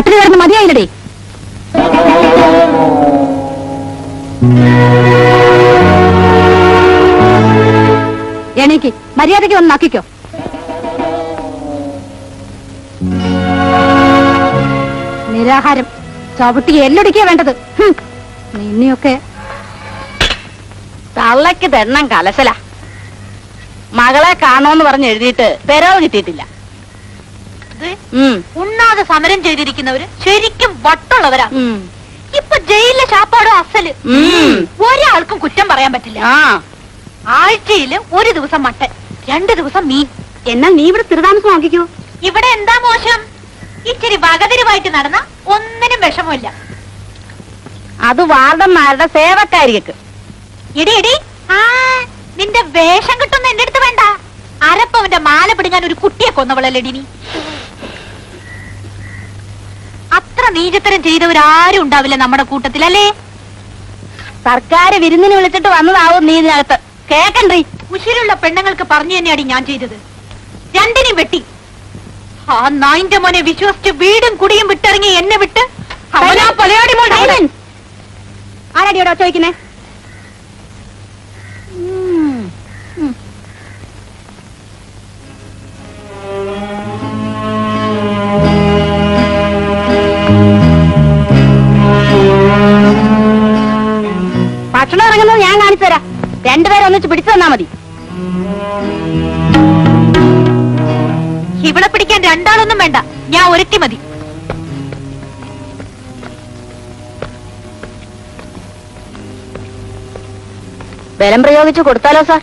പട്ടിണി കിടന്ന് മതിയായില്ലടേ എണീക്ക് മര്യാദയ്ക്ക് വന്ന് നക്കിക്കോ നിരാഹാരം ചവിട്ടി എല്ലൊടിക്കാ വേണ്ടത് ഹും. നിന്നെയൊക്കെ തള്ളയ്ക്ക് തെണ്ണം കലശല മകളെ കാണോന്ന് പറഞ്ഞ് എഴുതിയിട്ട് പെരവ് കിട്ടിയിട്ടില്ല ഉം, ഉണ്ണാതെ സമരം ചെയ്തിരിക്കുന്നവര് ശരിക്കും വട്ടുള്ളവരാ ഉം. ഇപ്പൊ ജയിലിലെ ശാപ്പാടോ അസല് ഉം. ഒരാൾക്കും കുറ്റം പറയാൻ പറ്റില്ല ആ ആഴ്ചയില് ഒരു ദിവസം മട്ടൻ രണ്ട് ദിവസം മീൻ എന്നാൽ നീ ഇവിടെ സ്ഥിരതാമസം ആക്കിക്കോ ഇവിടെ എന്താ മോശം ഇച്ചിരി വകതിരിവായിട്ട് നടന്ന ഒന്നിനും വിഷമമില്ല അത് വാർഡന്മാരുടെ സേവക്കാരികൾക്ക് എടി എടി ആ നിന്റെ വേഷം കിട്ടുന്ന എന്റെ അടുത്ത് വേണ്ട അരപ്പവന്റെ മാല പിടുങ്ങാൻ ഒരു കുട്ടിയെ കൊന്നവളല്ലേടി നീ അത്ര നീചത്തരം ചെയ്തവരാരും ഉണ്ടാവില്ല നമ്മുടെ കൂട്ടത്തിൽ അല്ലേ സർക്കാർ വിരുന്നിന് വിളിച്ചിട്ട് വന്നതാവും നീ ഇതിനകത്ത് കേക്കണ്ടേ ഉശിരുള്ള പെണ്ണുങ്ങൾക്ക് പറഞ്ഞു തന്നെയാടി ഞാൻ ചെയ്തത് രണ്ടിനെയും വെട്ടി ആ നായിന്റെ മോനെ വിശ്വസിച്ച് വീടും കുടിയും വിട്ടിറങ്ങി എന്നെ വിട്ട് അവനാ പലയാടി മോൾ സൈലൻസ്. ആരാടിയോടാ ചോദിക്കുന്നേ ഭക്ഷണം ഇറങ്ങുന്നത് ഞാൻ കാണിച്ചു തരാം രണ്ടുപേരും ഒന്നിച്ച് പിടിച്ചു തന്നാ മതി ഇവിടെ പിടിക്കാൻ രണ്ടാളൊന്നും വേണ്ട ഞാൻ ഒരുത്തി മതി ബലം പ്രയോഗിച്ച് കൊടുത്താലോ sir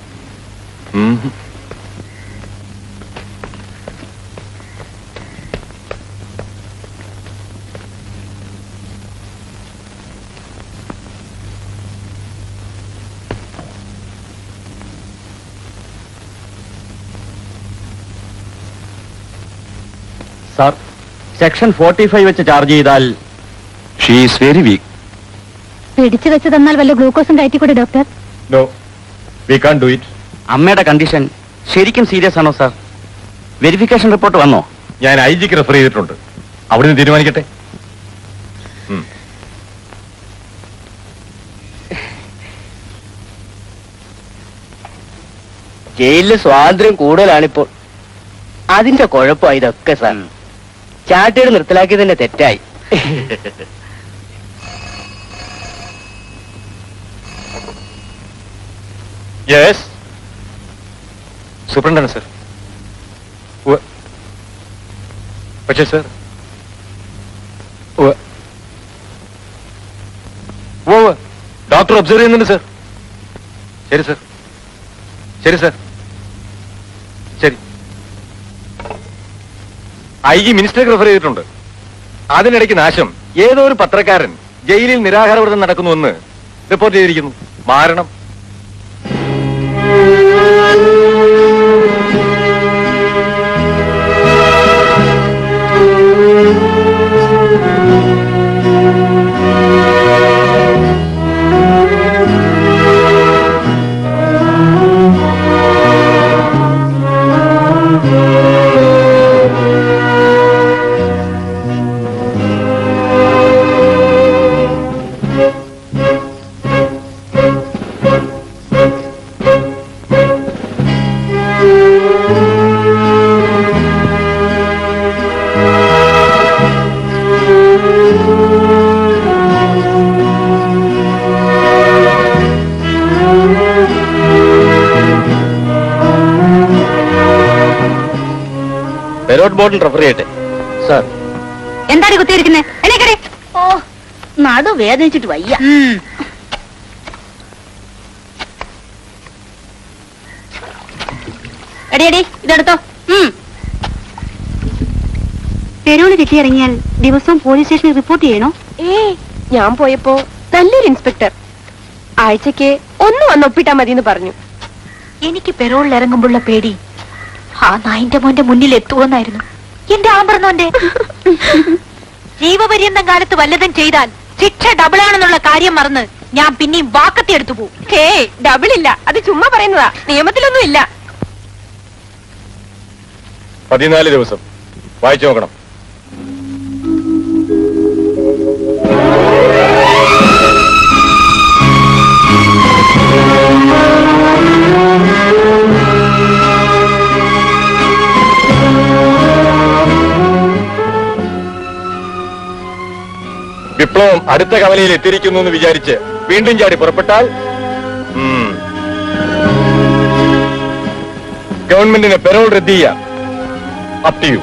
sir section forty five വെച്ച് ചാർജ് ചെയ്താൽ ഷീ ഈസ് വെരി വീക്ക് പിടിച്ചു വെച്ച് തന്നാൽ വല്ല ഗ്ലൂക്കോസും കയറ്റിക്കൂടെ doctor no we can't do it അമ്മയുടെ കണ്ടീഷൻ ശരിക്കും സീരിയസ് ആണോ സാർ വെരിഫിക്കേഷൻ റിപ്പോർട്ട് വന്നോ ഞാൻ ഐ ജിക്ക് റെഫർ ചെയ്തിട്ടുണ്ട് അവിടുന്ന് തീരുമാനിക്കട്ടെ ഉം. ജയിലില് സ്വാതന്ത്ര്യം കൂടുതലാണിപ്പോൾ അതിന്റെ കുഴപ്പമായി ഇതൊക്കെ സാർ ചാട്ടിയുടെ നിർത്തലാക്കി തന്നെ തെറ്റായി യെസ് സൂപ്രണ്ടാണ് സർ ഉവ്വ്. പക്ഷേ സർ ഉവ്വ്. ഉവ്വ് ഉവ്വ്. ഡോക്ടർ ഒബ്സർവ് ചെയ്യുന്നുണ്ട് സർ ശരി സർ ശരി സർ ശരി ഐ ജി മിനിസ്റ്റർക്ക് റെഫർ ചെയ്തിട്ടുണ്ട് അതിനിടയ്ക്ക് നാശം ഏതോ ഒരു പത്രക്കാരൻ ജയിലിൽ നിരാഹാരവ്രതം നടക്കുന്നുവെന്ന് റിപ്പോർട്ട് ചെയ്തിരിക്കുന്നു മാരണം പെരോട്ട് ബോർഡിൽ റെഫർ ചെയ്യട്ടെ സാർ എന്താടി കുത്തിയിരിക്കുന്നേ എണീക്കടി ഓ നടു വേദനിച്ചിട്ട് വയ്യ എടി എടി ഇതെടുത്തോ ഉം പെരോള് കിട്ടിയിറങ്ങിയാൽ ദിവസവും പോലീസ് സ്റ്റേഷനിൽ റിപ്പോർട്ട് ചെയ്യണോ ഏ ഞാൻ പോയപ്പോ നല്ലൊരു ഇൻസ്പെക്ടർ ആഴ്ചക്ക് ഒന്ന് വന്ന് ഒപ്പിട്ടാ മതി എന്ന് പറഞ്ഞു എനിക്ക് പെരോളിൽ ഇറങ്ങുമ്പോഴുള്ള പേടി ആ നായിന്റെ മോന്റെ മുന്നിൽ എത്തുമെന്നായിരുന്നു എന്റെ ആമ്പറന്നോന്റെ ജീവപര്യന്തം കാലത്ത് വല്ലതും ചെയ്താൽ ശിക്ഷ ഡബിൾ ആണെന്നുള്ള കാര്യം മറന്ന് ഞാൻ പിന്നെയും വാക്കത്തി എടുത്തു പോകും ഹേ ഡബിൾ ഇല്ല അത് ചുമ്മാ പറയുന്നതാ നിയമത്തിലൊന്നും ഇല്ല പതിനാല് ദിവസം വായിച്ചു നോക്കണം വിപ്ലവം അടുത്ത കവലയിൽ എത്തിയിരിക്കുന്നു എന്ന് വിചാരിച്ച് വീണ്ടും ചാടി പുറപ്പെട്ടാൽ ഉം, ഗവൺമെന്റിന് പെരോൾ റദ്ദ് ചെയ്യാം അപ് ടു യു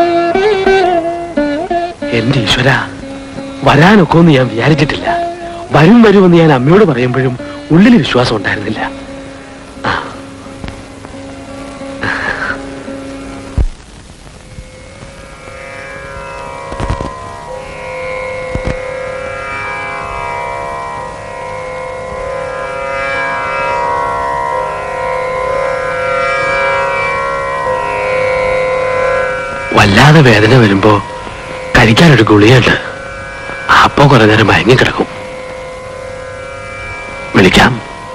എന്റെ ഈശ്വര വരാനൊക്കെ ഒന്നും ഞാൻ വിചാരിച്ചിട്ടില്ല വരും വരുമെന്ന് ഞാൻ അമ്മയോട് പറയുമ്പോഴും ഉള്ളിൽ വിശ്വാസം ഉണ്ടായിരുന്നില്ല ആ. വല്ലാതെ വേദന വരുമ്പോ കഴിക്കാനൊരു ഗുളിയുണ്ട് അപ്പൊ കുറെ നേരം മയങ്ങിക്കിടക്കും വിളിക്കാം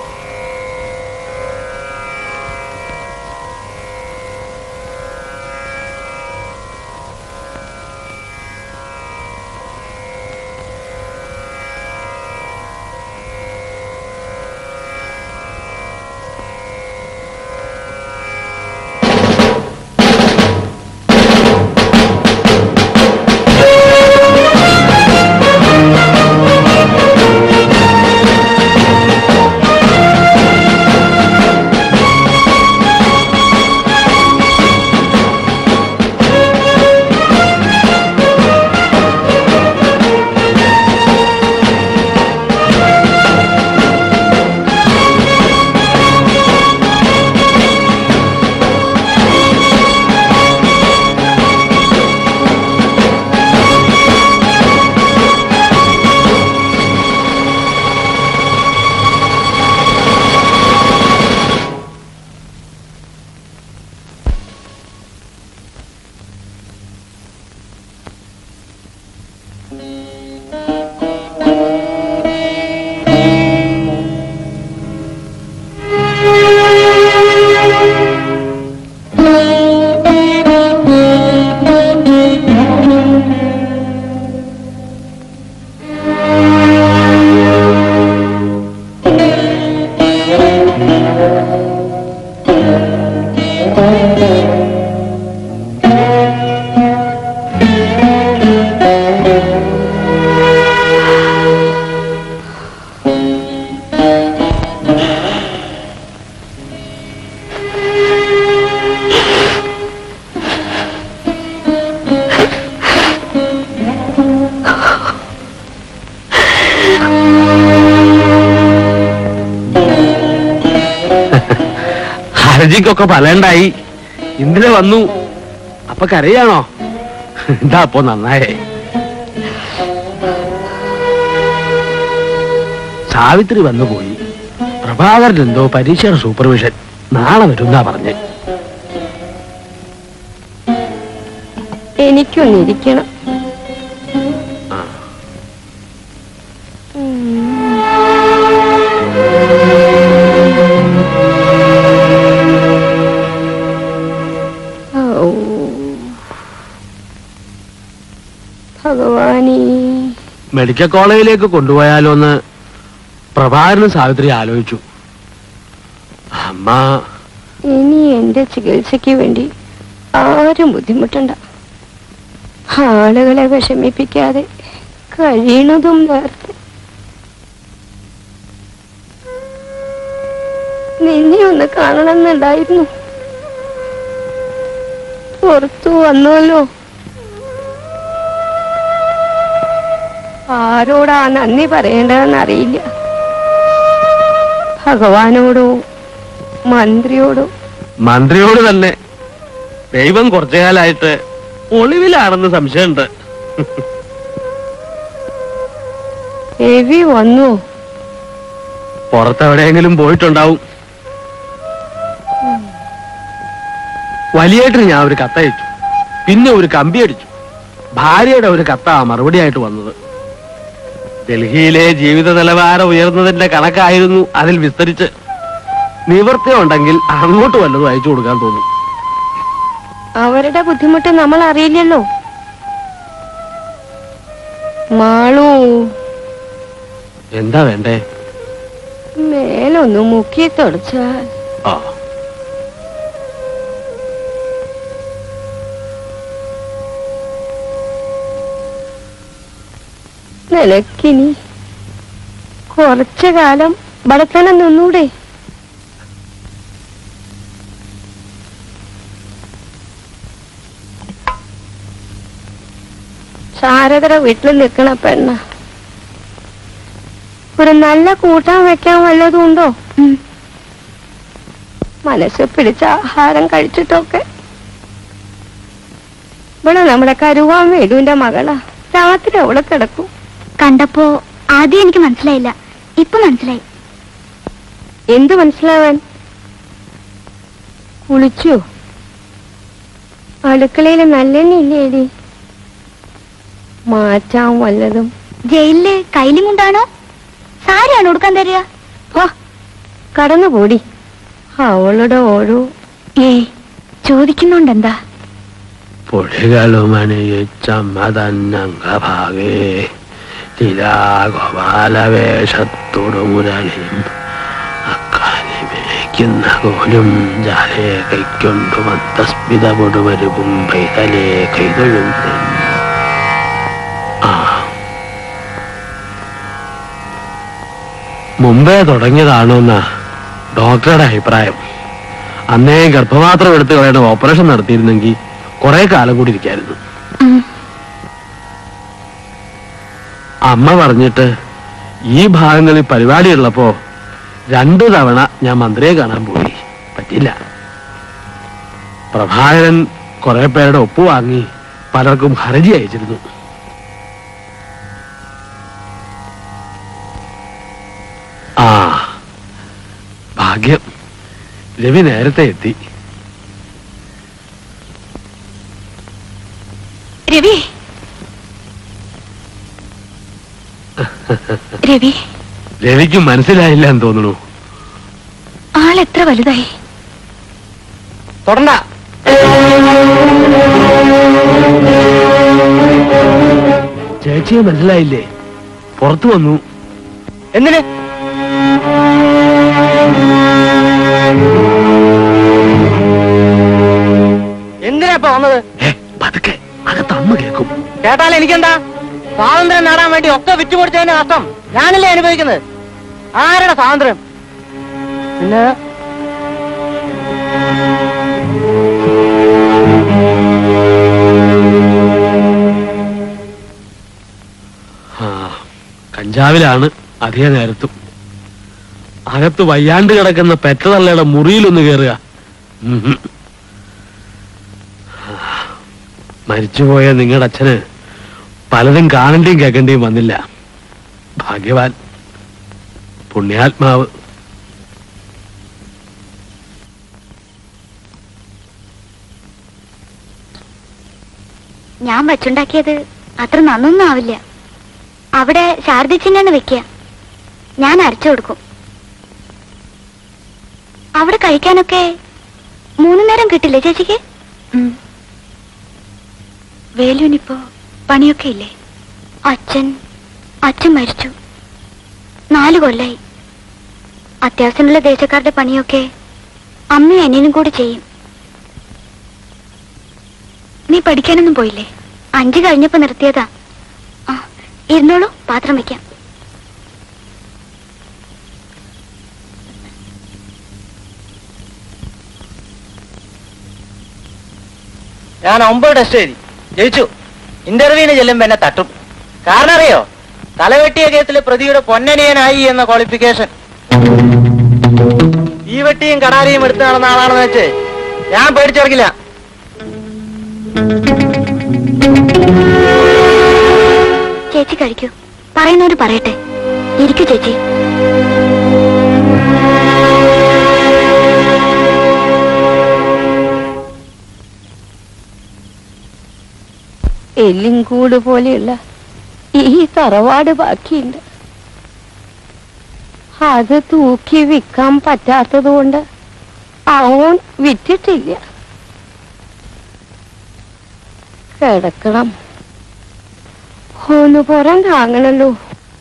ഹർജിക്കൊക്കെ ഫലണ്ടായി ഇന്നലെ വന്നു അപ്പൊ കരയാണോ എന്താ അപ്പൊ നന്നായേ സാവിത്രി വന്നുപോയി പ്രഭാകരൻ എന്തോ പരീക്ഷയുടെ സൂപ്പർവിഷൻ നാളെ വരുന്നാ പറഞ്ഞ് എനിക്കൊന്നിരിക്കണം ഔ. ഭഗവാനേ മെഡിക്കൽ കോളേജിലേക്ക് കൊണ്ടുപോയാലോ എന്ന് പ്രഭാകരനും സാവിത്രി ആലോചിച്ചു അമ്മ ഇനി എന്റെ ചികിത്സയ്ക്ക് വേണ്ടി ആരും ബുദ്ധിമുട്ടണ്ട ആളുകളെ വിഷമിപ്പിക്കാതെ കഴിയണതും നേരത്തെ നിന്നെ ഒന്ന് കാണണമെന്നുണ്ടായിരുന്നു പുറത്തു വന്നല്ലോ ആരോടാ നന്ദി പറയേണ്ടതെന്ന് അറിയില്ല ഭഗവാനോടോ മന്ത്രിയോടോ മന്ത്രിയോട് തന്നെ ദൈവം കുറച്ചു കാലായിട്ട് ഒളിവിലാണെന്ന് സംശയമുണ്ട് രവി വന്നു പുറത്തെവിടെയെങ്കിലും പോയിട്ടുണ്ടാവും വലിയേട്ടിന് ഞാൻ ഒരു കത്തയച്ചു പിന്നെ ഒരു കമ്പി അടിച്ചു ഭാര്യയുടെ ഒരു കത്താ മറുപടിയായിട്ട് വന്നത് ഡൽഹിയിലെ ജീവിത നിലവാരം ഉയർന്നതിന്റെ കണക്കായിരുന്നു അതിൽ വിസ്തരിച്ച് നിവൃത്തി ഉണ്ടെങ്കിൽ അങ്ങോട്ട് വല്ലതും അയച്ചു കൊടുക്കാൻ തോന്നും അവരുടെ ബുദ്ധിമുട്ട് നമ്മൾ അറിയില്ലല്ലോ മാളു എന്താ വേണ്ടേ മേലൊന്ന് മുക്കി തുടച്ചാൽ ആ നിനക്കിനി കുറച്ചു കാലം ഇവിടെ തന്നെ നിന്നൂടെ ശാരദയുടെ വീട്ടിൽ നിൽക്കണ പെണ്ണ ഒരു നല്ല കൂട്ടാൻ വെക്കാൻ വല്ലതും ഉണ്ടോ മനസ്സ് പിടിച്ച ആഹാരം കഴിച്ചിട്ടൊക്കെ ഇവിടെ നമ്മുടെ കരുവാൻ വേടുവിന്റെ മകളാ രാത്രി അവളെ കിടക്കും കണ്ടപ്പോ ആദ്യം എനിക്ക് മനസ്സിലായില്ല ഇപ്പൊ മനസ്സിലായി എന്ത് മനസ്സിലാവാൻ കുളിച്ചോ അടുക്കളയിൽ നല്ലെണ്ണില്ലേടി മാറ്റാൻ വല്ലതും ജയിലില് കൈലി മുണ്ടാണോ സാരിയാണോ കൊടുക്കാൻ തരിക പോ, കടന്നുപോടി അവളുടെ ഓരോ ഏയ് ചോദിക്കുന്നുണ്ടെന്താ പൊടികളുമണിയിച്ചമ്മതന്നംഗഭാഗേ തിരാഗോപാലവേഷത്തോടു മുരളിയും അക്കാലിമേക്കുന്ന കോലും ജാലേ കൈക്കൊണ്ടു മന്ദസ്മിത പൊടുവരുവും പൈതലേ കൈതൊഴും ആ മുമ്പേ തുടങ്ങിയതാണോന്നാ ഡോക്ടറുടെ അഭിപ്രായം അന്നേ ഗർഭപാത്രം എടുത്ത് കളയണ ഓപ്പറേഷൻ നടത്തിയിരുന്നെങ്കിൽ കുറെ കാലം കൂടി ഇരിക്കായിരുന്നു ഉം. അമ്മ പറഞ്ഞിട്ട് ഈ ഭാഗങ്ങളിൽ പരിപാടി ഉള്ളപ്പോ രണ്ടു തവണ ഞാൻ മന്ത്രിയെ കാണാൻ പോയി പറ്റില്ല പ്രഭാകരൻ കുറെ പേരുടെ ഒപ്പ് വാങ്ങി പലർക്കും ഹർജി അയച്ചിരുന്നു ആ ഭാഗ്യം രവി നേരത്തെ എത്തി രവി രവി രവിക്ക് മനസ്സിലായില്ല എന്ന് തോന്നുന്നു ആളെത്ര വലുതായി തൊടണ്ട ചേച്ചിയെ മനസ്സിലായില്ലേ പുറത്തു വന്നു എന്തിന് എന്തിനാ ഇപ്പൊ വന്നത് ഏ പതുക്കെ അകത്ത് അമ്മ കേൾക്കും കേട്ടാൽ എനിക്കെന്താ സ്വാതന്ത്ര്യം നേടാൻ വേണ്ടി ഒക്കെ വിറ്റുകൊടുത്തതിന്റെ നഷ്ടം ഞാനല്ലേ അനുഭവിക്കുന്നത് ആരുടെ സ്വാതന്ത്ര്യം പിന്നെ ആ കഞ്ചാവിലാണ് അധിക നേരത്തും അകത്ത് വയ്യാണ്ട് കിടക്കുന്ന പെറ്റതള്ളയുടെ മുറിയിലൊന്ന് കയറുക ഉം ഹും. മരിച്ചുപോയ നിങ്ങളുടെ അച്ഛന് പലതും കാണേണ്ടിയും കേൾക്കേണ്ടിയും വന്നില്ല ഭാഗ്യവാൻ പുണ്യാത്മാവ് ഞാൻ വച്ചുണ്ടാക്കിയത് അത്ര നന്നൊന്നും ആവില്ല അവിടെ ശാരദിച്ചിന്നാണ് വെക്കുക ഞാൻ അരച്ചു കൊടുക്കും അവിടെ കഴിക്കാനൊക്കെ മൂന്ന് നേരം കിട്ടില്ലേ ചേച്ചിക്ക് വേലുവിനിപ്പോ പണിയൊക്കെ ഇല്ലേ അച്ഛൻ അച്ഛൻ മരിച്ചു നാല് കൊല്ലായി അത്യാവശ്യമുള്ള ദേശക്കാരുടെ പണിയൊക്കെ അമ്മയും അനിയനും കൂടി ചെയ്യും നീ പഠിക്കാനൊന്നും പോയില്ലേ അഞ്ച് കഴിഞ്ഞപ്പോ നിർത്തിയതാ ആ ഇരുന്നോളൂ പാത്രം വെക്കാം ഞാൻ ഒമ്പത് ടെസ്റ്റ് എഴുതി ജയിച്ചു ഇന്റർവ്യൂവിന് ചെല്ലുമ്പോ എന്നെ തട്ടും കാരണം അറിയോ തലവെട്ടിയ കേസിൽ പ്രതിയുടെ പൊന്നനിയനായി എന്ന ക്വാളിഫിക്കേഷൻ ഈ വെട്ടിയും കടാരിയും എടുത്തു നടന്ന ആളാണെന്ന് വെച്ച് ഞാൻ പേടിച്ചിറക്കില്ല ചേച്ചി കഴിക്കൂ പറയുന്നവര് പറയട്ടെ ഇരിക്കൂ ചേച്ചി എല്ലിൻകൂട് പോലെയുള്ള ഈ തറവാട് ബാക്കിയുണ്ട് അത് തൂക്കി വിൽക്കാൻ പറ്റാത്തത് കൊണ്ട് അവൻ വിറ്റിട്ടില്ല കിടക്കണം ഒന്ന് പുറം താങ്ങണല്ലോ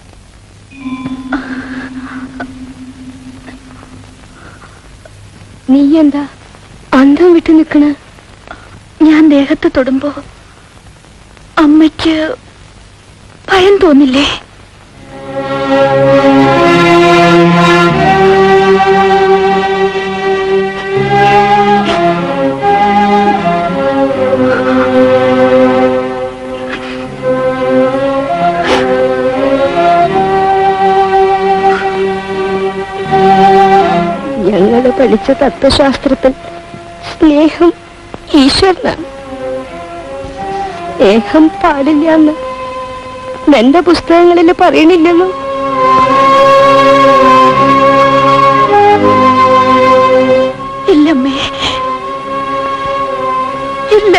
നീ എന്താ അന്തം വിട്ടു നിക്കണ ഞാൻ ദേഹത്ത് തൊടുമ്പോ അമ്മയ്ക്ക് ഭയം തോന്നില്ലേ തെളിച്ച തത്വശാസ്ത്രത്തിൽ സ്നേഹം ഈശ്വരനാണ് സ്നേഹം പാടില്ല എന്ന് എന്റെ പുസ്തകങ്ങളിൽ പറയണില്ലെന്നു ഇല്ലമ്മേ ഇല്ല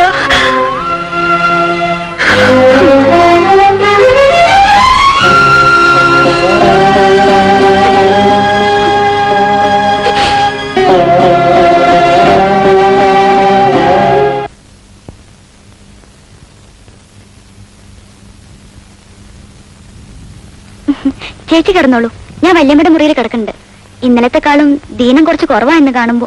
ചേച്ചി കിടന്നോളൂ ഞാൻ വല്യമ്മയുടെ മുറിയിൽ കിടക്കുന്നുണ്ട് ഇന്നലത്തെക്കാളും ദീനം കുറച്ച് കുറവാ എന്ന് കാണുമ്പോ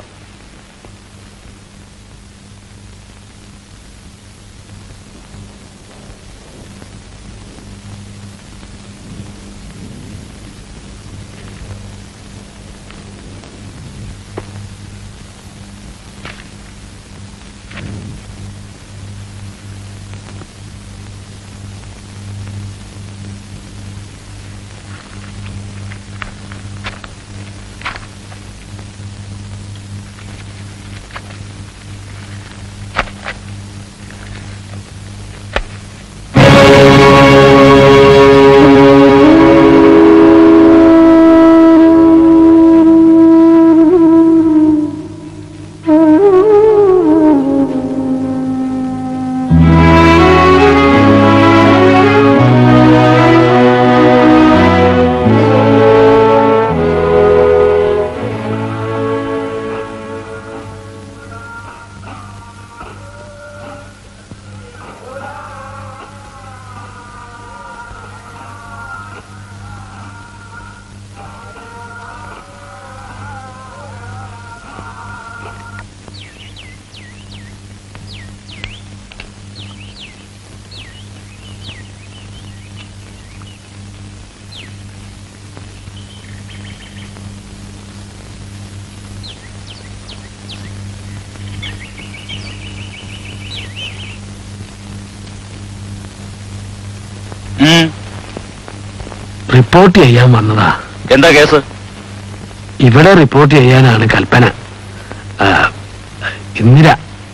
റിപ്പോർട്ട് ചെയ്യാൻ വന്നതാ എന്താ കേസ് ഇവിടെ റിപ്പോർട്ട് ചെയ്യാനാണ് കൽപ്പന ആ, ഇന്ദിര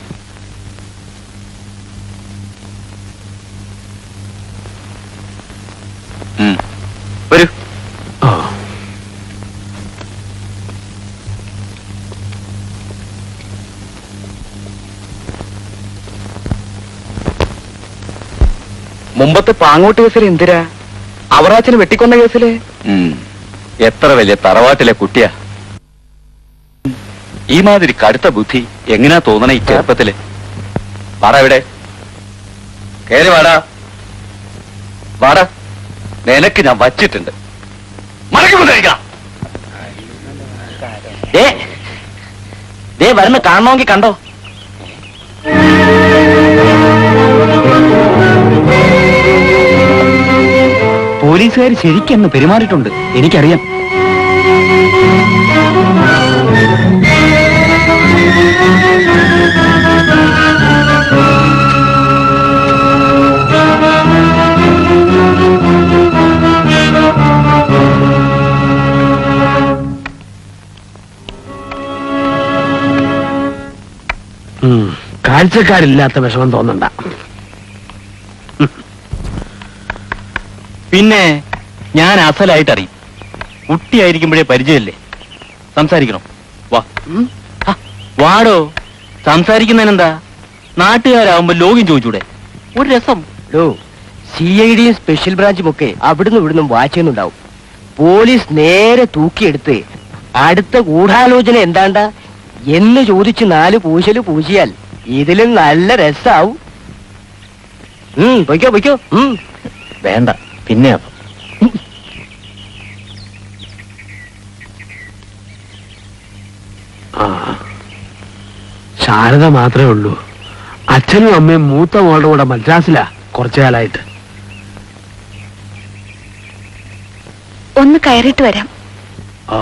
ഉം. വരൂ ഓ മുമ്പത്തെ പാങ്ങോട്ട് കേസിൽ എന്തിരാ അവറാച്ചന് വെട്ടിക്കൊന്ന കേസില് എത്ര വലിയ തറവാട്ടിലെ കുട്ടിയാ ഈ മാതിരി കടുത്ത ബുദ്ധി എങ്ങനെയാ തോന്നണ ഈ ചെറുപ്പത്തില് വാടാ ഇവിടെ കേറി വാടാ വാടാ നിനക്ക് ഞാൻ വച്ചിട്ടുണ്ട് മടക്കി കൊണ്ടിരിക്കാം ദേ ദേ വരുന്ന കാണണമെങ്കിൽ കണ്ടോ പോലീസുകാർ ശരിക്കെന്ന് പെരുമാറിയിട്ടുണ്ട് എനിക്കറിയാം ഉം. കാഴ്ചക്കാരില്ലാത്ത വിഷമം തോന്നണ്ട പിന്നെ ഞാൻ അസലായിട്ട് അറിയും കുട്ടിയായിരിക്കുമ്പോഴേ പരിചയമില്ലേ സംസാരിക്കണം വാ ആ, വാടോ സംസാരിക്കുന്നതിനെന്താ നാട്ടുകാരാവുമ്പോ ലോകം ചോദിച്ചൂടെ ഒരു രസം സി ഐ ഡിയും സ്പെഷ്യൽ ബ്രാഞ്ചും ഒക്കെ അവിടുന്ന് ഇവിടുന്ന് വായിച്ചുണ്ടാവും പോലീസ് നേരെ തൂക്കിയെടുത്ത് അടുത്ത ഗൂഢാലോചന എന്താണ്ട എന്ന് ചോദിച്ച് നാല് പൂശല് പൂശിയാൽ ഇതിലും നല്ല രസാവും ഉം പൊയ്ക്കോ പൊയ്ക്കോ ഉം വേണ്ട പിന്നെ ആ ശാരദ മാത്രമേ ഉള്ളൂ അച്ഛനും അമ്മയും മൂത്ത മോളുടെ കൂടെ മദ്രാസിലാ കുറച്ചു കാലായിട്ട് ഒന്ന് കയറിയിട്ട് വരാം ഓ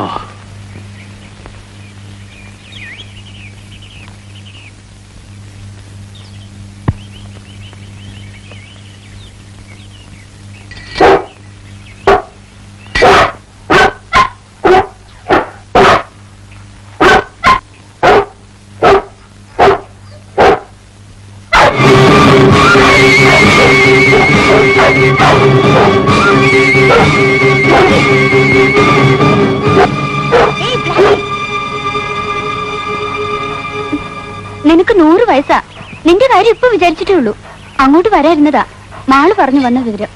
നിനക്ക് നൂറ് വയസ്സാ നിന്റെ കാര്യം ഇപ്പൊ വിചാരിച്ചിട്ടേ ഉള്ളൂ അങ്ങോട്ട് വരായിരുന്നതാ മാള് പറഞ്ഞു വന്ന വിവരം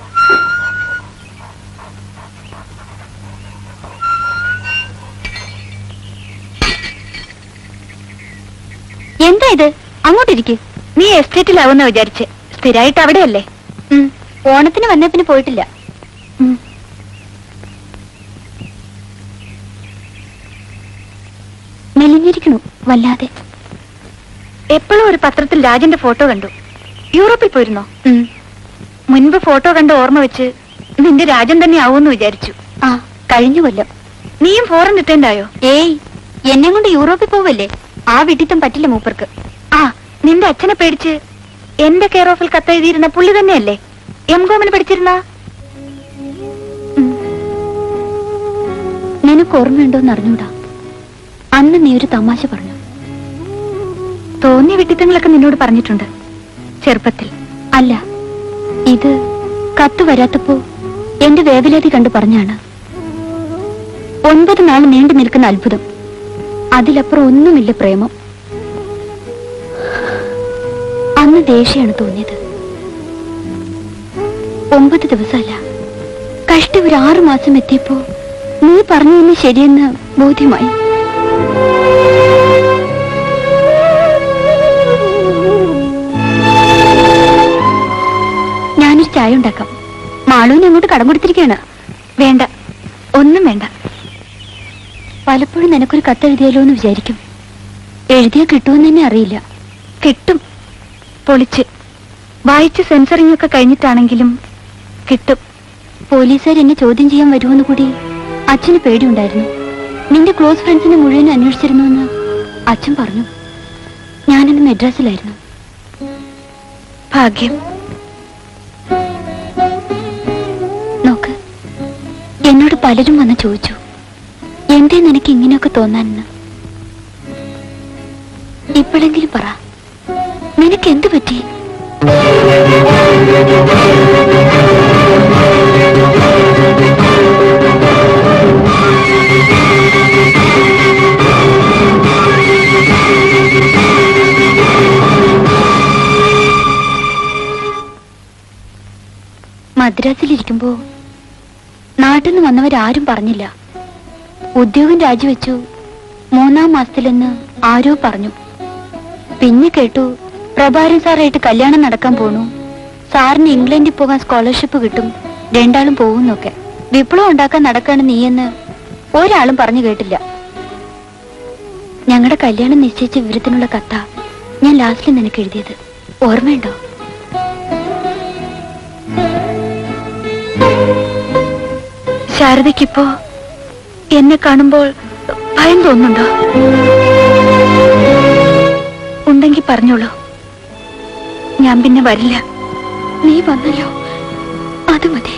എന്താ ഇത് അങ്ങോട്ടിരിക്കെ നീ എസ്റ്റേറ്റിലാവുന്ന വിചാരിച്ച് സ്ഥിരമായിട്ട് അവിടെയല്ലേ ഉം. ഓണത്തിന് വന്ന പിന്നെ പോയിട്ടില്ല ഉം. മെലിഞ്ഞിരിക്കണു വല്ലാതെ എപ്പോഴും ഒരു പത്രത്തിൽ രാജന്റെ ഫോട്ടോ കണ്ടു യൂറോപ്പിൽ പോയിരുന്നോ ഉം. മുൻപ് ഫോട്ടോ കണ്ട ഓർമ്മ വെച്ച് നിന്റെ രാജൻ തന്നെ ആവുമെന്ന് വിചാരിച്ചു ആ കഴിഞ്ഞു കൊല്ലം നീയും ഫോറിൻ റിട്ടേൺ ആയോ ഏയ് എന്നെ കൊണ്ട് യൂറോപ്പിൽ പോവല്ലേ ആ വിട്ടിത്തം പറ്റില്ല മൂപ്പർക്ക് ആ നിന്റെ അച്ഛനെ പേടിച്ച് എന്റെ കെയർ ഓഫിൽ കത്തെഴുതിയിരുന്ന പുള്ളി തന്നെയല്ലേ എം കോമിന് പഠിച്ചിരുന്ന നിനക്ക് ഓർമ്മയുണ്ടോന്ന് അറിഞ്ഞൂടാ അന്ന് നീ ഒരു തമാശ പറഞ്ഞു തോന്നിയ വിട്ടിത്തങ്ങളൊക്കെ നിന്നോട് പറഞ്ഞിട്ടുണ്ട് ചെറുപ്പത്തിൽ അല്ല ഇത് കത്ത് വരാത്തപ്പോ എന്റെ വേവലാതി കണ്ടു പറഞ്ഞാണ് ഒൻപത് നാൾ നീണ്ടു നിൽക്കുന്ന അത്ഭുതം അതിലപ്പുറം ഒന്നുമില്ല പ്രേമം അന്ന് ദേഷ്യാണ് തോന്നിയത് ഒമ്പത് ദിവസമല്ല കഷ്ടി ഒരു ആറു മാസം എത്തിയപ്പോ നീ പറഞ്ഞതെന്ന് ശരിയെന്ന് ബോധ്യമായി ഞാനൊരു ചായ ഉണ്ടാക്കാം മാളുവിനെ അങ്ങോട്ട് കടം കൊടുത്തിരിക്കുകയാണ് വേണ്ട ഒന്നും വേണ്ട പലപ്പോഴും നിനക്കൊരു കത്തെഴുതിയാലോ എന്ന് വിചാരിക്കും എഴുതിയാ കിട്ടുമെന്ന് തന്നെ അറിയില്ല കിട്ടും പൊളിച്ച് വായിച്ച് സെൻസറിംഗ് ഒക്കെ കഴിഞ്ഞിട്ടാണെങ്കിലും കിട്ടും പോലീസുകാർ എന്നെ ചോദ്യം ചെയ്യാൻ വരുമെന്ന് കൂടി അച്ഛന് പേടിയുണ്ടായിരുന്നു നിന്റെ ക്ലോസ് ഫ്രണ്ട്സിനെ മുഴുവൻ അന്വേഷിച്ചിരുന്നുവെന്ന് അച്ഛൻ പറഞ്ഞു ഞാനിന്ന് മെഡ്രാസിലായിരുന്നു ഭാഗ്യം നോക്ക് എന്നോട് പലരും വന്ന് ചോദിച്ചു എന്തേ നിനക്ക് ഇങ്ങനെയൊക്കെ തോന്നാനെന്ന് ഇപ്പോഴെങ്കിലും പറ നിനക്ക് എന്തു പറ്റി മദ്രാസിലിരിക്കുമ്പോ നാട്ടിൽ നിന്ന് വന്നവരാരും പറഞ്ഞില്ല ഉദ്യോഗം രാജിവെച്ചു മൂന്നാം മാസത്തിലെന്ന് ആരോ പറഞ്ഞു പിന്നെ കേട്ടു പ്രഭാരൻ സാറായിട്ട് കല്യാണം നടക്കാൻ പോണു സാറിന് ഇംഗ്ലണ്ടിൽ പോകാൻ സ്കോളർഷിപ്പ് കിട്ടും രണ്ടാളും പോകുന്നൊക്കെ വിപ്ലവം ഉണ്ടാക്കാൻ നടക്കാണ് നീയെന്ന് ഒരാളും പറഞ്ഞു കേട്ടില്ല ഞങ്ങളുടെ കല്യാണം നിശ്ചയിച്ച വിവരത്തിനുള്ള കത്ത ഞാൻ ലാസ്റ്റിൽ നിനക്ക് എഴുതിയത് ഓർമ്മയുണ്ടോ ശാരദയ്ക്കിപ്പോ എന്നെ കാണുമ്പോൾ ഭയം തോന്നുന്നുണ്ടോ ഉണ്ടെങ്കിൽ പറഞ്ഞോളൂ ഞാൻ പിന്നെ വരില്ല നീ വന്നല്ലോ അത് മതി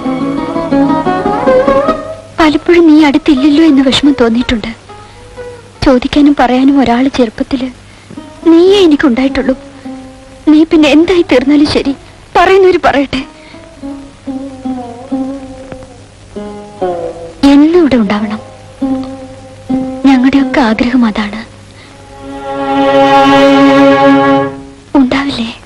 പലപ്പോഴും നീ അടുത്തില്ലല്ലോ എന്ന് വിഷമം തോന്നിയിട്ടുണ്ട് ചോദിക്കാനും പറയാനും ഒരാൾ ചെറുപ്പത്തില് നീയേ എനിക്കുണ്ടായിട്ടുള്ളൂ നീ പിന്നെ എന്തായി തീർന്നാലും ശരി പറയുന്നവര് പറയട്ടെ എന്നും ഇവിടെ ഉണ്ടാവണം ഞങ്ങളുടെയൊക്കെ ആഗ്രഹം അതാണ് ഉണ്ടാവില്ലേ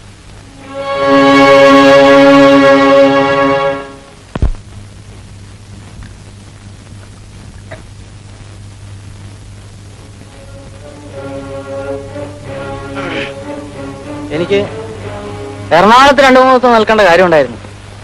എനിക്ക് എറണാകുളത്ത് രണ്ടു മൂന്ന് ദിവസം നിൽക്കേണ്ട കാര്യമുണ്ടായിരുന്നു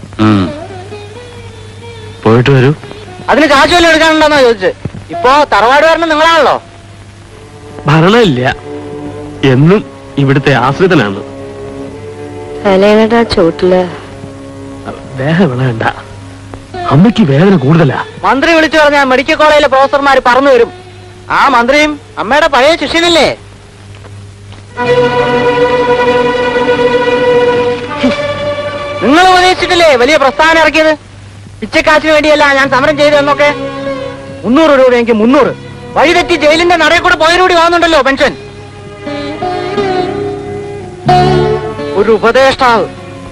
പോയിട്ട് വരൂ അതിന് കാശ് വല്ലതും എടുക്കാനുണ്ടെന്നാ ചോദിച്ചത് ഇപ്പോ തറവാട് വരണം നിങ്ങളാണല്ലോ ഭരണമില്ല എന്നും ഇവിടുത്തെ ആശ്രിതനാണ് അലേനടാ ചോട്ടില് ദേഹം വിളയണ്ട അമ്മയ്ക്ക് വേദന കൂടുതലാ മന്ത്രി വിളിച്ചു പറഞ്ഞാൽ മെഡിക്കൽ കോളേജിലെ പ്രൊഫസർമാർ പറന്നു വരും ആ മന്ത്രിയും അമ്മയുടെ പഴയ ശിഷ്യനല്ലേ നിങ്ങൾ ഉപദേശിച്ചിട്ടില്ലേ വലിയ പ്രസ്താവന ഇറക്കിയത് പിച്ചക്കാശിന് വേണ്ടിയല്ല ഞാൻ സമരം ചെയ്തതെന്നൊക്കെ മുന്നൂറ് രൂപ എനിക്ക് മുന്നൂറ് വഴിതെറ്റി ജയിലിന്റെ നടയിൽ കൂടെ പോയരൂടി വാങ്ങുന്നുണ്ടല്ലോ പെൻഷൻ ഒരു ഉപദേഷ്ടാവ്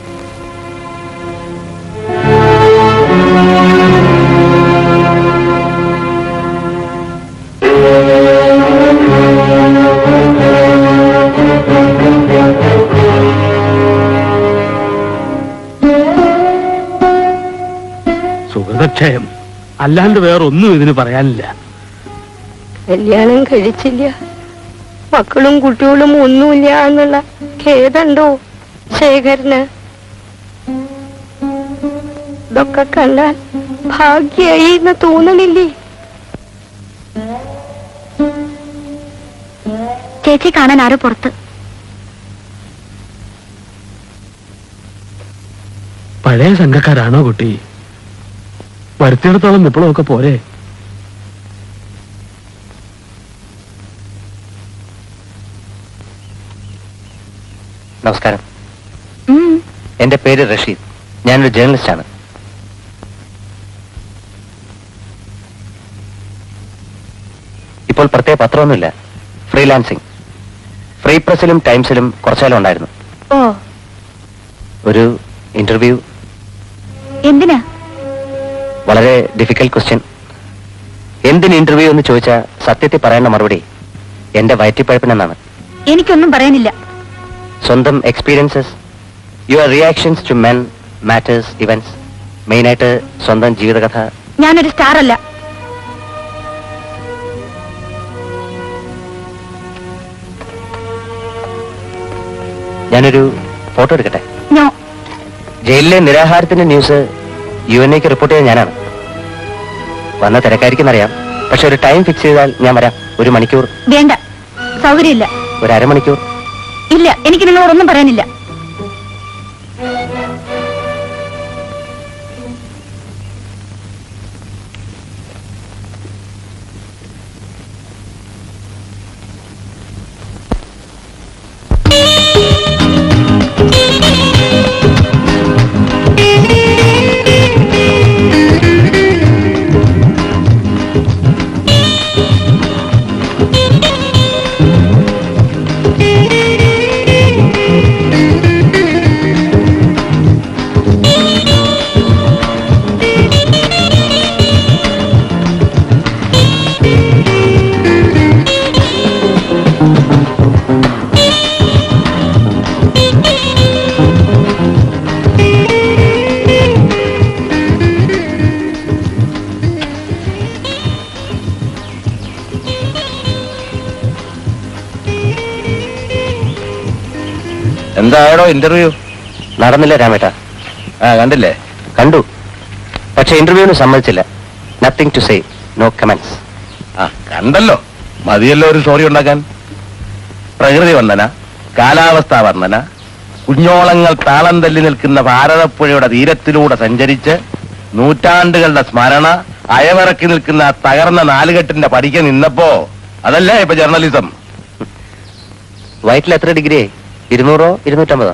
ബോധക്ഷയം അല്ലാണ്ട് വേറൊന്നും ഇതിന് പറയാനില്ല കല്യാണം കഴിച്ചില്ല മക്കളും കുട്ടികളും ഒന്നുമില്ല എന്നുള്ള ഖേദുണ്ടോ ശേഖരന് ഇതൊക്കെ കണ്ടാൽ ഭാഗ്യായി എന്ന് തോന്നണില്ലേ ചേച്ചി കാണാൻ ആരോ പുറത്ത് പഴയ സംഘക്കാരാണോ കുട്ടി വരുത്തിയിടത്തോളം ഇപ്പോഴൊക്കെ പോരെ നമസ്കാരം ഉം. എന്റെ പേര് റഷീദ് ഞാനൊരു ജേർണലിസ്റ്റ് ആണ് ഇപ്പോൾ പ്രത്യേക പത്രമൊന്നുമില്ല ഫ്രീലാൻസിങ് ഫ്രീ പ്രസിലും ടൈംസിലും കുറച്ചാലും ഉണ്ടായിരുന്നു ഓ ഒരു ഇന്റർവ്യൂ എന്തിനാ വളരെ ഡിഫിക്കൽട്ട് ക്വസ്റ്റ്യൻ എന്തിന് ഇന്റർവ്യൂ എന്ന് ചോദിച്ചാൽ സത്യത്തിൽ പറയേണ്ട മറുപടി എന്റെ വയറ്റിപ്പഴപ്പിനെന്നാണ് എനിക്കൊന്നും പറയാനില്ല സ്വന്തം experiences your reactions to men matters events മെയിനായിട്ട് സ്വന്തം ജീവിതകഥ ഞാനൊരു സ്റ്റാർ അല്ല ഞാനൊരു ഫോട്ടോ എടുക്കട്ടെ നോ ജയിലിലെ നിരാഹാരത്തിന്റെ ന്യൂസ് യു എൻ എക്ക് റിപ്പോർട്ട് ചെയ്ത ഞാനാണ് വന്ന തിരക്കായിരിക്കുന്നറിയാം പക്ഷെ ഒരു ടൈം ഫിക്സ് ചെയ്താൽ ഞാൻ വരാം ഒരു മണിക്കൂർ വേണ്ട സൗകര്യമില്ല ഒരു അരമണിക്കൂർ ഇല്ല എനിക്ക് നിങ്ങളോടൊന്നും പറയാനില്ല എന്തായടോ ഇന്റർവ്യൂ നടന്നില്ല രാമേട്ട ആ കണ്ടില്ലേ കണ്ടു പക്ഷെ ഇന്റർവ്യൂവിന് സമ്മതിച്ചില്ല nothing to say no comments ആ കണ്ടല്ലോ മതിയല്ലോ ഒരു സ്റ്റോറി ഉണ്ടാക്കാൻ പ്രകൃതി വന്ദന കാലാവസ്ഥാ വർണ്ണന കുഞ്ഞോളങ്ങൾ താളം തല്ലി നിൽക്കുന്ന ഭാരതപ്പുഴയുടെ തീരത്തിലൂടെ സഞ്ചരിച്ച് നൂറ്റാണ്ടുകളുടെ സ്മരണ അയവിറക്കി നിൽക്കുന്ന ആ തകർന്ന നാലുകെട്ടിന്റെ പടിക്ക് നിന്നപ്പോ അതല്ലേ ഇപ്പൊ ജേർണലിസം വയറ്റിൽ എത്ര ഡിഗ്രി ഇരുന്നൂറോ ഇരുന്നൂറ്റമ്പതോ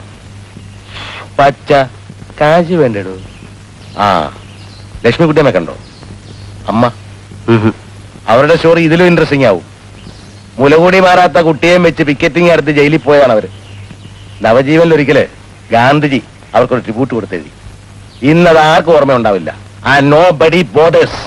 പച്ച കാശ് വേണ്ടടോ ആ ലക്ഷ്മിക്കുട്ടിയമ്മ കണ്ടോ അമ്മ അവരുടെ സ്റ്റോറി ഇതിലും ഇൻട്രസ്റ്റിംഗ് ആവും മുലകൂടി മാറാത്ത കുട്ടിയെയും വെച്ച് പിക്കറ്റിംഗ് അടുത്ത് ജയിലിൽ പോയാണ് അവര് നവജീവനിൽ ഒരിക്കല് ഗാന്ധിജി അവർക്കൊരു ട്രിബ്യൂട്ട് കൊടുത്തെഴുതി ഇന്നത് ആർക്കും ഓർമ്മയുണ്ടാവില്ല ആ നോ ബഡി ബോർഡേഴ്സ്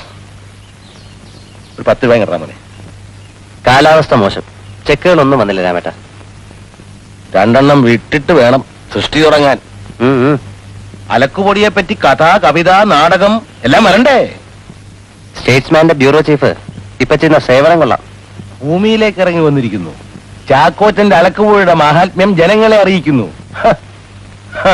ഒരു പത്ത് രൂപ കിട്ടാൻ മതി കാലാവസ്ഥ മോശം ചെക്കുകളൊന്നും വന്നില്ല രാമേട്ട രണ്ടെണ്ണം വിട്ടിട്ട് വേണം സൃഷ്ടി തുടങ്ങാൻ ഉം, ഉം. അലക്കുപൊടിയെ പറ്റി കഥ കവിത നാടകം എല്ലാം വരണ്ടേ സ്റ്റേറ്റ്സ്മാന്റെ ബ്യൂറോ ചീഫ് ഇപ്പൊ ചെയ്യുന്ന സേവനം കൊള്ളാം ഭൂമിയിലേക്ക് ഇറങ്ങി വന്നിരിക്കുന്നു ചാക്കോച്ചന്റെ അലക്കുപുഴയുടെ മാഹാത്മ്യം ജനങ്ങളെ അറിയിക്കുന്നു ഹ, ഹ.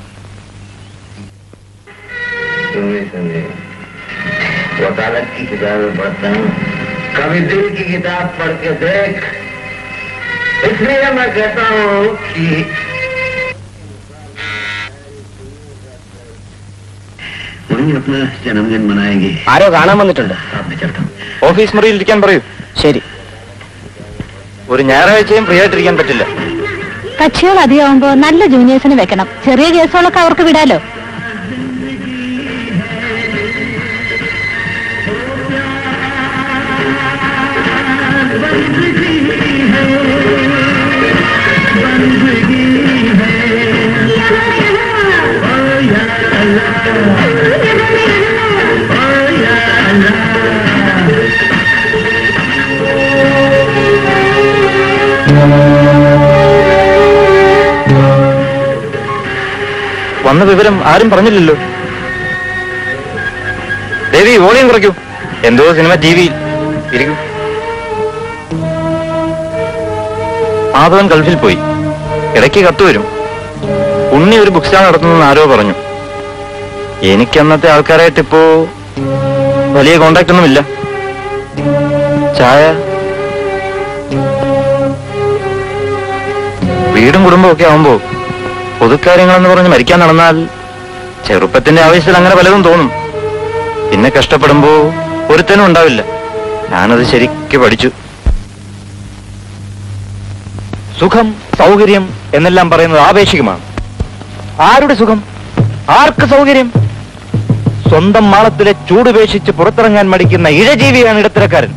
वकालत की किताबें पढ़ता हूँ कभी दिल की किताब पढ़ के देख इसलिए मैं कहता हूँ कि वहीं अपना जन्मदिन मनाएंगे ആരോ കാണാൻ വന്നിട്ടുണ്ട് आप मैं चलता हूँ ഓഫീസ് മുറിയിൽ ഇരിക്കാൻ പറയൂ ശരി ഒരു ഞായറാഴ്ചയും ഫ്രീ ആയിട്ടിരിക്കാൻ പറ്റില്ല കക്ഷികൾ അധികമാകുമ്പോ നല്ല ജൂനിയേഴ്സിന് വെക്കണം ചെറിയ കേസുകളൊക്കെ അവർക്ക് വിടാലോ വന്ന വിവരം ആരും പറഞ്ഞില്ലല്ലോ ദേവി വോളിയം കുറയ്ക്കൂ എന്തോ സിനിമ ടി വി ഇരിക്കൂ മാധവൻ ഗൾഫിൽ പോയി ഇടയ്ക്ക് കത്ത് വരും ഉണ്ണി ഒരു ബുക്ക് സ്റ്റാൾ നടത്തുന്നെന്ന് ആരോ പറഞ്ഞു എനിക്ക് അന്നത്തെ ആൾക്കാരായിട്ട് ഇപ്പോ വലിയ കോണ്ടാക്ട് ഒന്നുമില്ല ചായ വീടും കുടുംബവും ഒക്കെ ആവുമ്പോ പൊതുക്കാര്യങ്ങളെന്ന് പറഞ്ഞ് മരിക്കാൻ നടന്നാൽ ചെറുപ്പത്തിന്റെ ആവശ്യത്തിൽ അങ്ങനെ പലതും തോന്നും പിന്നെ കഷ്ടപ്പെടുമ്പോ ഒരുത്തനും ഉണ്ടാവില്ല ഞാനത് ശരിക്ക് പഠിച്ചു സുഖം സൗകര്യം എന്നെല്ലാം പറയുന്നത് ആപേക്ഷികമാണ് ആരുടെ സുഖം ആർക്ക് സൗകര്യം സ്വന്തം മാളത്തിലെ ചൂടുപേക്ഷിച്ച് പുറത്തിറങ്ങാൻ മടിക്കുന്ന ഇഴജീവിയാണ് ഇടത്തരക്കാരൻ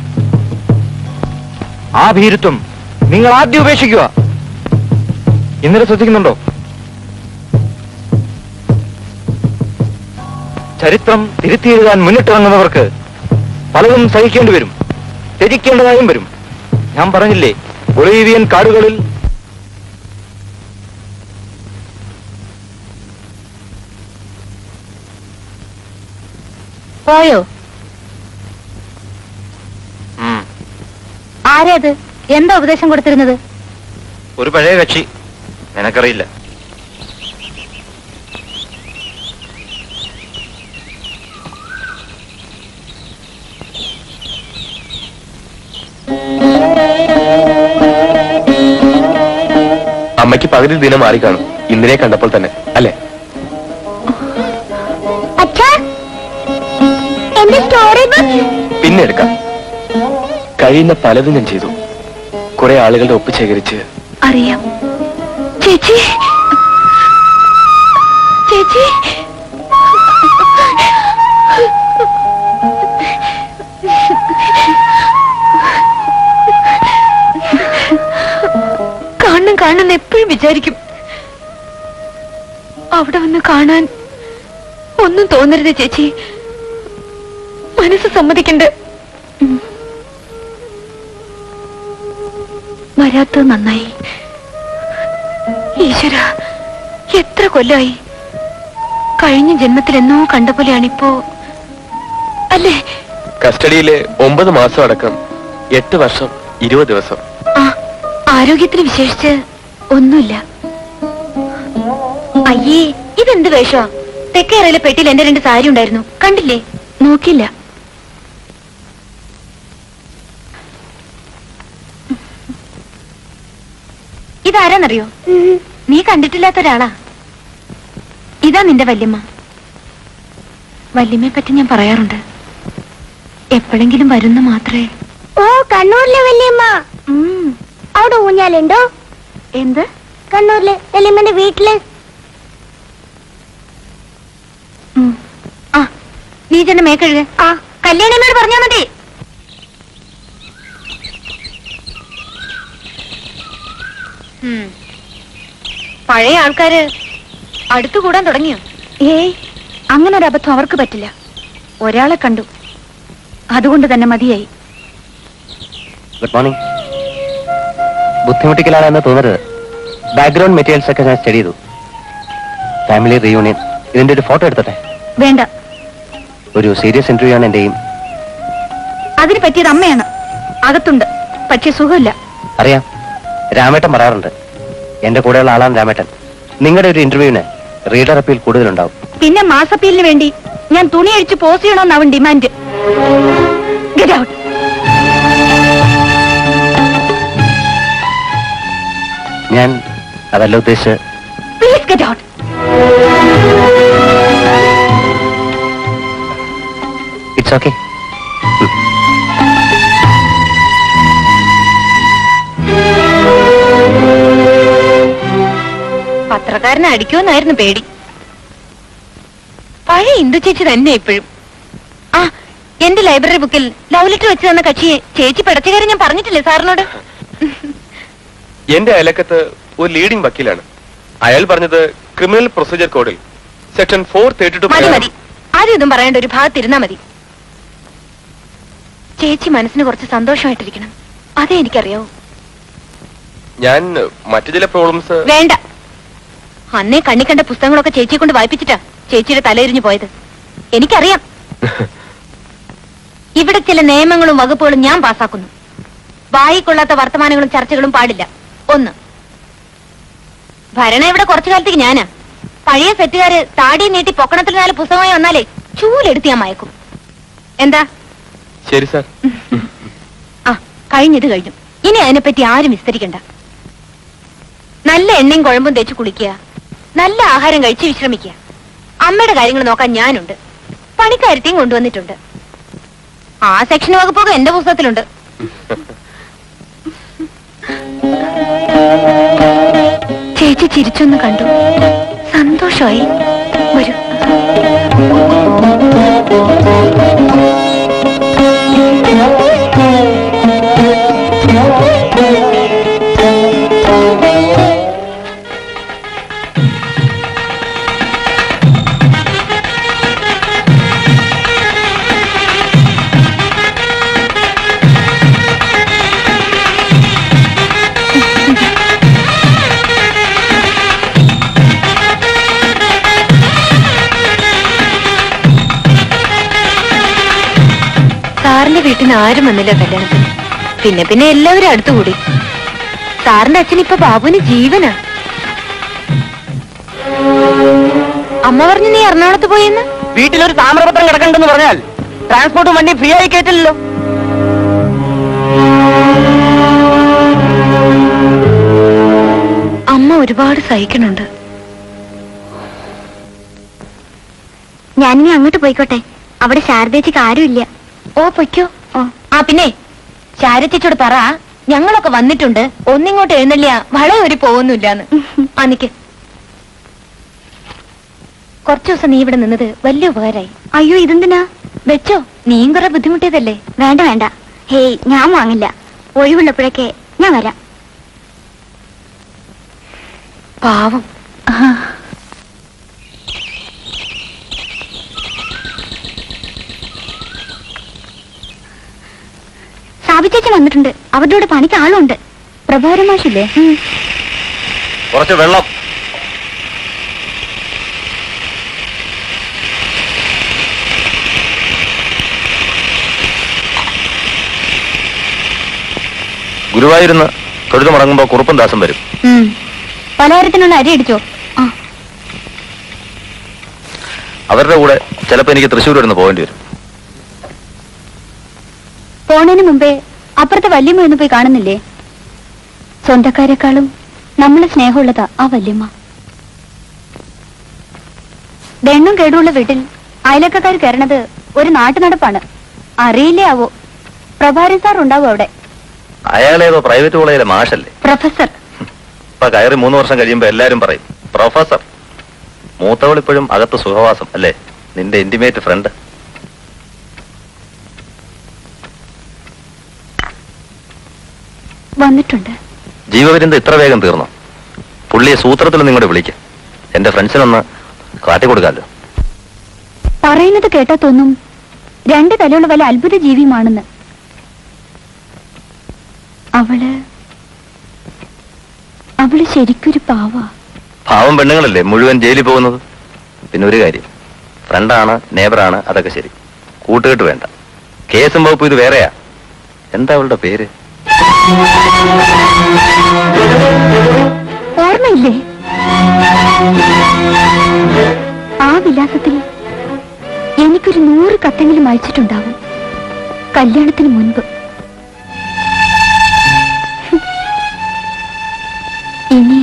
ആ ഭീരുത്വം നിങ്ങൾ ആദ്യം ഉപേക്ഷിക്കുക ഇന്നലെ ശ്രദ്ധിക്കുന്നുണ്ടോ ചരിത്രം തിരുത്തി എഴുതാൻ മുന്നിട്ടിറങ്ങുന്നവർക്ക് പലതും സഹിക്കേണ്ടി വരും ത്യജിക്കേണ്ടതായും വരും ഞാൻ പറഞ്ഞില്ലേ ബൊളീവിയൻ കാടുകളിൽ പോയോ ആരത് എന്താ ഉപദേശം കൊടുത്തിരുന്നത് ഒരു പഴയ കക്ഷി നിനക്കറിയില്ല അമ്മയ്ക്ക് പകുതി ദിനം മാറി കാണും ഇന്നലെ കണ്ടപ്പോൾ തന്നെ അല്ലേ അച്ഛാ എന്റെ സ്റ്റോറി ബുക്ക് പിന്നെ എടുക്കാം കഴിയുന്ന പലതും ഞാൻ ചെയ്തു കുറെ ആളുകളുടെ ഒപ്പ് ശേഖരിച്ച് അറിയാം ചേച്ചി ചേച്ചി കാണണം കാണണം എപ്പോഴും വിചാരിക്കും അവിടെ വന്ന് കാണാൻ ഒന്നും തോന്നരുത് ചേച്ചി മനസ്സ് സമ്മതിക്കണ്ട് ഉം. വരാത്തത് നന്നായി ഈശ്വര എത്ര കൊല്ലായി കഴിഞ്ഞ ജന്മത്തിൽ എന്നോ കണ്ട പോലെയാണിപ്പോ അല്ലേ കസ്റ്റഡിയിലെ ഒമ്പത് മാസം അടക്കം എട്ട് വർഷം ഇരുപത് ദിവസം ആ ആരോഗ്യത്തിന് വിശേഷിച്ച് ഒന്നുമില്ല അയ്യേ ഇതെന്ത് വേഷമാ തെക്കേറയിലെ പെട്ടിയിൽ എന്റെ രണ്ട് സാരി ഉണ്ടായിരുന്നു കണ്ടില്ലേ നോക്കില്ല ഇതാരാന്നറിയോ നീ കണ്ടിട്ടില്ലാത്ത ഒരാളാ ഇതാ നിന്റെ വല്യമ്മ വല്യമ്മയെ പറ്റി ഞാൻ പറയാറുണ്ട് എപ്പോഴെങ്കിലും വരുന്ന മാത്രമേ ഓ കണ്ണൂരിലെ വല്യമ്മ ഉം. അവിടെ ഊഞ്ഞാലുണ്ടോ എന്ത് കണ്ണൂരിലെ വല്യമ്മന്റെ വീട്ടില് ഉം. ആ നീ ചെന്ന് മേക്കഴുക ആ കല്യാണിനോട് പറഞ്ഞാ മതി ഉം. പഴയ ആൾക്കാര് അടുത്തു കൂടാൻ തുടങ്ങിയോ ഏയ് അങ്ങനെ ഒരു അബദ്ധം അവർക്ക് പറ്റില്ല ഒരാളെ കണ്ടു അതുകൊണ്ട് തന്നെ മതിയായി ഗുഡ് മോർണിംഗ് ബുദ്ധിമുട്ടിക്കലാണെന്ന് തോന്നരുത് ബാക്ക്ഗ്രൗണ്ട് മെറ്റീരിയൽസ് ഒക്കെ ഞാൻ സ്റ്റഡി ചെയ്തു ഫാമിലി റീയൂണിയൻ ഇതിന്റെ ഒരു ഫോട്ടോ എടുത്തട്ടെ വേണ്ട ഒരു സീരിയസ് ഇന്റർവ്യൂ ആണ് എന്റെയും അതിന് പറ്റിയത് അമ്മയാണ് അകത്തുണ്ട് പക്ഷെ സുഖമില്ല അറിയാം രാമേട്ടൻ പറയാറുണ്ട് എന്റെ കൂടെയുള്ള ആളാണ് രാമേട്ടൻ നിങ്ങളുടെ ഒരു ഇന്റർവ്യൂവിന് റീഡർ അപ്പീൽ കൂടുതലുണ്ടാവും പിന്നെ മാസപ്പീലിന് വേണ്ടി ഞാൻ തുണി അഴിച്ച് പോസ് ചെയ്യണമെന്ന് അവൻ ഡിമാൻഡ് Get out. ഞാൻ അതല്ല ഉദ്ദേശിച്ച് Please get out. It's okay പത്രക്കാരനെ അടിക്കുമെന്നായിരുന്നു പേടി പഴയ ഇന്ദു ചേച്ചി തന്നെ ഇപ്പോഴും ആ എന്റെ ലൈബ്രറി ബുക്കിൽ ലവ് ലെറ്റർ വെച്ച് തന്ന കക്ഷിയെ ചേച്ചി പിടച്ച കാര്യം ഞാൻ പറഞ്ഞിട്ടില്ലേ സാറിനോട് എന്റെ അയലക്കത്ത് ഒരു ലീഡിംഗ് വക്കീലാണ് അയാൾ പറഞ്ഞത് ക്രിമിനൽ പ്രൊസീജിയർ കോഡിൽ സെക്ഷൻ ഫോർ തേർട്ടി ടു മതി മതി ആരും ഇതും പറയേണ്ട ഒരു ഭാഗത്തിരുന്നാ മതി ചേച്ചി മനസ്സിന് കുറച്ച് സന്തോഷമായിട്ടിരിക്കണം അതേ എനിക്കറിയാവൂ ഞാൻ മറ്റു ചില പ്രോബ്ലംസ് വേണ്ട അന്നേ കണ്ണി കണ്ട പുസ്തകങ്ങളൊക്കെ ചേച്ചിയെ കൊണ്ട് വായിപ്പിച്ചിട്ടാ ചേച്ചിയുടെ തലയിരിഞ്ഞു പോയത് എനിക്കറിയാം ഇവിടെ ചില നിയമങ്ങളും വകുപ്പുകളും ഞാൻ പാസാക്കുന്നു വായി കൊള്ളാത്ത വർത്തമാനങ്ങളും ചർച്ചകളും പാടില്ല ഒന്ന് ഭരണം ഇവിടെ കുറച്ചു കാലത്തേക്ക് ഞാനാ പഴയ സെറ്റുകാര് താടി നീട്ടി പൊക്കണത്തിൽ നാല് പുസ്തകമായി വന്നാലേ ചൂലെടുത്ത് ഞാൻ മയക്കും എന്താ ശരി സാർ ആ കഴിഞ്ഞത് കഴിഞ്ഞു ഇനി അതിനെപ്പറ്റി ആരും വിസ്തരിക്കണ്ട നല്ല എണ്ണയും കുഴമ്പും തേച്ച് കുളിക്കുക നല്ല ആഹാരം കഴിച്ച് വിശ്രമിക്കുക അമ്മയുടെ കാര്യങ്ങൾ നോക്കാൻ ഞാനുണ്ട് പണിക്കാരത്തെയും കൊണ്ടുവന്നിട്ടുണ്ട് ആ സെക്ഷൻ വകുപ്പൊക്കെ എന്റെ പുസ്തകത്തിലുണ്ട് ചേച്ചി ചിരിച്ചൊന്ന് കണ്ടു സന്തോഷമായി വരൂ സാറിന്റെ വീട്ടിൽ നിന്ന് ആരും വന്നില്ല കല്യാണത്തിന് പിന്നെ പിന്നെ എല്ലാവരും അടുത്തുകൂടി സാറിന്റെ അച്ഛൻ ഇപ്പൊ ബാബുവിന് ജീവനാ അമ്മ പറഞ്ഞു നീ എറണാകുളത്ത് പോയെന്ന് വീട്ടിലൊരു താമ്രപത്രം കിടക്കണ്ടെന്ന് പറഞ്ഞാൽ ട്രാൻസ്പോർട്ടും വണ്ടി ഫ്രീ ആയി കയറ്റില്ലല്ലോ അമ്മ ഒരുപാട് സഹിക്കണുണ്ട് ഞാനിനി അങ്ങോട്ട് പോയിക്കോട്ടെ അവിടെ ശാരദേച്ചിക്ക് ആരുമില്ല ഓ പൊയ്ക്കോ ആ പിന്നെ ശാരത്തിച്ചോട് പറ ഞങ്ങളൊക്കെ വന്നിട്ടുണ്ട് ഒന്നിങ്ങോട്ട് എഴുന്നള്ളിയ വളം ഒരു പോകുന്നില്ലാന്ന് ആ നിക്ക് കുറച്ചു ദിവസം നീ ഇവിടെ നിന്നത് വലിയ ഉപകാരായി അയ്യോ ഇതെന്തിനാ വെച്ചോ നീയും കുറെ ബുദ്ധിമുട്ടിയതല്ലേ വേണ്ട വേണ്ട ഹേയ് ഞാൻ വാങ്ങില്ല ഒഴിവുള്ളപ്പോഴൊക്കെ ഞാൻ വരാം പാവം സാബിച്ചേച്ചി വന്നിട്ടുണ്ട് അവരുടെ കൂടെ പണിക്ക് ആളുണ്ട് പ്രഭാകരൻ മാഷില്ലേ കുറച്ച് വെള്ളം ഗുരുവായൂരുന്ന് തൊഴുതു മുടങ്ങുമ്പോ കുറുപ്പും ദാസം വരും പലഹാരത്തിനുള്ള അരി അടിച്ചോ ആ അവരുടെ കൂടെ ചിലപ്പോ എനിക്ക് തൃശ്ശൂർ വരുന്ന പോകേണ്ടി വരും പോണതിന് മുമ്പേ അപ്പുറത്തെ വല്യമ്മ ഒന്ന് പോയി കാണുന്നില്ലേ സ്വന്തക്കാരെക്കാളും നമ്മളെ സ്നേഹമുള്ളതാ ആ വല്യമ്മ ദണ്ണും കേടുള്ള വീട്ടിൽ അയലക്കാർ കയറണത് ഒരു നാട്ടു നടപ്പാണ് അറിയില്ലേ ആവോ പ്രഭാരൻ സാർ ഉണ്ടാവും അവിടെ അയാളേതോ പ്രൈവറ്റ് കോളേജിലെ മാഷല്ലേ പ്രൊഫസർ ഇപ്പൊ കയറി മൂന്ന് വർഷം കഴിയുമ്പോ എല്ലാരും പറയും പ്രൊഫസർ മൂത്തവൾ ഇപ്പോഴും അകത്ത് സുഖവാസം അല്ലേ നിന്റെ ഇന്റിമേറ്റ് ഫ്രണ്ട് വന്നിട്ടുണ്ട് ജീവപര്യന്തം ഇത്ര വേഗം തീർന്നു പുള്ളിയെ സൂത്രത്തിൽ നിങ്ങോട്ട് വിളിക്കാം എന്റെ ഫ്രണ്ട്സിനൊന്ന് കാട്ടിക്കൊടുക്കാമല്ലോ പറയുന്നത് കേട്ടാ തോന്നും രണ്ട് തലയുള്ള വല്ല അത്ഭുത ജീവിയുമാണെന്ന് അവള് അവള് ശരിക്കൊരു പാവാ പാവം പെണ്ണുങ്ങളല്ലേ മുഴുവൻ ജയിലിൽ പോകുന്നത് പിന്നെ ഒരു കാര്യം ഫ്രണ്ടാണ് നേബറാണ് അതൊക്കെ ശരി കൂട്ടുകെട്ട് വേണ്ട കേസും വകുപ്പ് ഇത് വേറെയാ എന്താ അവളുടെ പേര് ഓർമ്മയില്ലേ ആ വിലാസത്തിൽ എനിക്കൊരു നൂറ് കത്തെങ്കിലും അയച്ചിട്ടുണ്ടാവും കല്യാണത്തിന് മുൻപ് ഹും. ഇനി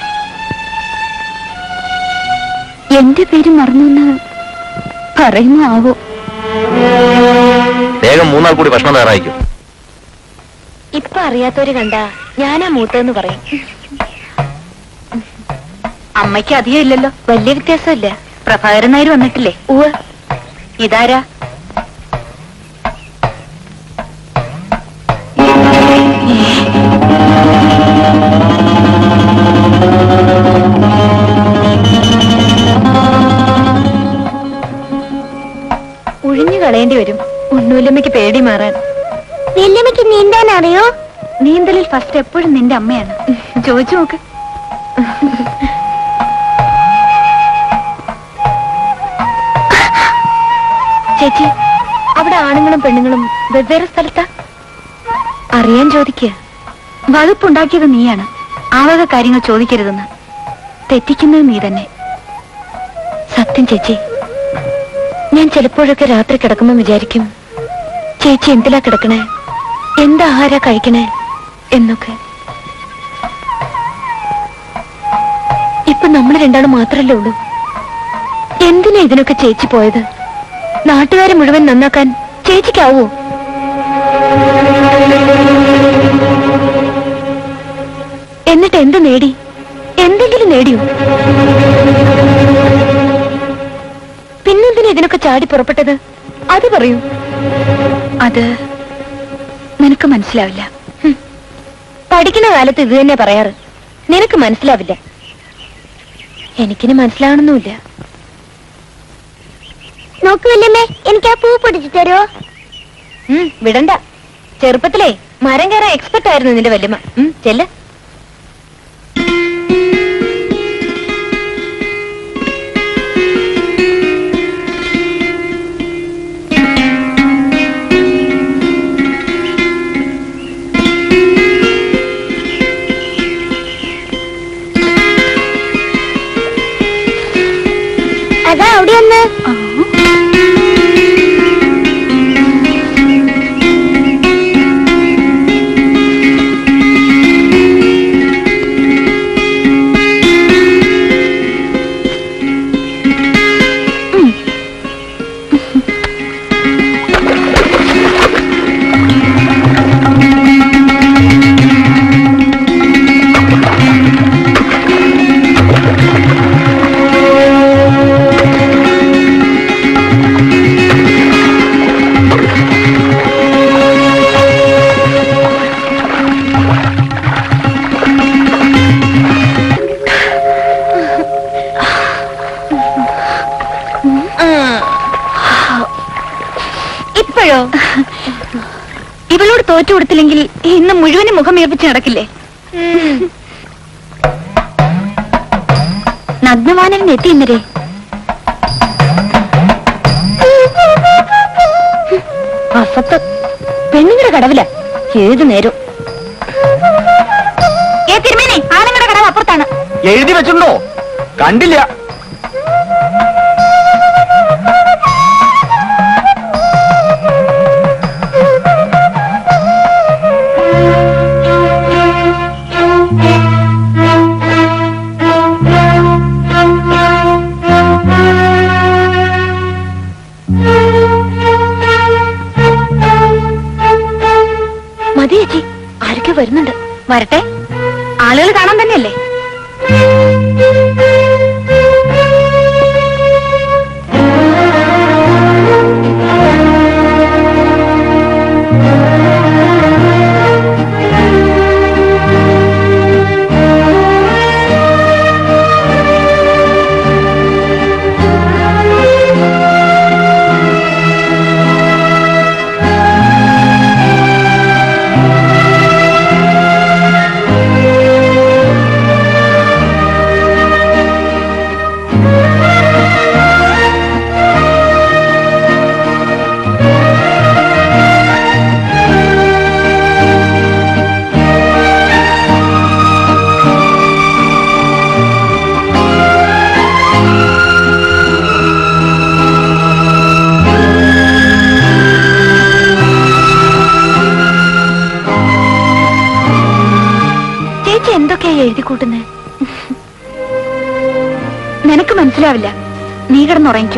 എന്റെ പേര് മറന്നു പറയുമോ ആവോ വേഗം മൂന്നാൾ കൂടി ഭക്ഷണം തയ്യാറായിരിക്കും ഇപ്പൊ അറിയാത്തവര് കണ്ട ഞാനാ മൂത്തതെന്ന് പറയും അമ്മയ്ക്ക് അധികം ഇല്ലല്ലോ വലിയ വ്യത്യാസമില്ല പ്രഭാകരൻ നായർ വന്നിട്ടില്ലേ ഉവ് ഇതാരാ ഒഴിഞ്ഞു കളയേണ്ടി വരും ഉണ്ണൂലമ്മയ്ക്ക് പേടി മാറാൻ വല്യമ്മയ്ക്ക് നീന്താൻ അറിയോ നീന്തലിൽ ഫസ്റ്റ് എപ്പോഴും നിന്റെ അമ്മയാണ് ചോദിച്ചു നോക്ക് ചേച്ചി അവിടെ ആണുങ്ങളും പെണ്ണുങ്ങളും വെവ്വേറെ സ്ഥലത്താ അറിയാൻ ചോദിക്കുക വകുപ്പുണ്ടാക്കിയത് നീയാണ് ആ വക കാര്യങ്ങൾ ചോദിക്കരുതെന്ന് തെറ്റിക്കുന്നത് നീ തന്നെ സത്യം ചേച്ചി ഞാൻ ചിലപ്പോഴൊക്കെ രാത്രി കിടക്കുമ്പോൾ വിചാരിക്കും ചേച്ചി എന്തിലാ കിടക്കണേ എന്താ ആഹാര കഴിക്കണേ എന്നൊക്കെ ഇപ്പൊ നമ്മൾ രണ്ടാളും മാത്രല്ലേ ഉള്ളൂ എന്തിനാ ഇതിനൊക്കെ ചേച്ചി പോയത് നാട്ടുകാരെ മുഴുവൻ നന്നാക്കാൻ ചേച്ചിക്കാവോ എന്നിട്ട് എന്ത് നേടി എന്തെങ്കിലും നേടിയോ പിന്നെന്തിനാ ഇതിനൊക്കെ ചാടി പുറപ്പെട്ടത് അത് പറയൂ അത് നിനക്ക് മനസ്സിലാവില്ല പഠിക്കുന്ന കാലത്ത് ഇത് തന്നെ പറയാറ് നിനക്ക് മനസ്സിലാവില്ല എനിക്കിന് മനസ്സിലാവണമെന്നില്ല നോക്കുമല്ലേ എനിക്ക് ആ പൂ പൊടിച്ചു തരുമോ ഉം, വിടണ്ട ചെറുപ്പത്തിലേ മരം കയറാൻ എക്സ്പെർട്ട് ആയിരുന്നു നിന്റെ വല്യമ്മ ഉം, ചെല്ല് അതാ അവിടെ ഒന്ന് ഇപ്പോഴോ ഇവളോട് തോറ്റു കൊടുത്തില്ലെങ്കിൽ ഇന്ന് മുഴുവനും മുഖം ഏൽപ്പിച്ച് നടക്കില്ലേ നഗ്നവാനൻ എത്തി ഇന്നരെ അസത്ത് പെണ്ണുങ്ങളുടെ കടവില ഏത് നേരം ഏ തിരുമേനി ആണുങ്ങളുടെ കടവ് അപ്പുറത്താണ് എഴുതി വെച്ചിട്ടുണ്ടോ കണ്ടില്ല മതി ചേച്ചി ആരൊക്കെ വരുന്നുണ്ട് വരട്ടെ ആളുകൾ കാണാൻ തന്നെയല്ലേ ചേച്ചി എന്തൊക്കെയാ എഴുതി കൂട്ടുന്നേ നിനക്ക് മനസ്സിലാവില്ല നീ കിടന്നുറങ്ങിക്കോ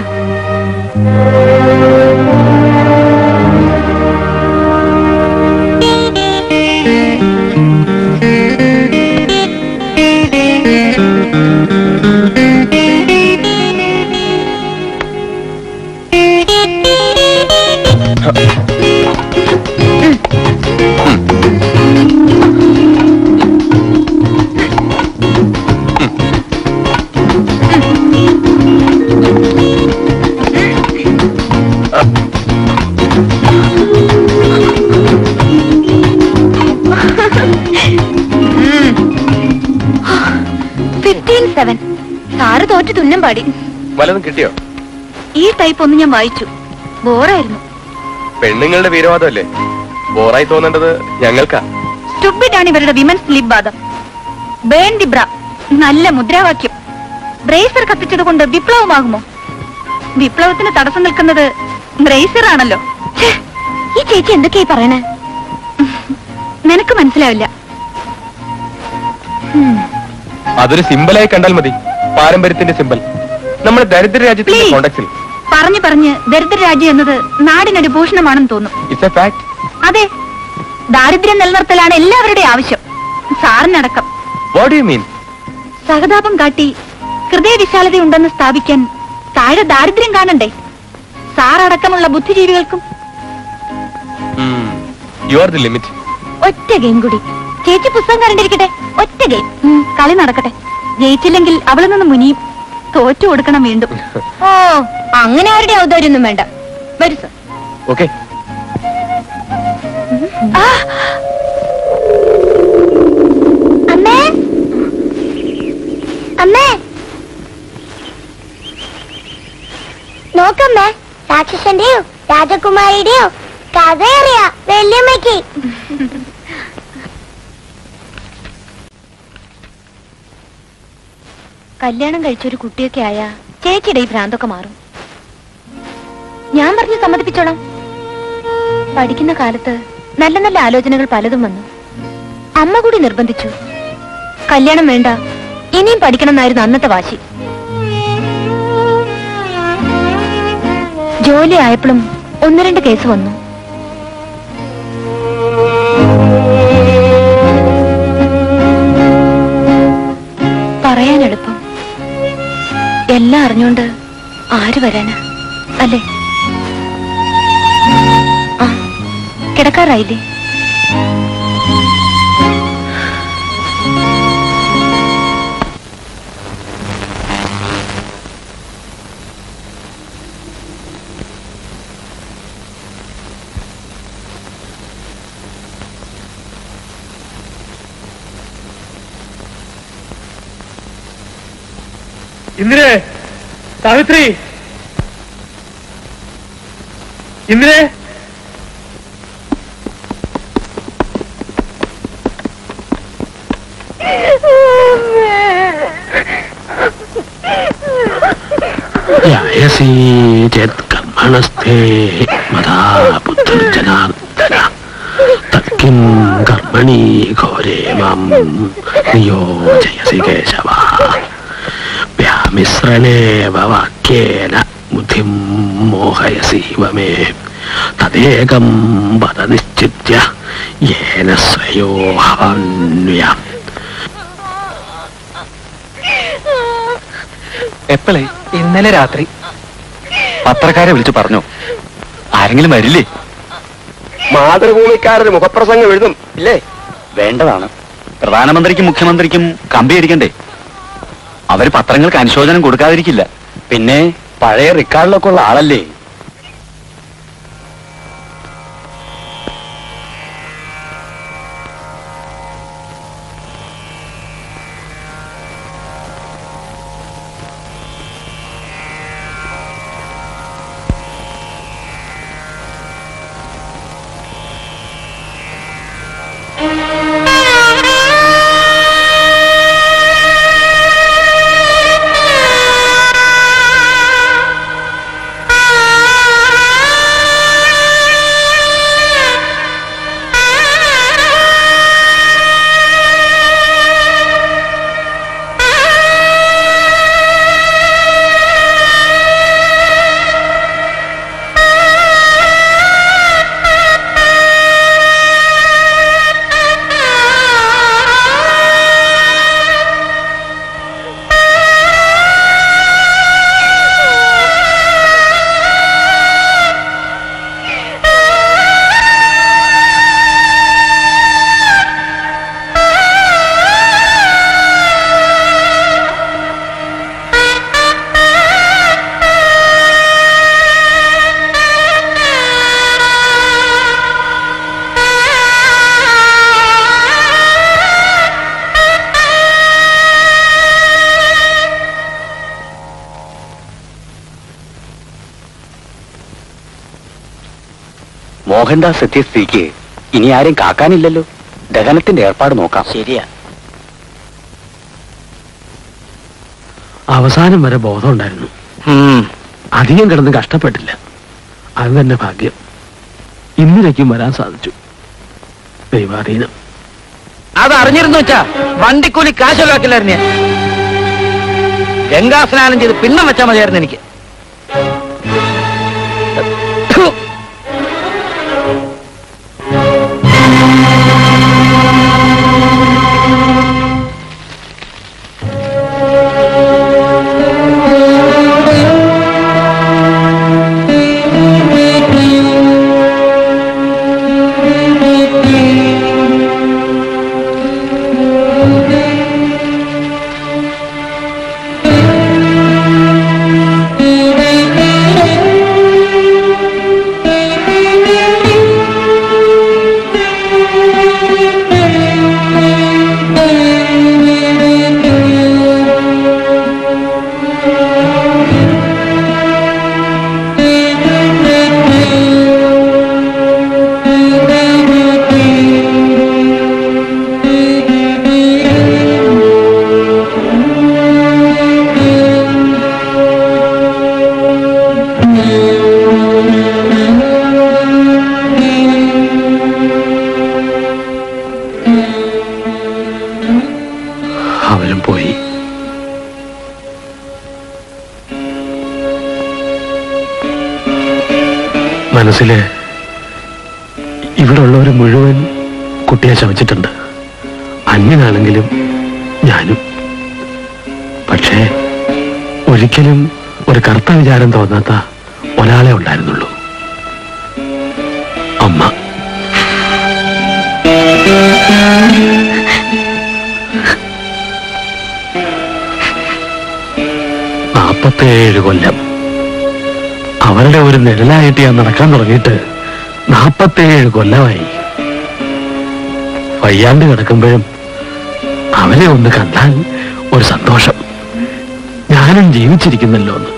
ഫിഫ്റ്റീൻ സെവൻ സാറ് തോറ്റ് തുന്നം പാടി വല്ലതും കിട്ടിയോ ഈ ടൈപ്പ് ഒന്ന് ഞാൻ വായിച്ചു ബോറായിരുന്നു പെണ്ണുങ്ങളുടെ വീരവാദമല്ലേ ബോറായി തോന്നേണ്ടത് ഞങ്ങൾക്കാ സ്റ്റുപ്പിഡാണ് ഇവരുടെ വിമൻസ് ലിപ് വാദം ബേൺ ദി ബ്ര നല്ല മുദ്രാവാക്യം ബ്രേസർ കത്തിച്ചത് കൊണ്ട് വിപ്ലവമാകുമോ വിപ്ലവത്തിന് തടസ്സം നിൽക്കുന്നത് ബ്രേസർ ആണല്ലോ ഛേ, ഈ ചേച്ചി എന്തൊക്കെയായി പറയണേ നിനക്ക് മനസ്സിലാവില്ല അതൊരു സിമ്പലായി കണ്ടാൽ മതി പാരമ്പര്യത്തിന്റെ സിമ്പൽ നമ്മുടെ ദരിദ്ര രാജ്യത്തിന്റെ Please. കോണ്ടക്സിൽ പറഞ്ഞു പറഞ്ഞ് ദരിദ്ര രാജ്യം എന്നത് നാടിനൊരു ഭൂഷണമാണെന്ന് തോന്നും ഇറ്റ്സ് എ ഫാക്ട് അതെ ദാരിദ്ര്യം നിലനിർത്തലാണ് എല്ലാവരുടെയും ആവശ്യം സാറിനടക്കം വാട്ട് യു മീൻ സഹതാപം കാട്ടി ഹൃദയവിശാലതയുണ്ടെന്ന് സ്ഥാപിക്കാൻ താഴെ ദാരിദ്ര്യം കാണണ്ടേ സാറടക്കമുള്ള ബുദ്ധിജീവികൾക്കും യു ആർ ദി ലിമിറ്റ് ഒറ്റ ഗെയിം കൂടി ചേച്ചി പുസ്തകം കണ്ടിരിക്കട്ടെ ഒറ്റ ഗെയിം ഉം, കളി നടക്കട്ടെ ജയിച്ചില്ലെങ്കിൽ അവളിൽ നിന്ന് മുനിയും തോറ്റു കൊടുക്കണം വീണ്ടും ഓ അങ്ങനെ ആരുടെ ഔദാര്യൊന്നും വേണ്ട വരൂ സർ ഓക്കെ അമ്മേ അമ്മേ നോക്കമ്മേ രാക്ഷസന്റെയോ രാജകുമാരിയുടെയോ കഥ അറിയാ വല്യമ്മയ്ക്ക് കല്യാണം കഴിച്ചൊരു കുട്ടിയൊക്കെ ആയ ചേച്ചിയുടെ ഈ ഭ്രാന്തൊക്കെ മാറും ഞാൻ പറഞ്ഞ് സമ്മതിപ്പിച്ചോളാം പഠിക്കുന്ന കാലത്ത് നല്ല നല്ല ആലോചനകൾ പലതും വന്നു അമ്മ കൂടി നിർബന്ധിച്ചു കല്യാണം വേണ്ട ഇനിയും പഠിക്കണം എന്നായിരുന്നു അന്നത്തെ വാശി ജോലി ആയപ്പോഴും ഒന്ന് രണ്ട് കേസ് വന്നു പറയാൻ എളുപ്പം എല്ലാം അറിഞ്ഞോണ്ട് ആര് വരാനാ അല്ലേ ആ കിടക്കാറായില്ലേ ഇന്ദിരേ സാവിത്രി ഇന്ദിരേ യായസീ ചേത് കർമ്മണസ്ഥേ മതാ ബുദ്ധിർജനാർദ്ദന തത്കിം കർമ്മണി ഘോരേ മാം നിയോജയസി കേശവ വ്യാമിശ്രണേവ വാക്യേന ബുദ്ധിം മോഹയസീവ മേ തദേകം പദ നിശ്ചിത്യ യേന സ്വയോഹവാന്വയാം എപ്പോഴേ ഇന്നലെ രാത്രി പത്രക്കാരെ വിളിച്ചു പറഞ്ഞു ആരെങ്കിലും വരില്ലേ മാതൃഭൂമിക്കാരന് മുഖപ്രസംഗം എഴുതും ഇല്ലേ വേണ്ടതാണ് പ്രധാനമന്ത്രിക്കും മുഖ്യമന്ത്രിക്കും കമ്പി അടിക്കണ്ടേ അവര് പത്രങ്ങൾക്ക് അനുശോചനം കൊടുക്കാതിരിക്കില്ല പിന്നെ പഴയ റെക്കോർഡിലൊക്കെ ഉള്ള ആളല്ലേ ആ മോഹൻദാസ് എത്തിയ സ്ഥിതിക്ക് ഇനി ആരും കാക്കാനില്ലല്ലോ ദഹനത്തിന്റെ ഏർപ്പാട് നോക്കാം ശരിയാ അവസാനം വരെ ബോധമുണ്ടായിരുന്നു അധികം കിടന്ന് കഷ്ടപ്പെട്ടില്ല അത് തന്നെ ഭാഗ്യം ഇന്നിലേക്കും വരാൻ സാധിച്ചു ദൈവാധീനം അത് അറിഞ്ഞിരുന്നു വെച്ചാ വണ്ടിക്കൂലി കാശൊലാക്കില്ലായിരുന്നു ഞാൻ ഗംഗാ സ്നാനം ചെയ്ത് പിണ്ണം വെച്ചാ മതിയായിരുന്നു എനിക്ക് അവരും പോയി മനസ്സില് ഇവിടെ ഉള്ളവർ മുഴുവൻ കുട്ടിയെ ശമിച്ചിട്ടുണ്ട് അന്യനാണെങ്കിലും ഞാനും പക്ഷേ ഒരിക്കലും ഒരു കറുത്ത വിചാരം തോന്നാത്ത ഒരാളെ ഉണ്ടായിരുന്നുള്ളൂ അമ്മ നാപ്പത്തേഴ് കൊല്ലം അവരുടെ ഒരു നിഴലായിട്ട് ഞാൻ നടക്കാൻ തുടങ്ങിയിട്ട് നാപ്പത്തേഴ് കൊല്ലമായി വയ്യാണ്ട് കിടക്കുമ്പോഴും അവരെ ഒന്ന് കണ്ടാൽ ഒരു സന്തോഷം ഞാനും ജീവിച്ചിരിക്കുന്നല്ലോ എന്ന്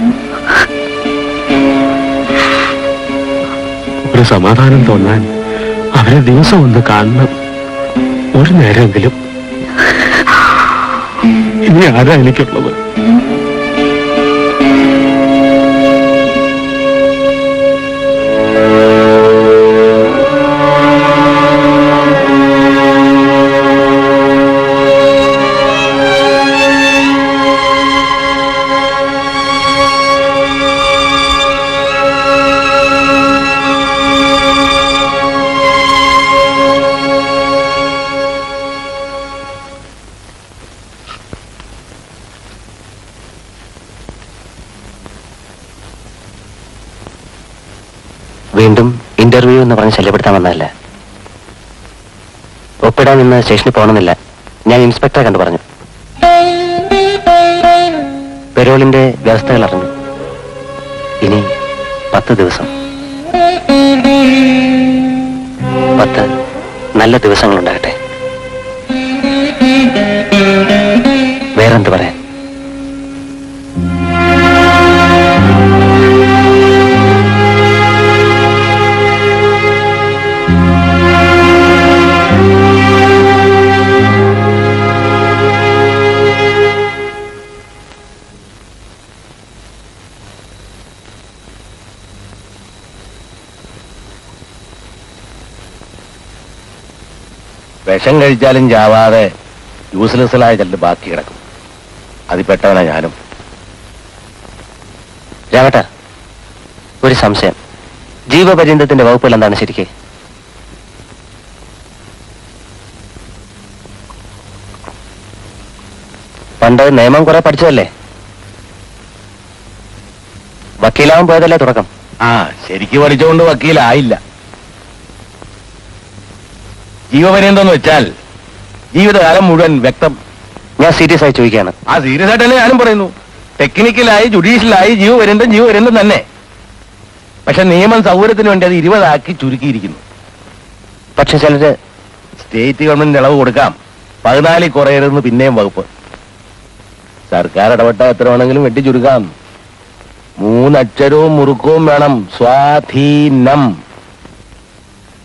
ഒരു സമാധാനം തോന്നാൻ അവരെ ദിവസം ഒന്ന് കാണണം ഒരു നേരമെങ്കിലും ഇനി ആരാ എനിക്കുള്ളത് വീണ്ടും ഇന്റർവ്യൂ എന്ന് പറഞ്ഞ് ശല്യപ്പെടുത്താൻ വന്നതല്ല ഒപ്പിടാൻ നിന്ന് സ്റ്റേഷനിൽ പോകണമെന്നില്ല ഞാൻ ഇൻസ്പെക്ടറെ കണ്ടു പറഞ്ഞു പെരോളിന്റെ വ്യവസ്ഥകൾ അറിഞ്ഞു ഇനി പത്ത് ദിവസം പത്ത് നല്ല ദിവസങ്ങൾ ഉണ്ടാകട്ടെ വേറെന്ത് പറയാൻ വിഷം കഴിച്ചാലും ചാവാതെ യൂസ്ലെസ്സായ ചിലത് ബാക്കി കിടക്കും അതിൽ പെട്ടവനാ ഞാനും രാമട്ട ഒരു സംശയം ജീവപര്യന്തത്തിന്റെ വകുപ്പുകൾ എന്താണ് ശരിക്ക് പണ്ട് നിയമം കുറെ പഠിച്ചതല്ലേ വക്കീലാവാൻ പോയതല്ലേ തുടക്കം ആ ശരിക്ക് പഠിച്ചുകൊണ്ട് വക്കീലായില്ല ജീവപര്യന്തമെന്ന് വെച്ചാൽ ജീവിതകാലം മുഴുവൻ വ്യക്തം ഞാൻ സീരിയസ് ആയി ചോദിക്കുകയാണ് ആ സീരിയസ് ആയിട്ട് തന്നെ ഞാനും പറയുന്നു ടെക്നിക്കലായി ജുഡീഷ്യലായി ജീവപര്യന്തം ജീവപര്യന്തം തന്നെ പക്ഷെ നിയമം സൗകര്യത്തിന് വേണ്ടി അത് ഇരുപതാക്കി ചുരുക്കിയിരിക്കുന്നു പക്ഷെ ചിലര് സ്റ്റേറ്റ് ഗവൺമെന്റ് ഇളവ് കൊടുക്കാം പതിനാലിൽ കുറയരുതെന്ന് പിന്നെയും വകുപ്പ് സർക്കാർ ഇടപെട്ട എത്ര വേണമെങ്കിലും വെട്ടി ചുരുക്കാം മൂന്നക്ഷരവും മുറുക്കവും വേണം സ്വാധീനം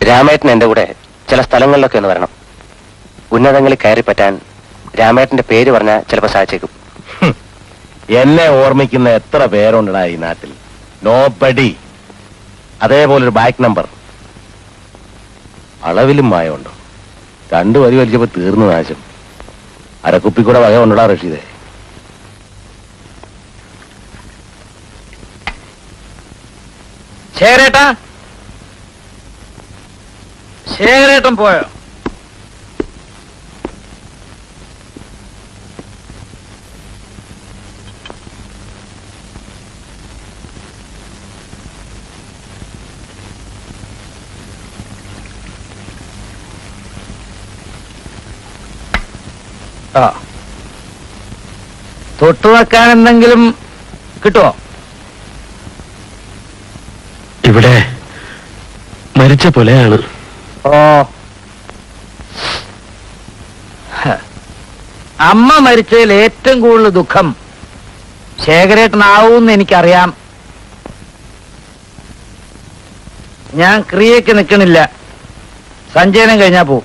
രാമേട്ടൻ എന്റെ കൂടെ ചില സ്ഥലങ്ങളിലൊക്കെ ഒന്ന് വരണം ഉന്നതങ്ങളിൽ കയറി പറ്റാൻ രാമേട്ടന്റെ പേര് പറഞ്ഞാൽ ചിലപ്പോൾ സാധിച്ചേക്കും എന്നെ ഓർമ്മിക്കുന്ന എത്ര പേരുണ്ടടാ ഈ നാട്ടിൽ നോ ബഡി അതേപോലെ ഒരു ബാക്ക് നമ്പർ അളവിലും മായമുണ്ടോ രണ്ടു വരി വലിച്ചപ്പോ തീർന്നു നാശം അരക്കുപ്പിക്കൂടെ വക ഉണ്ടടാ റഷീദേ ശേഖരേട്ടാ ശേഖരേട്ടൻ പോയോ ആ തൊട്ടു വെക്കാൻ എന്തെങ്കിലും കിട്ടുമോ ഇവിടെ മരിച്ച പോലെയാണ് ഓ ഹ. അമ്മ മരിച്ചതിൽ ഏറ്റവും കൂടുതൽ ദുഃഖം ശേഖരേട്ടനാവൂന്ന് എനിക്കറിയാം ഞാൻ ക്രിയക്ക് നിൽക്കണില്ല സഞ്ചയനം കഴിഞ്ഞാ പോവും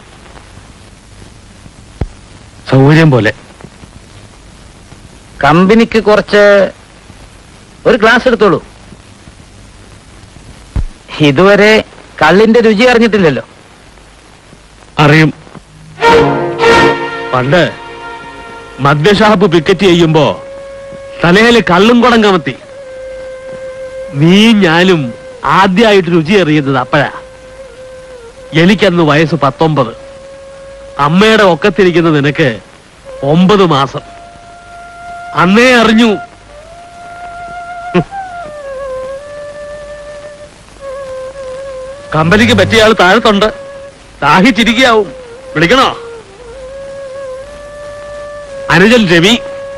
സൗകര്യം പോലെ കമ്പനിക്ക് കുറച്ച് ഒരു ഗ്ലാസ് എടുത്തോളൂ ഇതുവരെ കള്ളിന്റെ രുചി അറിഞ്ഞിട്ടില്ലല്ലോ അറിയും പണ്ട് മദ്യഷാപ്പ് പിക്കറ്റ് ചെയ്യുമ്പോ തലയില് കള്ളും കുടം കമത്തി നീ ഞാനും ആദ്യമായിട്ട് രുചി അറിയുന്നത് അപ്പോഴാ എനിക്കന്ന് വയസ്സ് പത്തൊമ്പത് അമ്മയുടെ ഒക്കത്തിരിക്കുന്ന നിനക്ക് ഒമ്പത് മാസം അന്നേ അറിഞ്ഞു കമ്പനിക്ക് പറ്റിയ ആൾ താഴത്തുണ്ട് ദാഹിച്ചിരിക്കാവും വിളിക്കണോ അനുജൻ രവി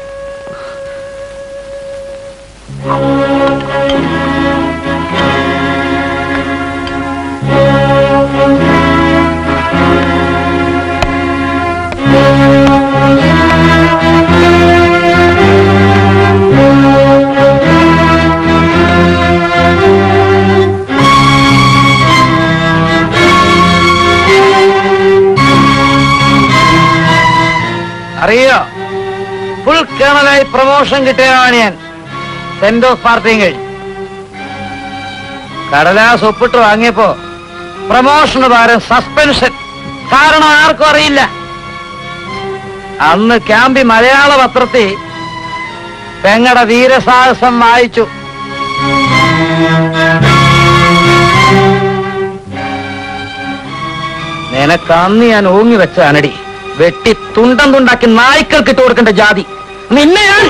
അറിയോ ഫുൾ കേണലായി പ്രൊമോഷൻ കിട്ടിയതാണ് ഞാൻ സെന്റ് ഓഫ് പാർട്ടിയും കഴിഞ്ഞു കടലാസ് ഒപ്പിട്ട് വാങ്ങിയപ്പോ പ്രൊമോഷന് പകരം സസ്പെൻഷൻ കാരണം ആർക്കും അറിയില്ല അന്ന് ക്യാമ്പി മലയാള പത്രത്തിൽ പെങ്ങടെ വീരസാഹസം വായിച്ചു നിനക്കന്ന് ഞാൻ ഓങ്ങി വെച്ച അനടി വെട്ടി തുണ്ടം തുണ്ടാക്കി നായ്ക്കൾക്ക് ഇട്ട് കൊടുക്കേണ്ട ജാതി നിന്നെ ഞാൻ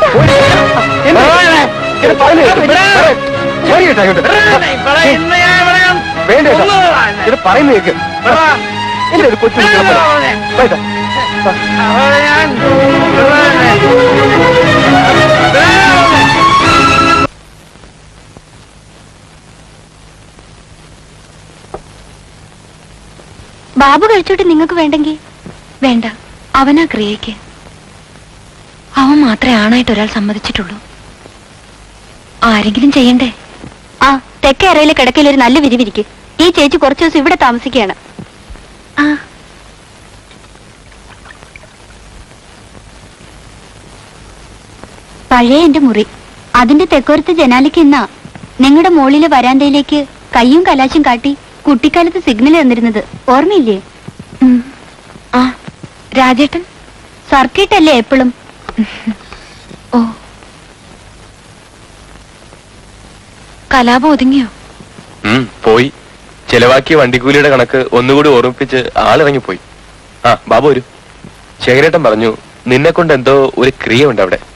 ഇത് പറയുന്ന കേക്ക് എന്റെ ഒരു കൊച്ചു ബാബു കഴിച്ചോട്ട് നിങ്ങൾക്ക് വേണ്ടെങ്കിൽ വേണ്ട അവനാ ക്രിയയ്ക്ക് അവൻ മാത്രമേ ആണായിട്ട് ഒരാൾ സമ്മതിച്ചിട്ടുള്ളൂ ആരെങ്കിലും ചെയ്യണ്ടേ ആ തെക്കേ അറയിലെ കിടക്കയിൽ ഒരു നല്ല വിരിവിരിക്ക് ഈ ചേച്ചി കുറച്ചു ദിവസം ഇവിടെ താമസിക്കുകയാണ് ആ പഴയ എന്റെ മുറി അതിന്റെ തെക്കോരത്തെ ജനാലിക്ക് ഇന്നാ നിങ്ങളുടെ മോളിലെ വരാന്തയിലേക്ക് കയ്യും കലാശും കാട്ടി കുട്ടിക്കാലത്ത് സിഗ്നൽ തന്നിരുന്നത് ഓർമ്മയില്ലേ ഉം. ആ രാജേട്ടൻ സർക്കിട്ട് അല്ലേ എപ്പോഴും ഓ കലാപം ഒതുങ്ങിയോ ഉം, പോയി ചെലവാക്കിയ വണ്ടിക്കൂലിയുടെ കണക്ക് ഒന്നുകൂടി ഓർമ്മിപ്പിച്ച് ആളിറങ്ങിപ്പോയി ആ ബാബു വരൂ ശേഖരേട്ടൻ പറഞ്ഞു നിന്നെ കൊണ്ട് എന്തോ ഒരു ക്രിയ ഉണ്ട് അവിടെ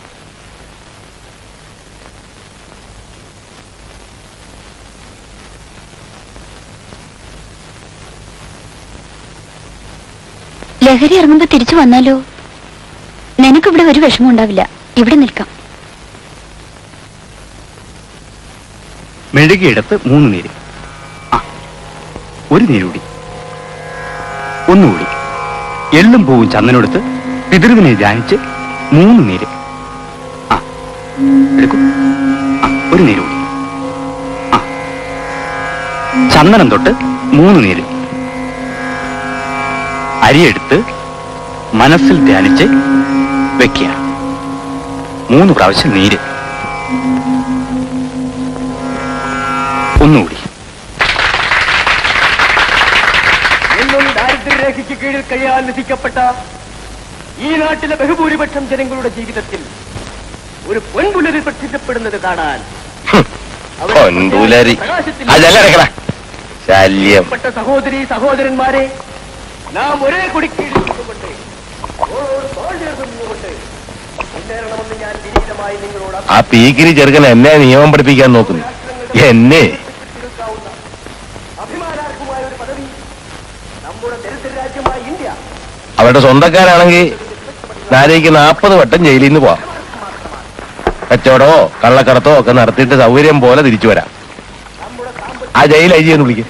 ലഹരി ഇറങ്ങുമ്പോ തിരിച്ചു വന്നാലോ നിനക്കിവിടെ ഒരു വിഷമം ഉണ്ടാവില്ല ഇവിടെ നിൽക്കാം മെഴുകിയെടുത്ത് മൂന്ന് നീര് ആ ഒരു നീര് കൂടി ഒന്നുകൂടി എള്ളും പൂവും ചന്ദനെടുത്ത് പിതൃവിനെ ധ്യാനിച്ച് മൂന്ന് നീര് ആ എടുക്കൂ ആ ഒരു നീര് കൂടി ആ ചന്ദനം തൊട്ട് മൂന്ന് നീര് അരിയെടുത്ത് മനസ്സിൽ ധ്യാനിച്ച് വെക്കുക മൂന്ന് പ്രാവശ്യം നീര് ഒന്നുകൂടി എന്നും ദാരിദ്ര്യരേഖയ്ക്ക് കീഴിൽ കഴിയാൻ വിധിക്കപ്പെട്ട ഈ നാട്ടിലെ ബഹുഭൂരിപക്ഷം ജനങ്ങളുടെ ജീവിതത്തിൽ ഒരു പൊൻപുലരി പ്രത്യക്ഷപ്പെടുന്നത് കാണാൻ പൊൻപുലരി അതല്ല ഇറക്കണ ശല്യം പ്രിയപ്പെട്ട സഹോദരി സഹോദരന്മാരെ നാം ഒരേ കുടിക്കീഴിൽ നിന്നുകൊണ്ട് ഓരോട് തോൾ ചേർന്ന് നിന്നുകൊണ്ട് മുന്നേറണമെന്ന് ഞാൻ വിനീതമായി നിങ്ങളോട് ആ പീക്കിരി ചെറുക്കൻ എന്നെ നിയമം പഠിപ്പിക്കാൻ നോക്കുന്നു എന്നെ അഭ്യർത്ഥിക്കാവുന്ന അഭിമാനാർഹമായ ഒരു പദവി നമ്മുടെ ദരിദ്ര രാജ്യമായ ഇന്ത്യ അവരുടെ സ്വന്തക്കാരാണെങ്കിൽ നാലേക്ക് നാൽപ്പത് വട്ടം ജയിലിൽ നിന്ന് പോവാം കച്ചവടമോ കള്ളക്കടത്തോ ഒക്കെ നടത്തിയിട്ട് സൗകര്യം പോലെ തിരിച്ചു വരാം ആ ജയിൽ ഐ ജി എന്ന് വിളിക്കും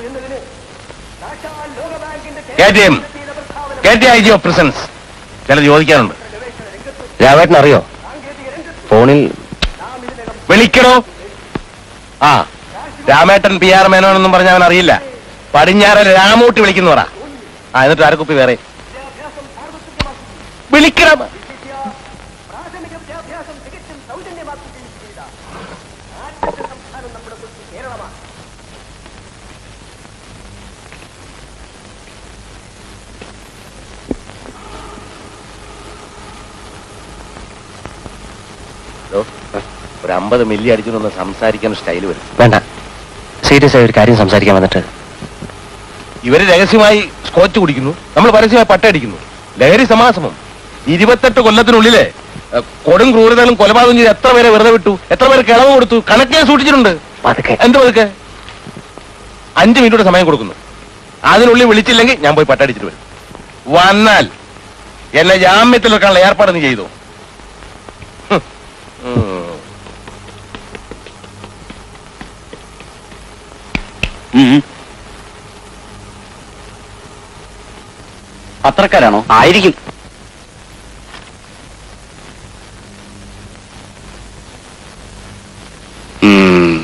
ഐ ജി ഓഫ് പ്രസൻസ് ചില ചോദിക്കാനുണ്ട് രാവേട്ടൻ അറിയോ ഫോണിൽ വിളിക്കണോ ആ രാമേട്ടൻ പി ആർ മേനോനെന്നും പറഞ്ഞ അവൻ അറിയില്ല പടിഞ്ഞാറ രാമൂട്ടി വിളിക്കുന്നു പറ ആ എന്നിട്ട് അരക്കുപ്പി വേറെ വിളിക്കണം പ്രാഥമിക വിദ്യാഭ്യാസം തികച്ചും സൗജന്യമാക്കുകയും ചെയ്ത ആദ്യത്തെ സംസ്ഥാനം നമ്മുടെ കൊച്ചു കേരളമാണ് ദോ, ഒരു അമ്പത് മില്ലി അടിച്ചിട്ടൊന്ന് സംസാരിക്കാൻ സ്റ്റൈല് വരും വേണ്ട സീരിയസ് ആയ ഒരു കാര്യം സംസാരിക്കാൻ വന്നിട്ട് ഇവര് രഹസ്യമായി സ്കോച്ച് കുടിക്കുന്നു നമ്മൾ പരസ്യമായി പട്ടയടിക്കുന്നു ലഹരി സമാസമം ഇരുപത്തെട്ട് കൊല്ലത്തിനുള്ളിലെ ഏ, കൊടും ക്രൂരതകളും കൊലപാതകം ചെയ്ത് എത്ര പേരെ വെറുതെ വിട്ടു എത്ര പേര് കിളവ് കൊടുത്തു കണക്കേ സൂക്ഷിച്ചിട്ടുണ്ട് എന്ത് പതുക്കെ അഞ്ചു മിനിറ്റ് സമയം കൊടുക്കുന്നു അതിനുള്ളിൽ വിളിച്ചില്ലെങ്കിൽ ഞാൻ പോയി പട്ടടിച്ചിട്ട് വരും വന്നാൽ എന്നെ ജാമ്യത്തിൽ വെക്കാനുള്ള ഏർപ്പാട് നീ ചെയ്തു ഹും. ഉം. ഉം. പത്രക്കാരാണോ ആയിരിക്കും ഉം.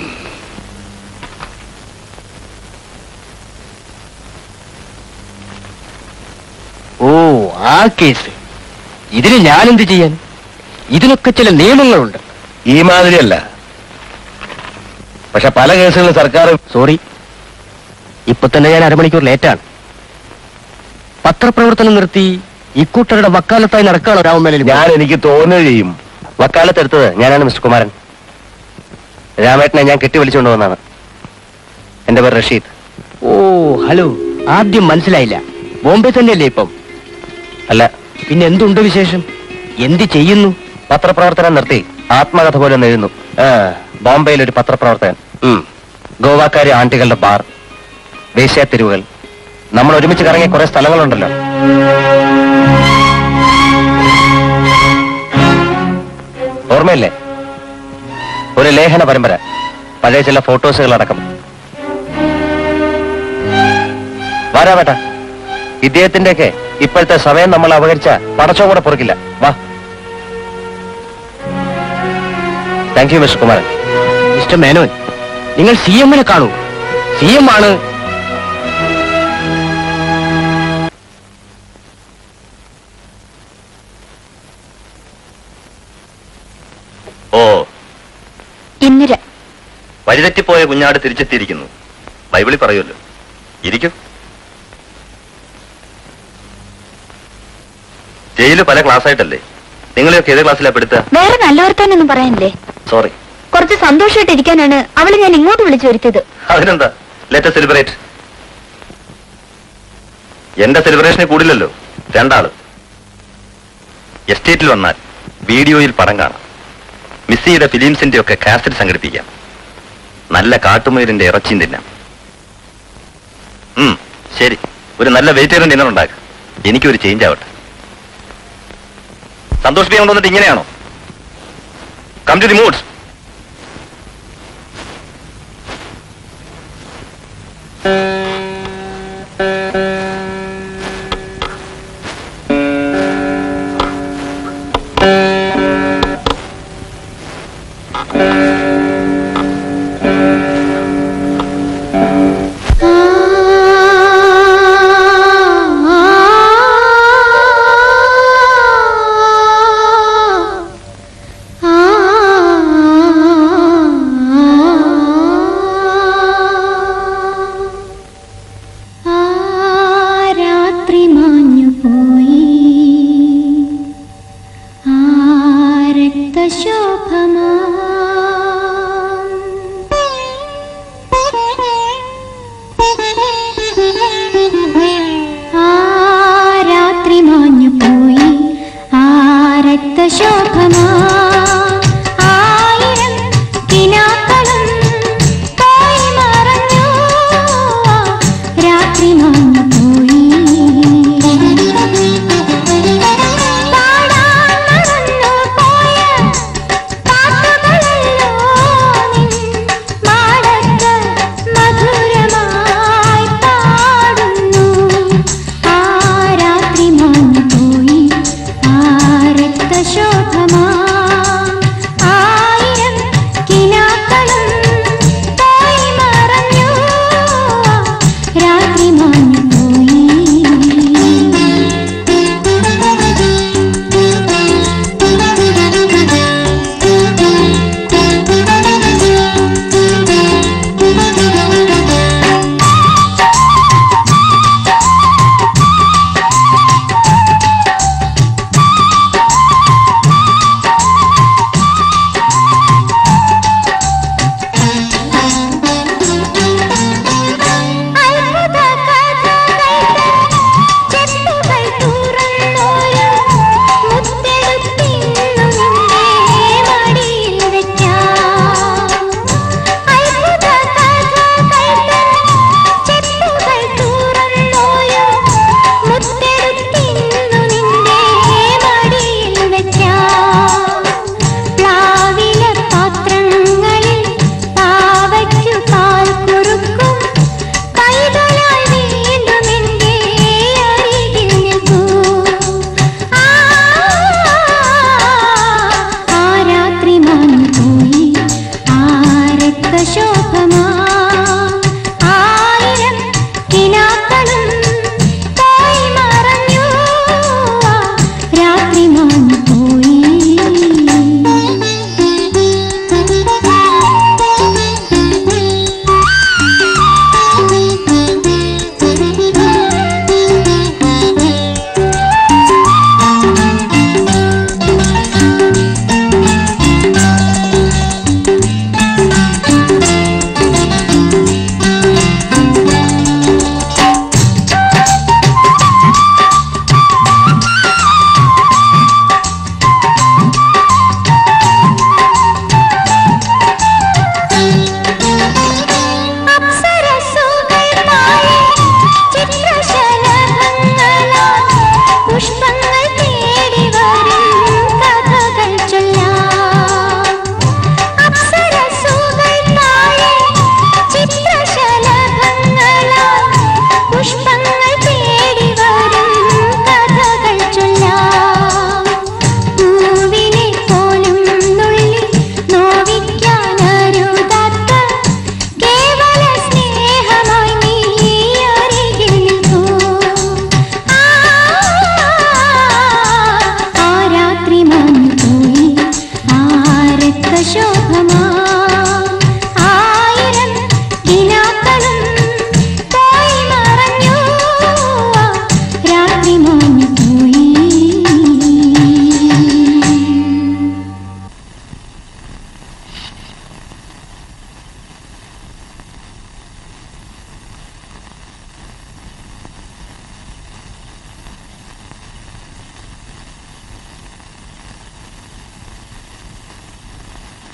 ഓ ആ കേസ് ഇതിന് ഞാനെന്ത് ചെയ്യാൻ ഇതിനൊക്കെ ചില നിയമങ്ങളുണ്ട് ഈ മാതിരിയല്ല പക്ഷെ പല കേസുകളും സർക്കാർ സോറി ഇപ്പൊ തന്നെ ഞാൻ അരമണിക്കൂർ ലേറ്റാണ് പത്രപ്രവർത്തനം നിർത്തി ഇക്കൂട്ടരുടെ വക്കാലത്തായി നടക്കുകയാണോ രാമമേലിൽ ഞാൻ എനിക്ക് തോന്നുക ചെയ്യും വക്കാലത്തെടുത്തത് ഞാനാണ് മിസ്റ്റർ കുമാരൻ രാമേട്ടനെ ഞാൻ കെട്ടി വിളിച്ചുകൊണ്ട് വന്നാണ് എന്റെ പേര് റഷീദ് ഓ ഹലോ ആദ്യം മനസ്സിലായില്ല ബോംബെ തന്നെയല്ലേ ഇപ്പം അല്ല പിന്നെ എന്തുണ്ട് വിശേഷം എന്ത് ചെയ്യുന്നു പത്രപ്രവർത്തനം നിർത്തി ആത്മകഥ പോലെ ഒന്ന് എഴുതുന്നു ബോംബെയിൽ ഒരു പത്രപ്രവർത്തകൻ ഗോവാക്കാരി ആന്റികളുടെ ബാർ വേശ്യാതെരുവുകൾ നമ്മൾ ഒരുമിച്ച് കറങ്ങിയ കുറെ സ്ഥലങ്ങളുണ്ടല്ലോ ഓർമ്മയില്ലേ ഒരു ലേഖന പരമ്പര പഴയ ചില ഫോട്ടോസുകൾ അടക്കം വാരാ വേട്ട ഇദ്ദേഹത്തിന്റെയൊക്കെ ഇപ്പോഴത്തെ സമയം നമ്മൾ അപകരിച്ച പടച്ചോ കൂടെ പൊറുക്കില്ല വാ thank you mister Kumaran mister Menon നിങ്ങൾ സി എമ്മിനെ കാണൂ സി എം ആണ് ഓ ഇന്ദിര വഴിതെറ്റിപ്പോയ കുഞ്ഞാട് തിരിച്ചെത്തിയിരിക്കുന്നു ബൈബിളിൽ പറയുമല്ലോ ഇരിക്കും ജയില് പല ക്ലാസ് ആയിട്ടല്ലേ നിങ്ങളെയൊക്കെ ഏത് ക്ലാസ്സിലാ പെടുത്തുക വേറെ നല്ല വർത്താനൊന്നും പറയാനില്ലേ സോറി കുറച്ച് സന്തോഷമായിട്ട് ഇരിക്കാനാണ് അവളെ ഞാൻ ഇങ്ങോട്ട് വിളിച്ചു വരുത്തിയത് അതിനെന്താ ലെറ്റ് സെലിബ്രേറ്റ് എന്റെ സെലിബ്രേഷനെ കൂടില്ലല്ലോ രണ്ടാള് എസ്റ്റേറ്റിൽ വന്നാൽ വീഡിയോയിൽ പടം കാണാം മിസ്സിയുടെ ഫിലിംസിന്റെ ഒക്കെ കാസറ്റ് സംഘടിപ്പിക്കാം നല്ല കാട്ടുമുയലിന്റെ ഇറച്ചിയും തിന്നാം ഉം, ശരി ഒരു നല്ല വെജിറ്റേറിയൻ ഡിന്നർ ഉണ്ടാക്കുക എനിക്കൊരു ചേഞ്ച് ആവട്ടെ സന്തോഷിപ്പിക്കാൻ കൊണ്ടുവന്നിട്ട് ഇങ്ങനെയാണോ കം ടു ദി മൂഡ് ആ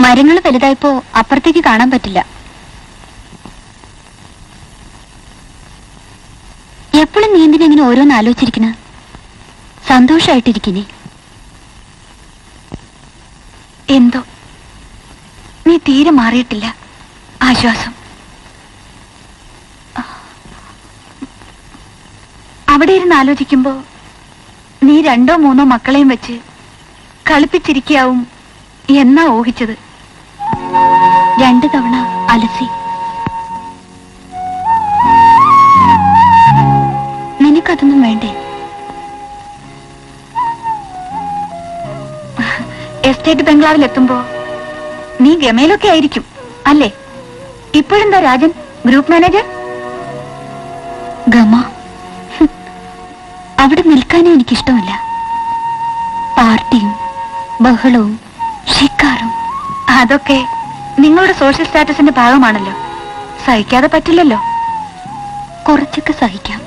മരങ്ങൾ വലുതായപ്പോ അപ്പുറത്തേക്ക് കാണാൻ പറ്റില്ല എപ്പോഴും നീ എന്തിനാ ഇങ്ങനെ ഓരോന്ന് ആലോചിച്ചിരിക്കുന്ന സന്തോഷായിട്ടിരിക്കിനി എന്തോ നീ തീരെ മാറിയിട്ടില്ല ആശ്വാസം അവിടെ ഇരുന്ന് ആലോചിക്കുമ്പോ നീ രണ്ടോ മൂന്നോ മക്കളെയും വെച്ച് കളിപ്പിച്ചിരിക്കാവും എന്നാ ഊഹിച്ചത് രണ്ടു തവണ അലസി നിനക്കതൊന്നും വേണ്ടേ എസ്റ്റേറ്റ് ബംഗ്ലാവിൽ എത്തുമ്പോ നീ ഗമയിലൊക്കെ ആയിരിക്കും അല്ലേ ഇപ്പോഴെന്താ രാജൻ ഗ്രൂപ്പ് മാനേജർ ഗമ ഹും. അവിടെ നിൽക്കാനേ എനിക്കിഷ്ടമല്ല പാർട്ടിയും ബഹളവും ഷിക്കാറും അതൊക്കെ നിങ്ങളുടെ സോഷ്യൽ സ്റ്റാറ്റസിന്റെ ഭാഗമാണല്ലോ സഹിക്കാതെ പറ്റില്ലല്ലോ കുറച്ചൊക്കെ സഹിക്കാം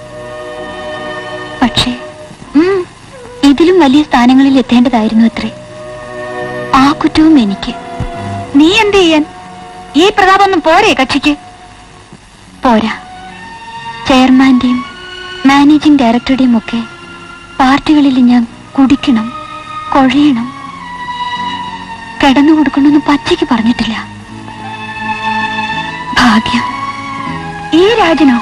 പക്ഷേ ഉം, ഇതിലും വലിയ സ്ഥാനങ്ങളിൽ എത്തേണ്ടതായിരുന്നു അത്രേ ആ കുറ്റവും എനിക്ക് നീ എന്ത് ചെയ്യാൻ ഈ പ്രതാപമൊന്നും പോരെ കക്ഷിക്ക് പോരാ ചെയർമാന്റെയും മാനേജിംഗ് ഡയറക്ടറുടെയും ഒക്കെ പാർട്ടികളിൽ ഞാൻ കുടിക്കണം കൊഴയണം കിടന്നു കൊടുക്കണമെന്ന് പച്ചയ്ക്ക് പറഞ്ഞിട്ടില്ല ഭാഗ്യം ഈ രാജനോ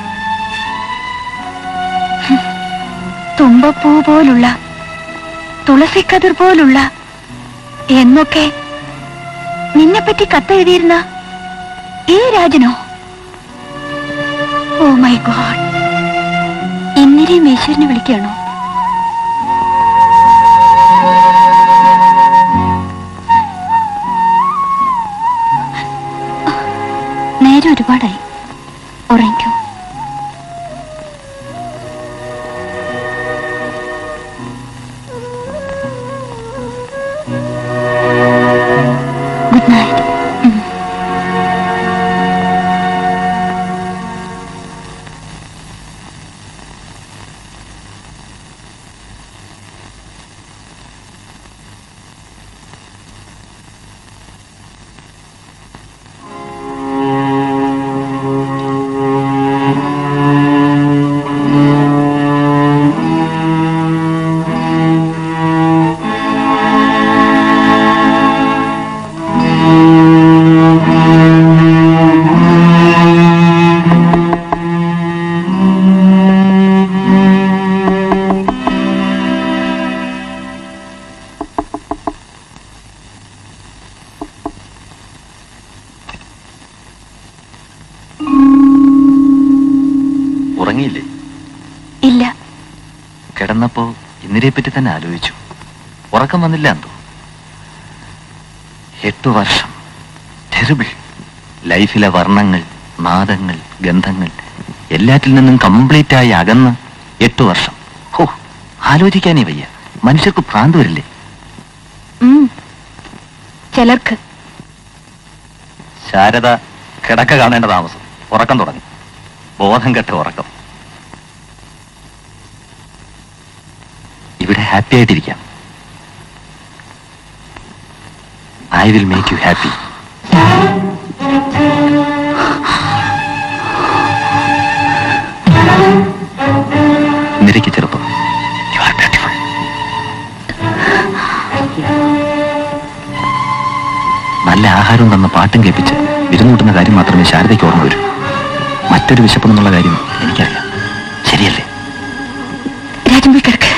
ഹും, തുമ്പപ്പൂ പോലുള്ള തുളസിക്കതിർ പോലുള്ള എന്നൊക്കെ നിന്നെപ്പറ്റി കത്തെഴുതിയിരുന്ന ഈ രാജനോ ഓ മൈ ഗോഡ് ഇന്നലെയും ഈശ്വരനെ വിളിക്കുകയാണോ നേരെ ഒരുപാടായി ഉറങ്ങിക്കോ ഗുഡ് നൈറ്റ് ഉറങ്ങിയില്ലേ ഇല്ല കിടന്നപ്പോ ഇന്ദിരയെ പറ്റി തന്നെ ആലോചിച്ചു ഉറക്കം വന്നില്ല എന്തോ എട്ടു വർഷം ടെറിബിൾ ലൈഫിലെ വർണ്ണങ്ങൾ നാദങ്ങൾ ഗന്ധങ്ങൾ എല്ലാറ്റിൽ നിന്നും കംപ്ലീറ്റ് ആയി അകന്ന് എട്ടു വർഷം ഹോ ആലോചിക്കാനേ വയ്യ മനുഷ്യർക്ക് ഭ്രാന്ത് വരില്ലേ ഉം. ചിലർക്ക് ശാരദ കിടക്ക കാണേണ്ട താമസം ഉറക്കം തുടങ്ങി ബോധം കെട്ട ഉറക്കം ഇവിടെ ഹാപ്പി ആയിട്ടിരിക്കാം I will make you happy നിരക്ക് ചെറുപ്പം യു ആർ ബ്യൂട്ടിഫുൾ നല്ല ആഹാരവും തന്ന പാട്ടും കേൾപ്പിച്ച് വിരുന്നൂട്ടുന്ന കാര്യം മാത്രമേ ശാരദയ്ക്ക് ഓർമ്മ വരൂ മറ്റൊരു വിശപ്പെന്നുള്ള കാര്യം എനിക്കറിയാം ശരിയല്ലേ രാജൻ പോയി കിടക്ക്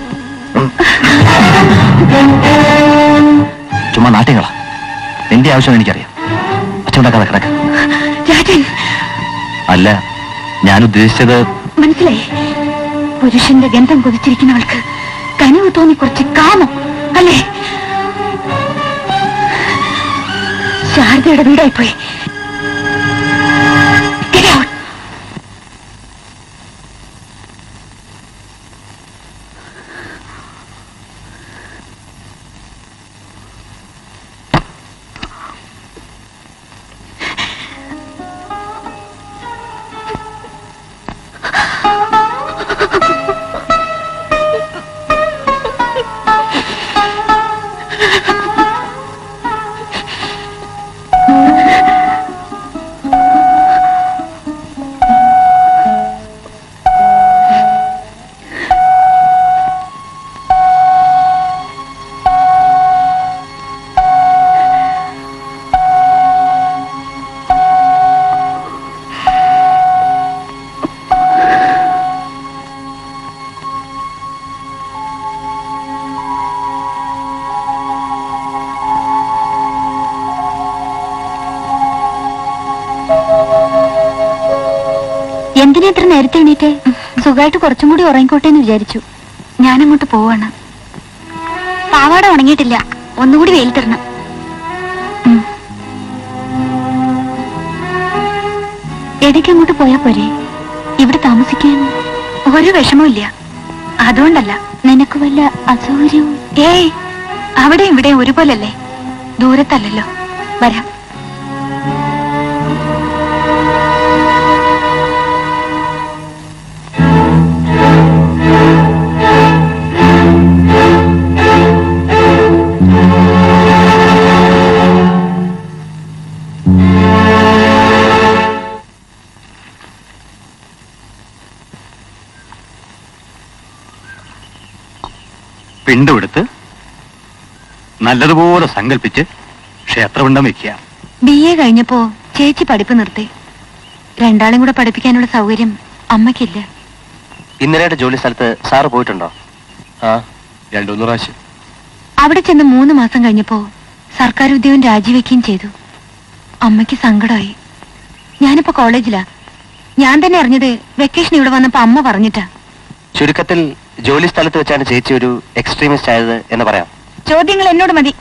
ചുമ്മാ നാട്യങ്ങളാ നിന്റെ ആവശ്യം എനിക്കറിയാം അച്ചുണ്ടാക്കാതെ കിടക്ക രാജൻ അല്ല ഞാൻ ഉദ്ദേശിച്ചത് മനസ്സിലായി പുരുഷന്റെ ഗന്ധം കൊതിച്ചിരിക്കുന്നവൾക്ക് കനിവ് തോന്നി കുറച്ച് കാമം അല്ലേ ശാരദയുടെ വീടായിപ്പോയി Get out. എന്തിനാ ഇത്ര നേരത്തെ എണീറ്റ് സുഖമായിട്ട് കുറച്ചും കൂടി ഉറങ്ങിക്കോട്ടെ എന്ന് വിചാരിച്ചു ഞാനങ്ങോട്ട് പോവാണ് പാവാട ഉണങ്ങിയിട്ടില്ല ഒന്നുകൂടി വെയിൽ തരണം ഇടയ്ക്ക് അങ്ങോട്ട് പോയാ പോരെ ഇവിടെ താമസിക്കാൻ ഒരു വിഷമവും അതുകൊണ്ടല്ല നിനക്ക് വല്ല അസൗകര്യവും ഏയ് അവിടെ ഇവിടെ ഒരുപോലല്ലേ ദൂരത്തല്ലല്ലോ വരാം പിണ്ടുമെടുത്ത് നല്ലതുപോലെ സങ്കല്പിച്ച് ക്ഷേത്രപിണ്ടം വെക്കുക ബി എ കഴിഞ്ഞപ്പോ ചേച്ചി പഠിപ്പ് നിർത്തി രണ്ടാളും കൂടെ പഠിപ്പിക്കാനുള്ള സൗകര്യം അമ്മയ്ക്കില്ല ഇന്നലെയുടെ ജോലി സ്ഥലത്ത് സാറ് പോയിട്ടുണ്ടോ ആ രണ്ടു മൂന്ന് പ്രാവശ്യം അവിടെ ചെന്ന് മൂന്ന് മാസം കഴിഞ്ഞപ്പോ സർക്കാർ ഉദ്യോഗം രാജിവെക്കുകയും ചെയ്തു അമ്മയ്ക്ക് സങ്കടമായി ഞാനിപ്പോ കോളേജിലാ ഞാൻ തന്നെ അറിഞ്ഞത് വെക്കേഷൻ ഇവിടെ വന്നപ്പോ അമ്മ പറഞ്ഞിട്ടാ ചുരുക്കത്തിൽ ജോലി സ്ഥലത്ത് വെച്ചാണ് ചേച്ചി ഒരു എക്സ്ട്രീമിസ്റ്റ് ആയത് എന്ന് പറയാം ചോദ്യങ്ങൾ എന്നോട് മതി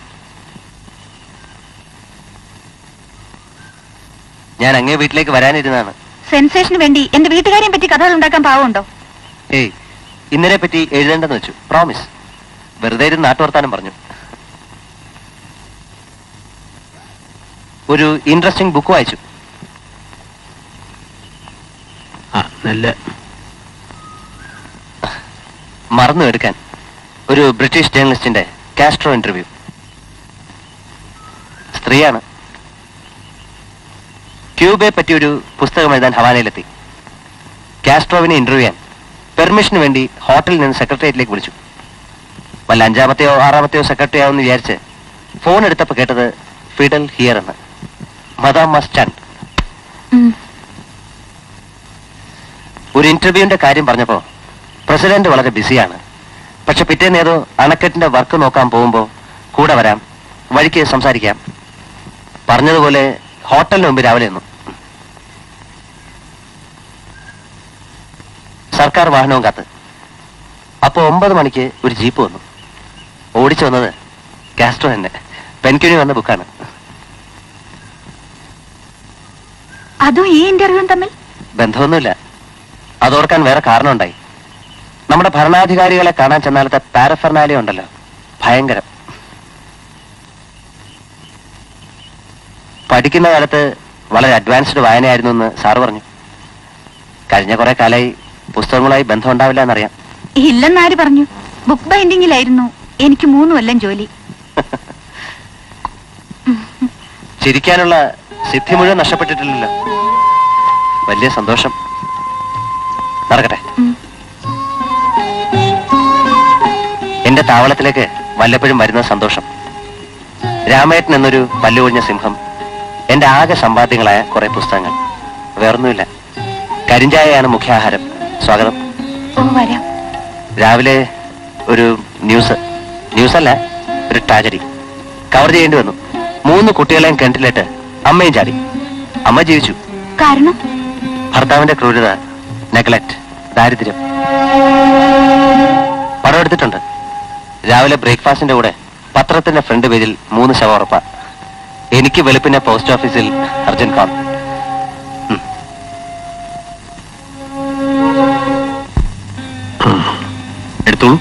ഞാൻ അങ്ങേ വീട്ടിലേക്ക് വരാനിരുന്നാണ് സെൻസേഷന് വേണ്ടി എന്റെ വീട്ടുകാരെയും പറ്റി കഥകൾ ഉണ്ടാക്കാൻ പാവമുണ്ടോ ഏയ് ഇന്നലെ പറ്റി എഴുതേണ്ടെന്ന് വെച്ചു പ്രോമിസ് വെറുതെ ഇരുന്ന് നാട്ടുവർത്താനം പറഞ്ഞു ഒരു ഇൻട്രസ്റ്റിംഗ് ബുക്ക് വായിച്ചു ആ നല്ല മറന്നു എടുക്കാൻ ഒരു ബ്രിട്ടീഷ് ജേർണലിസ്റ്റിന്റെ കാസ്ട്രോ ഇന്റർവ്യൂ സ്ത്രീയാണ് ക്യൂബയെ പറ്റി ഒരു പുസ്തകം എഴുതാൻ ഹവാനയിലെത്തി കാസ്ട്രോവിനെ ഇന്റർവ്യൂ ചെയ്യാൻ പെർമിഷന് വേണ്ടി ഹോട്ടലിൽ നിന്ന് സെക്രട്ടേറിയറ്റിലേക്ക് വിളിച്ചു വല്ല അഞ്ചാമത്തെയോ ആറാമത്തെയോ സെക്രട്ടറി ആവുമെന്ന് വിചാരിച്ച് ഫോൺ എടുത്തപ്പോൾ കേട്ടത് ഫിഡൽ ഹിയർ എന്ന് മദാം മസ്റ്റാൻഡ് ഒരു ഇന്റർവ്യൂവിന്റെ കാര്യം പറഞ്ഞപ്പോ പ്രസിഡന്റ് വളരെ ബിസിയാണ് പക്ഷെ പിറ്റേന്ന് ഏതോ അണക്കെട്ടിന്റെ വർക്ക് നോക്കാൻ പോകുമ്പോ കൂടെ വരാം വഴിക്ക് സംസാരിക്കാം പറഞ്ഞതുപോലെ ഹോട്ടലിന് മുമ്പ് രാവിലെ നിന്നു സർക്കാർ വാഹനവും കാത്ത് അപ്പോ ഒമ്പത് മണിക്ക് ഒരു ജീപ്പ് വന്നു ഓടിച്ചു വന്നത് കാസ്ട്രോ തന്നെ പെൻക്യൂനി വന്ന ബുക്കാണ് അതും ഈ ഇന്റർവ്യൂവും തമ്മിൽ ബന്ധമൊന്നുമില്ല അതോർക്കാൻ വേറെ കാരണമുണ്ടായി നമ്മുടെ ഭരണാധികാരികളെ കാണാൻ ചെന്നാലത്തെ പാരഫെർണാലിയ ഉണ്ടല്ലോ ഭയങ്കരം പഠിക്കുന്ന കാലത്ത് വളരെ അഡ്വാൻസ്ഡ് വായനയായിരുന്നു എന്ന് സാറ് പറഞ്ഞു കഴിഞ്ഞ കുറെ കാലമായി പുസ്തകങ്ങളുമായി ബന്ധം ഉണ്ടാവില്ല എന്നറിയാം ഇല്ലെന്നാര് പറഞ്ഞു ബുക്ക് ബൈൻഡിങ്ങിലായിരുന്നു എനിക്ക് മൂന്ന് കൊല്ലം ജോലി ചിരിക്കാനുള്ള സിദ്ധി മുഴുവൻ നഷ്ടപ്പെട്ടിട്ടില്ലല്ലോ വലിയ സന്തോഷം നടക്കട്ടെ എന്റെ താവളത്തിലേക്ക് വല്ലപ്പോഴും വരുന്ന സന്തോഷം രാമേട്ടൻ എന്നൊരു പല്ലുകൊഴിഞ്ഞ സിംഹം എന്റെ ആകെ സമ്പാദ്യങ്ങളായ കുറെ പുസ്തകങ്ങൾ വേറൊന്നുമില്ല കരിഞ്ചായയാണ് മുഖ്യാഹാരം സ്വാഗതം ഓ വരാം രാവിലെ ഒരു ന്യൂസ് ന്യൂസ് അല്ല ഒരു ട്രാജഡി കവർ ചെയ്യേണ്ടി വന്നു മൂന്ന് കുട്ടികളെയും കിണറ്റിലിട്ട് അമ്മയും ചാടി അമ്മ ജീവിച്ചു കാരണം ഭർത്താവിന്റെ ക്രൂരത നെഗ്ലക്ട് ദാരിദ്ര്യം പടം എടുത്തിട്ടുണ്ട് രാവിലെ ബ്രേക്ക്ഫാസ്റ്റിന്റെ കൂടെ പത്രത്തിന്റെ ഫ്രണ്ട് പേജിൽ മൂന്ന് ശവം ഉറപ്പ എനിക്ക് വെളുപ്പിനെ പോസ്റ്റ് ഓഫീസിൽ അർജന്റ് കോൾ എടുത്തോളൂ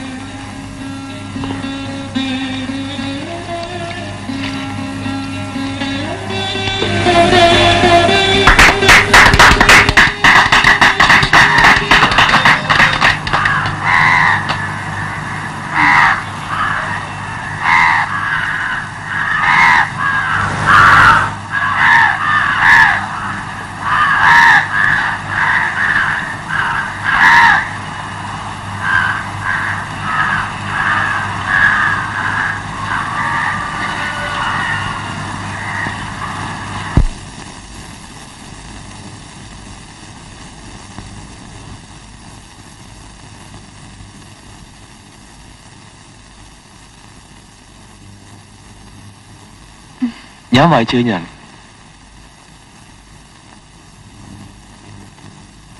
ഞാൻ വായിച്ചു കഴിഞ്ഞാണ്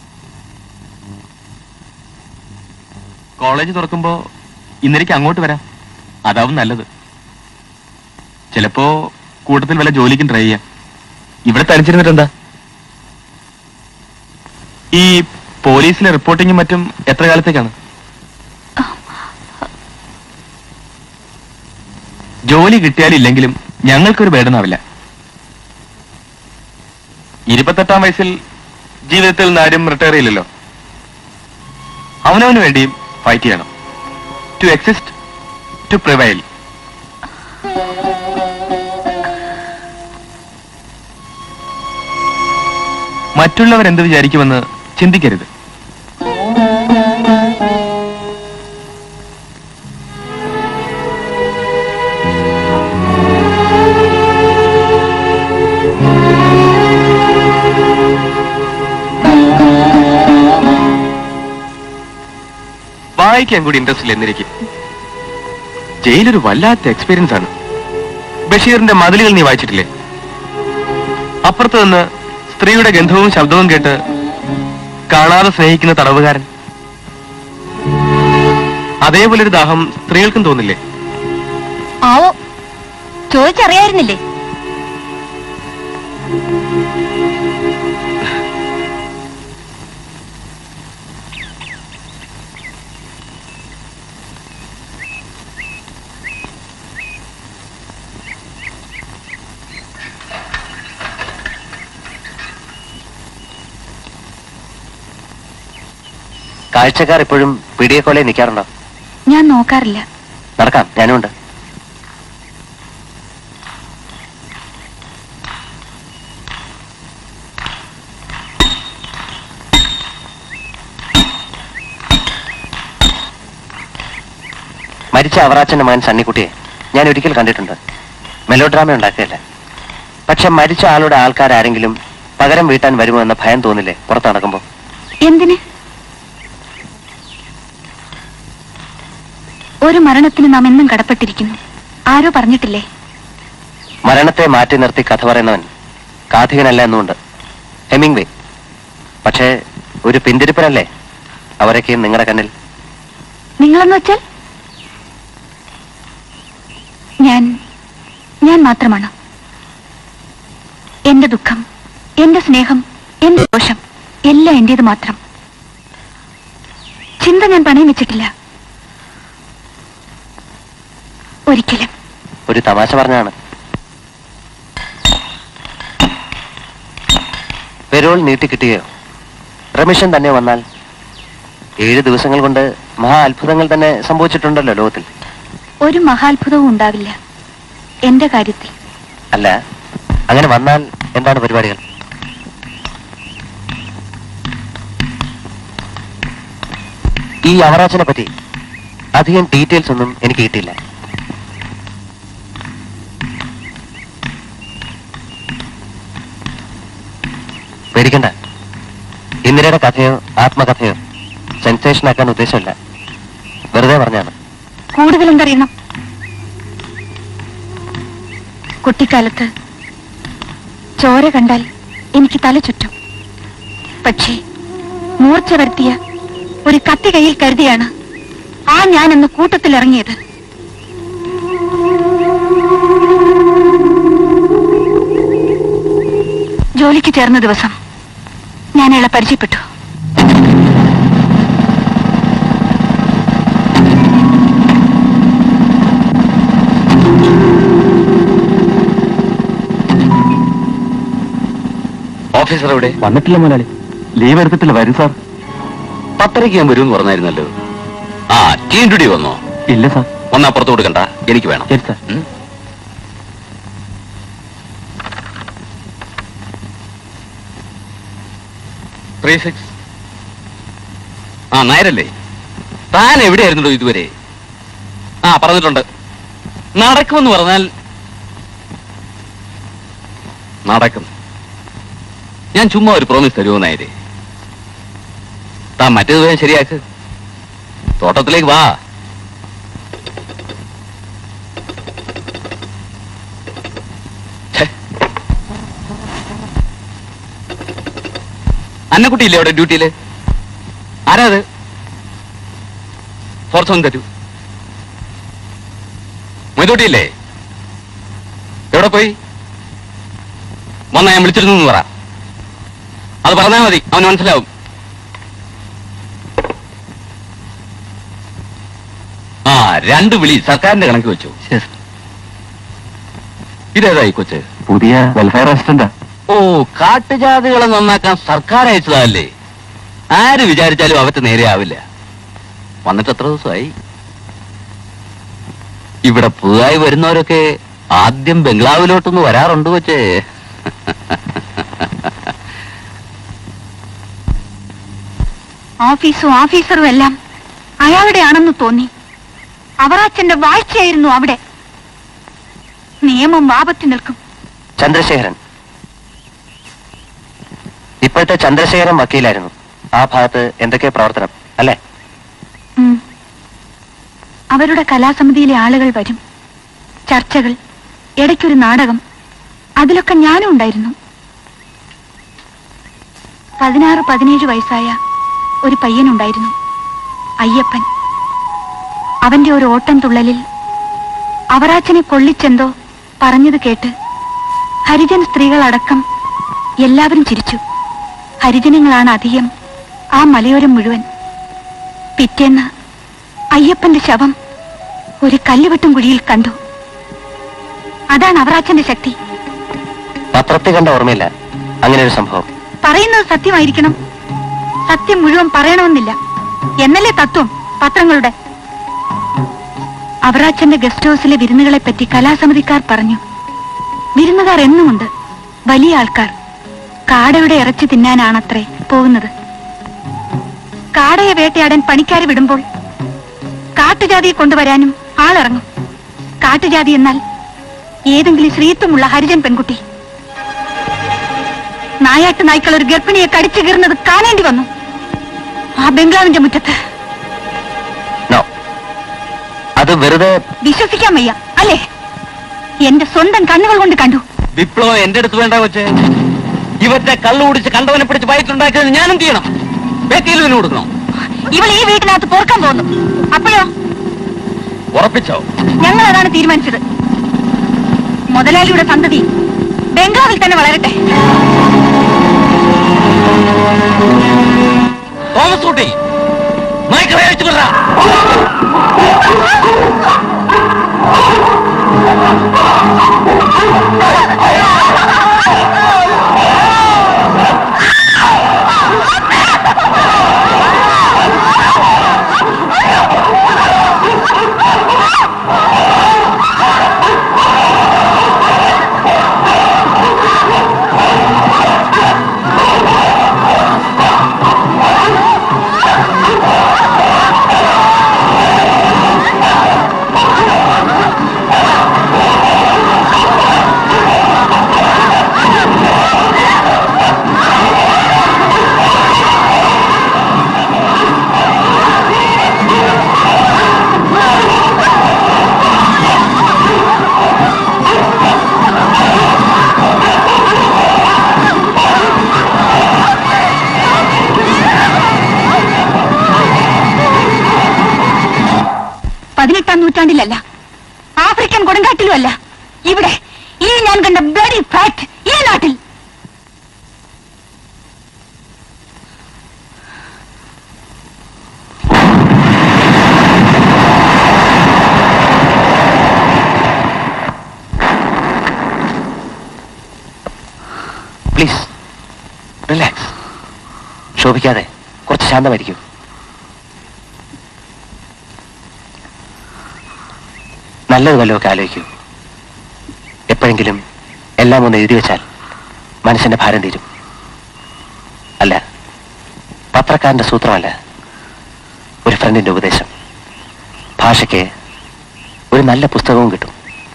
കോളേജ് തുറക്കുമ്പോ ഇന്നലേക്ക് അങ്ങോട്ട് വരാം അതാവും നല്ലത് ചിലപ്പോ കൂട്ടത്തിൽ വല്ല ജോലിക്കും ട്രൈ ചെയ്യാം ഇവിടെ തനിച്ചിരുന്നിട്ട് എന്താ ഈ പോലീസിലെ റിപ്പോർട്ടിങ്ങും മറ്റും എത്ര കാലത്തേക്കാണ് ജോലി കിട്ടിയാലില്ലെങ്കിലും ഞങ്ങൾക്കൊരു ബേഡനാവില്ല ഇരുപത്തെട്ടാം വയസ്സിൽ ജീവിതത്തിൽ നിന്ന് ആരും റിട്ടയർ ചെയ്യില്ലല്ലോ അവനവന് വേണ്ടിയും ഫൈറ്റ് ചെയ്യണം ടു എക്സിസ്റ്റ് ടു പ്രിവൈൽ മറ്റുള്ളവർ എന്ത് വിചാരിക്കുമെന്ന് ചിന്തിക്കരുത് വായിക്കാൻ കൂടി ഇൻട്രസ്റ്റ് ഇല്ല എന്നിരിക്കും ജയിലൊരു വല്ലാത്ത എക്സ്പീരിയൻസ് ആണ് ബഷീറിന്റെ മതിലുകൾ നീ വായിച്ചിട്ടില്ലേ അപ്പുറത്ത് നിന്ന് സ്ത്രീയുടെ ഗന്ധവും ശബ്ദവും കേട്ട് കാണാതെ സ്നേഹിക്കുന്ന തടവുകാരൻ അതേപോലെ ഒരു ദാഹം സ്ത്രീകൾക്കും തോന്നില്ലേ ആവോ ചോദിച്ചറിയായിരുന്നില്ലേ കാഴ്ചക്കാർ എപ്പോഴും പിടിയെക്കൊലെ നിൽക്കാറുണ്ടോ ഞാൻ നോക്കാറില്ല നടക്കാം ഞാനുണ്ട് മരിച്ച അവറാച്ചന്റെ മകൻ സണ്ണിക്കുട്ടിയെ ഞാൻ ഒരിക്കൽ കണ്ടിട്ടുണ്ട് മെലോ ഡ്രാമ ഉണ്ടാക്കുകയല്ല പക്ഷെ മരിച്ച ആളുടെ ആൾക്കാരാരെങ്കിലും പകരം വീട്ടാൻ വരുമോ എന്ന ഭയം തോന്നില്ലേ പുറത്ത് നടക്കുമ്പോൾ എന്തിന് ഒരു മരണത്തിന് നാം എന്നും കടപ്പെട്ടിരിക്കുന്നു ആരോ പറഞ്ഞിട്ടില്ലേ മരണത്തെ മാറ്റി നിർത്തി കഥ പറയുന്നവൻ കാഥികനല്ല എന്നുണ്ട് ഹെമിംഗ്വേ പക്ഷേ ഒരു പിന്തിരിപ്പനല്ലേ അവരൊക്കെയും നിങ്ങളുടെ കണ്ണിൽ നിങ്ങളെന്ന് വെച്ചാൽ ഞാൻ ഞാൻ മാത്രമാണ് എന്റെ ദുഃഖം എന്റെ സ്നേഹം എന്റെ ദോഷം എല്ലാം എന്റേത് മാത്രം ചിന്ത ഞാൻ പണയം വെച്ചിട്ടില്ല ഒരിക്കലും ഒരു തമാശ പറഞ്ഞാണ് പെരോൾ നീട്ടിക്കിട്ടുകയോ റമിഷൻ തന്നെ വന്നാൽ ഏഴ് ദിവസങ്ങൾ കൊണ്ട് മഹാ അത്ഭുതങ്ങൾ തന്നെ സംഭവിച്ചിട്ടുണ്ടല്ലോ ലോകത്തിൽ ഒരു മഹാത്ഭുതവും ഉണ്ടാവില്ല എന്റെ കാര്യത്തിൽ അല്ല അങ്ങനെ വന്നാൽ എന്താണ് പരിപാടികൾ ഈ അവറാച്ചനെ പറ്റി അധികം ഡീറ്റെയിൽസ് ഒന്നും എനിക്ക് കിട്ടിയില്ല പേടിക്കണ്ട ഇന്ദിരയുടെ കഥയോ ആത്മകഥയോ സെൻസേഷൻ ആക്കാൻ ഉദ്ദേശമില്ല വെറുതെ പറഞ്ഞാണ് കൂടുതൽ എന്തറിയണം കുട്ടിക്കാലത്ത് ചോര കണ്ടാൽ എനിക്ക് തല ചുറ്റും പക്ഷേ മൂർച്ച വരുത്തിയ ഒരു കത്തി കയ്യിൽ കരുതിയാണ് ആ ഞാൻ അന്ന് കൂട്ടത്തിൽ ഇറങ്ങിയത് ജോലിക്ക് ചേർന്ന ദിവസം ഞാൻ അയാളെ പരിചയപ്പെട്ടു ഓഫീസർ എവിടെ വന്നിട്ടില്ല മുതലാളി ലീവ് എടുത്തിട്ടില്ല വരും സാർ പത്തരയ്ക്ക് ഞാൻ വരുമെന്ന് പറഞ്ഞായിരുന്നല്ലോ ആ ടീം ഡ്യൂട്ടി വന്നോ ഇല്ല സാർ ഒന്ന് അപ്പുറത്ത് കൊടുക്കണ്ട എനിക്ക് വേണം ശരി സാർ ഉം? ത്രീ സിക്സ് ആ നായരല്ലേ താൻ എവിടെയായിരുന്നല്ലോ ഇതുവരെ ആ പറഞ്ഞിട്ടുണ്ട് നടക്കുമെന്ന് പറഞ്ഞാൽ നടക്കും ഞാൻ ചുമ്മാ ഒരു പ്രോമിസ് തരുമോ നായരെ താൻ മറ്റേത് വേഗം ശരിയാക്ക് തോട്ടത്തിലേക്ക് വാ ഛെ. അന്നക്കുട്ടിയില്ലേ അവിടെ ഡ്യൂട്ടിയില് ആരാ അത് ഫോർസ് ഒന്ന് തരൂ മൊയ്തോട്ടിയില്ലേ എവിടെ പോയി വന്നാ ഞാൻ വിളിച്ചിരുന്നു എന്ന് പറ അത് പറഞ്ഞാൽ മതി അവന് മനസ്സിലാവും ആ രണ്ട് വിളി സർക്കാരിന്റെ കണക്ക് വെച്ചു ഇതേതായി കൊച്ച് പുതിയ വെൽഫെയർ അസിസ്റ്റന്റാ ഓ കാട്ടുജാതികളെ നന്നാക്കാൻ സർക്കാർ അയച്ചതല്ലേ ആര് വിചാരിച്ചാലും അവറ്റ് നേരെ ആവില്ല വന്നിട്ട് എത്ര ദിവസമായി ഇവിടെ പുതുതായി വരുന്നവരൊക്കെ ആദ്യം ബംഗ്ലാവിലോട്ടൊന്ന് വരാറുണ്ട് കൊച്ചേ ഓഫീസും ഓഫീസറും എല്ലാം അയാളുടെയാണെന്ന് തോന്നി അവറാച്ചന്റെ വാഴ്ചയായിരുന്നു അവിടെ നിയമം വാപത്തി നിൽക്കും ചന്ദ്രശേഖരൻ ഇപ്പോഴത്തെ ചന്ദ്രശേഖരൻ വക്കീലായിരുന്നു ആ ഭാഗത്ത് എന്തൊക്കെ പ്രവർത്തനം അല്ലേ ഉം. അവരുടെ കലാസമിതിയിലെ ആളുകൾ വരും ചർച്ചകൾ ഇടയ്ക്കൊരു നാടകം അതിലൊക്കെ ഞാനും ഉണ്ടായിരുന്നു പതിനാറ് പതിനേഴ് വയസ്സായ ഒരു പയ്യനുണ്ടായിരുന്നു അയ്യപ്പൻ അവന്റെ ഒരു ഓട്ടം തുള്ളലിൽ അവറാച്ചനെ കൊള്ളിച്ചെന്തോ പറഞ്ഞത് കേട്ട് ഹരിജൻ സ്ത്രീകളടക്കം എല്ലാവരും ചിരിച്ചു ഹരിജനങ്ങളാണ് അധികം ആ മലയോരം മുഴുവൻ പിറ്റേന്ന് അയ്യപ്പന്റെ ശവം ഒരു കല്ലുവെട്ടും കുഴിയിൽ കണ്ടു അതാണ് അവറാച്ചന്റെ ശക്തി പത്രത്തിൽ കണ്ട ഓർമ്മയില്ല അങ്ങനെ ഒരു സംഭവം പറയുന്നത് സത്യമായിരിക്കണം സത്യം മുഴുവൻ പറയണമെന്നില്ല എന്നല്ലേ തത്വം പത്രങ്ങളുടെ അവറാച്ചന്റെ ഗസ്റ്റ് ഹൗസിലെ വിരുന്നുകളെ പറ്റി കലാസമിതിക്കാർ പറഞ്ഞു വിരുന്നുകാർ എന്നുമുണ്ട് വലിയ ആൾക്കാർ കാടയുടെ ഇറച്ചി തിന്നാനാണത്രേ പോകുന്നത് കാടയെ വേട്ടയാടാൻ പണിക്കാരെ വിടുമ്പോൾ കാട്ടുജാതിയെ കൊണ്ടുവരാനും ആളിറങ്ങും കാട്ടുജാതി എന്നാൽ ഏതെങ്കിലും ശ്രീത്വമുള്ള ഹരിജൻ പെൺകുട്ടി നായാട്ട് നായ്ക്കൾ ഒരു ഗർഭിണിയെ കടിച്ചു കീറുന്നത് കാണേണ്ടി വന്നു ആ ബംഗ്ലാവിന്റെ മുറ്റത്ത് നോ അത് വെറുതെ വിശ്വസിക്കാൻ വയ്യ അല്ലേ എന്റെ സ്വന്തം കണ്ണുകൾ കൊണ്ട് കണ്ടു വിപ്ലവം എന്റെ അടുത്ത് വേണ്ട കൊച്ചേ ഇവരുടെ കള്ളു കുടിച്ച് കണ്ടവനെ പിടിച്ച് വയറ്റുണ്ടാക്കിയത് ഞാനും ചെയ്യണം വേക്കയിലും കൊടുക്കണം ഇവൾ ഈ വീട്ടിനകത്ത് പോർക്കാൻ പോകുന്നു അപ്പോഴോ ഉറപ്പിച്ചോ ഞങ്ങൾ അതാണ് തീരുമാനിച്ചത് മുതലാളിയുടെ സന്തതി ബംഗ്ലാവിൽ തന്നെ വളരട്ടെ തോമസ് കുട്ടി മൈക്കളെ അയച്ചു വിടറാ പതിനെട്ടാം നൂറ്റാണ്ടിലല്ല ആഫ്രിക്കൻ കൊടുങ്കാട്ടിലും അല്ല ഇവിടെ ഈ ഞാൻ കണ്ട ബ്ലഡി ഫാക്ട് ഈ നാട്ടിൽ പ്ലീസ് റിലാക്സ് ശോഭിക്കാതെ കുറച്ച് ശാന്തമായിരിക്കൂ നല്ലത് വല്ലതൊക്കെ ആലോചിക്കൂ എപ്പോഴെങ്കിലും എല്ലാം ഒന്ന് എഴുതി വെച്ചാൽ മനസ്സിന്റെ ഭാരം തീരും അല്ല പത്രക്കാരന്റെ സൂത്രമല്ല ഒരു ഫ്രണ്ടിന്റെ ഉപദേശം ഭാഷയ്ക്ക് ഒരു നല്ല പുസ്തകവും കിട്ടും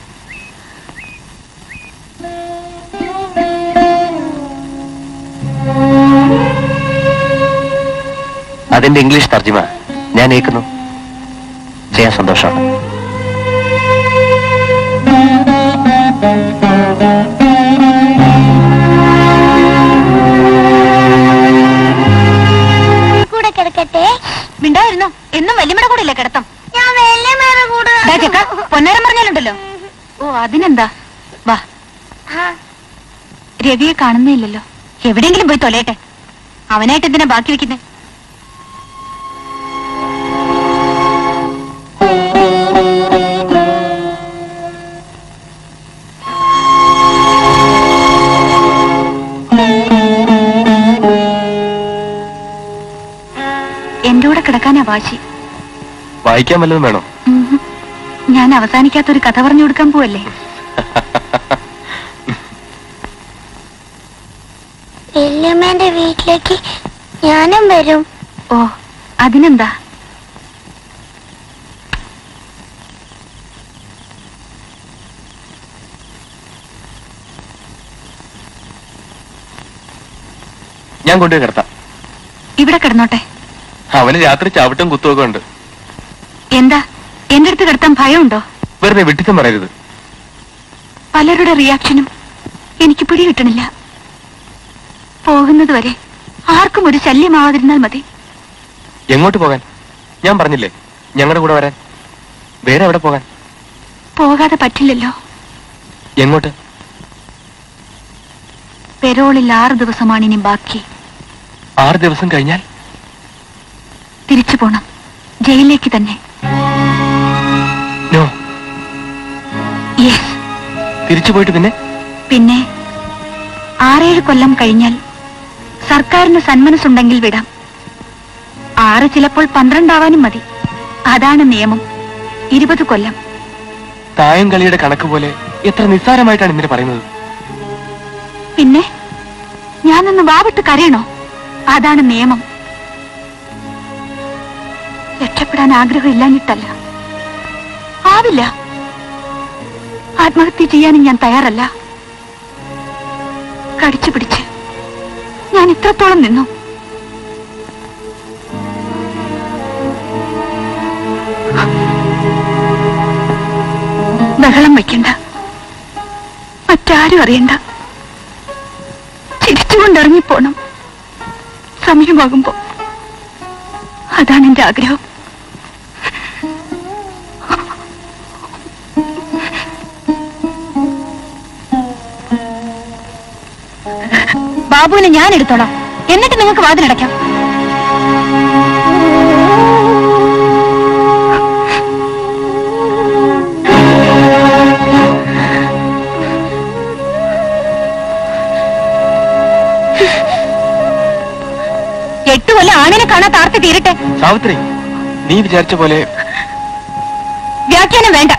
അതിന്റെ ഇംഗ്ലീഷ് തർജ്ജിമ ഞാൻ ഏൽക്കുന്നു ചെയ്യാൻ സന്തോഷമാണ് കൂടെ കിടക്കട്ടെ മിണ്ടാ മിണ്ടായിരുന്നോ എന്നും വല്യമ്മയുടെ കൂടെ ഇല്ലേ കിടത്തം ഞാൻ വല്യമ്മയുടെ കൂടെ ദാ ചെക്ക പൊന്നേരം പറഞ്ഞാലുണ്ടല്ലോ ഓ അതിനെന്താ വാ രവിയെ കാണുന്നില്ലല്ലോ എവിടെയെങ്കിലും പോയി തൊലയട്ടെ അവനായിട്ട് എന്തിനാ ബാക്കി വെക്കുന്നേ എന്റെ കൂടെ കിടക്കാനാ വാശി വായിക്കാൻ വല്ലതും വേണോ ഉം. ഞാൻ അവസാനിക്കാത്തൊരു കഥ പറഞ്ഞു കൊടുക്കാൻ പോവല്ലേ വല്യമ്മേന്റെ വീട്ടിലേക്ക് ഞാനും വരും ഓ അതിനെന്താ ഞാൻ കൊണ്ടുപോയി കിടത്താം ഇവിടെ കിടന്നോട്ടെ അവന് രാത്രി ചവിട്ടും കുത്തുമൊക്കെ ഉണ്ട് എന്താ എന്റെ അടുത്ത് കിടത്താൻ ഭയമുണ്ടോ വെറുതെ വിട്ടിത്തം പറയരുത് പലരുടെ റിയാക്ഷനും എനിക്ക് പിടികിട്ടണില്ല പോകുന്നത് വരെ ആർക്കും ഒരു ശല്യമാവാതിരുന്നാൽ മതി എങ്ങോട്ട് പോകാൻ ഞാൻ പറഞ്ഞില്ലേ ഞങ്ങളുടെ കൂടെ വരാൻ വേറെ എവിടെ പോകാൻ പോകാതെ പറ്റില്ലല്ലോ എങ്ങോട്ട് പെരോളിൽ ആറ് ദിവസമാണ് ഇനി ബാക്കി ആറ് ദിവസം കഴിഞ്ഞാൽ തിരിച്ചു പോണം ജയിലിലേക്ക് തന്നെ നോ യെസ് തിരിച്ചു പോയിട്ട് പിന്നെ പിന്നെ ആറേഴ് കൊല്ലം കഴിഞ്ഞാൽ സർക്കാരിന് സന്മനസ്സുണ്ടെങ്കിൽ വിടാം ആറ് ചിലപ്പോൾ പന്ത്രണ്ടാവാനും മതി അതാണ് നിയമം ഇരുപത് കൊല്ലം തായം കളിയുടെ കണക്ക് പോലെ എത്ര നിസ്സാരമായിട്ടാണ് ഇന്നലെ പറയുന്നത് പിന്നെ ഞാനൊന്ന് വാവിട്ട് കരയണോ അതാണ് നിയമം രക്ഷപ്പെടാൻ ആഗ്രഹമില്ലാഞ്ഞിട്ടല്ല ആവില്ല ആത്മഹത്യ ചെയ്യാനും ഞാൻ തയ്യാറല്ല കടിച്ചു പിടിച്ച് ഞാൻ ഇത്രത്തോളം നിന്നു ബഹളം വയ്ക്കണ്ട മറ്റാരും അറിയണ്ട ചിരിച്ചുകൊണ്ട് ഇറങ്ങിപ്പോണം സമയമാകുമ്പോ അതാണ് എന്റെ ആഗ്രഹം ബാബുവിനെ ഞാൻ എടുത്തോളാം എന്നിട്ട് നിങ്ങൾക്ക് വാതിലടയ്ക്കാം എട്ട് കൊല്ലം ആണിനെ കാണാത്ത ആർത്തി തീരട്ടെ സാവിത്രി നീ വിചാരിച്ച പോലെ വ്യാഖ്യാനം വേണ്ട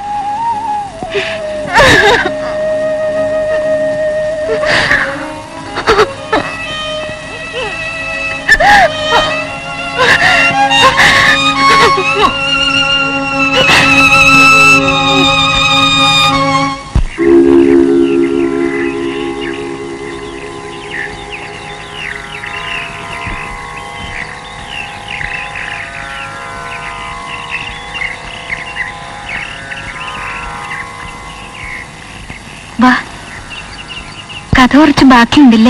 വാ കഥ കുറച്ച് ബാക്കിയുണ്ടല്ലേ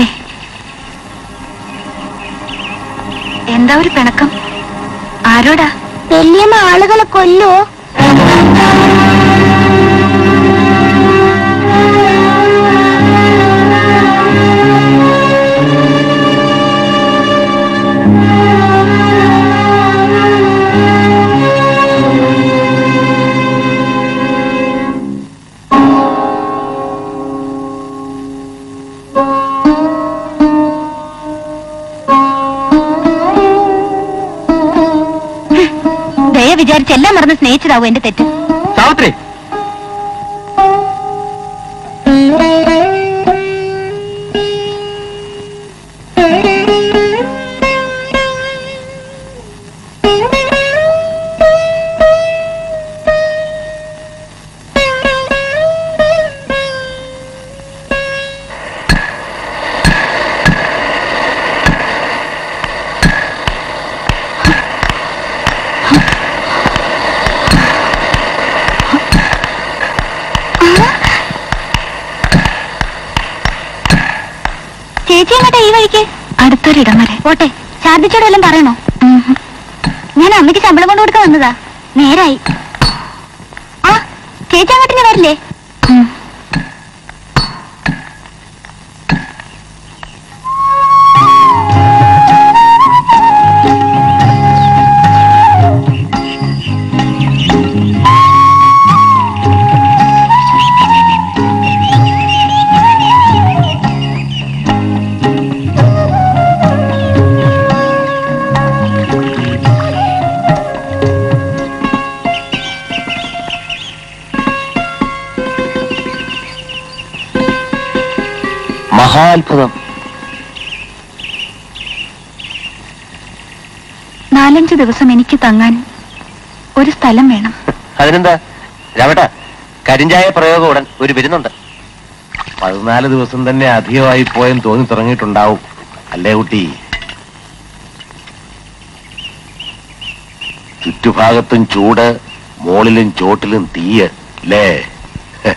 എന്താ ഒരു പിണക്കം ആരോടാ വല്യമ്മ ആളുകളെ കൊല്ലോ ദയ വിചാരിച്ച് എല്ലാം മറന്ന് സ്നേഹിച്ചതാവും എന്റെ തെറ്റ് സാവിത്രി ചേച്ചി എങ്ങോട്ടാ ഈ വഴിക്ക് അടുത്തൊരിടം വരെ പോട്ടെ ശാന്തിച്ചോട് വല്ലതും പറയണോ ഞാൻ അമ്മയ്ക്ക് ശമ്പളം കൊണ്ട് കൊടുക്കാൻ വന്നതാ നേരായി ആ ചേച്ചി അങ്ങോട്ടിന് വരില്ലേ മഹാത്ഭുതം നാലഞ്ച് ദിവസം എനിക്ക് തങ്ങാൻ ഒരു സ്ഥലം വേണം അതിനെന്താ രാമേട്ട കരിഞ്ചായ പ്രയോഗം ഉടൻ ഒരു വിരുന്നുണ്ട് പതിനാല് ദിവസം തന്നെ അധികമായി പോയെന്ന് തോന്നി തുടങ്ങിയിട്ടുണ്ടാവും അല്ലേ കുട്ടി ചുറ്റുഭാഗത്തും ചൂട് മോളിലും ചോട്ടിലും തീയ് അല്ലേ ഹെ.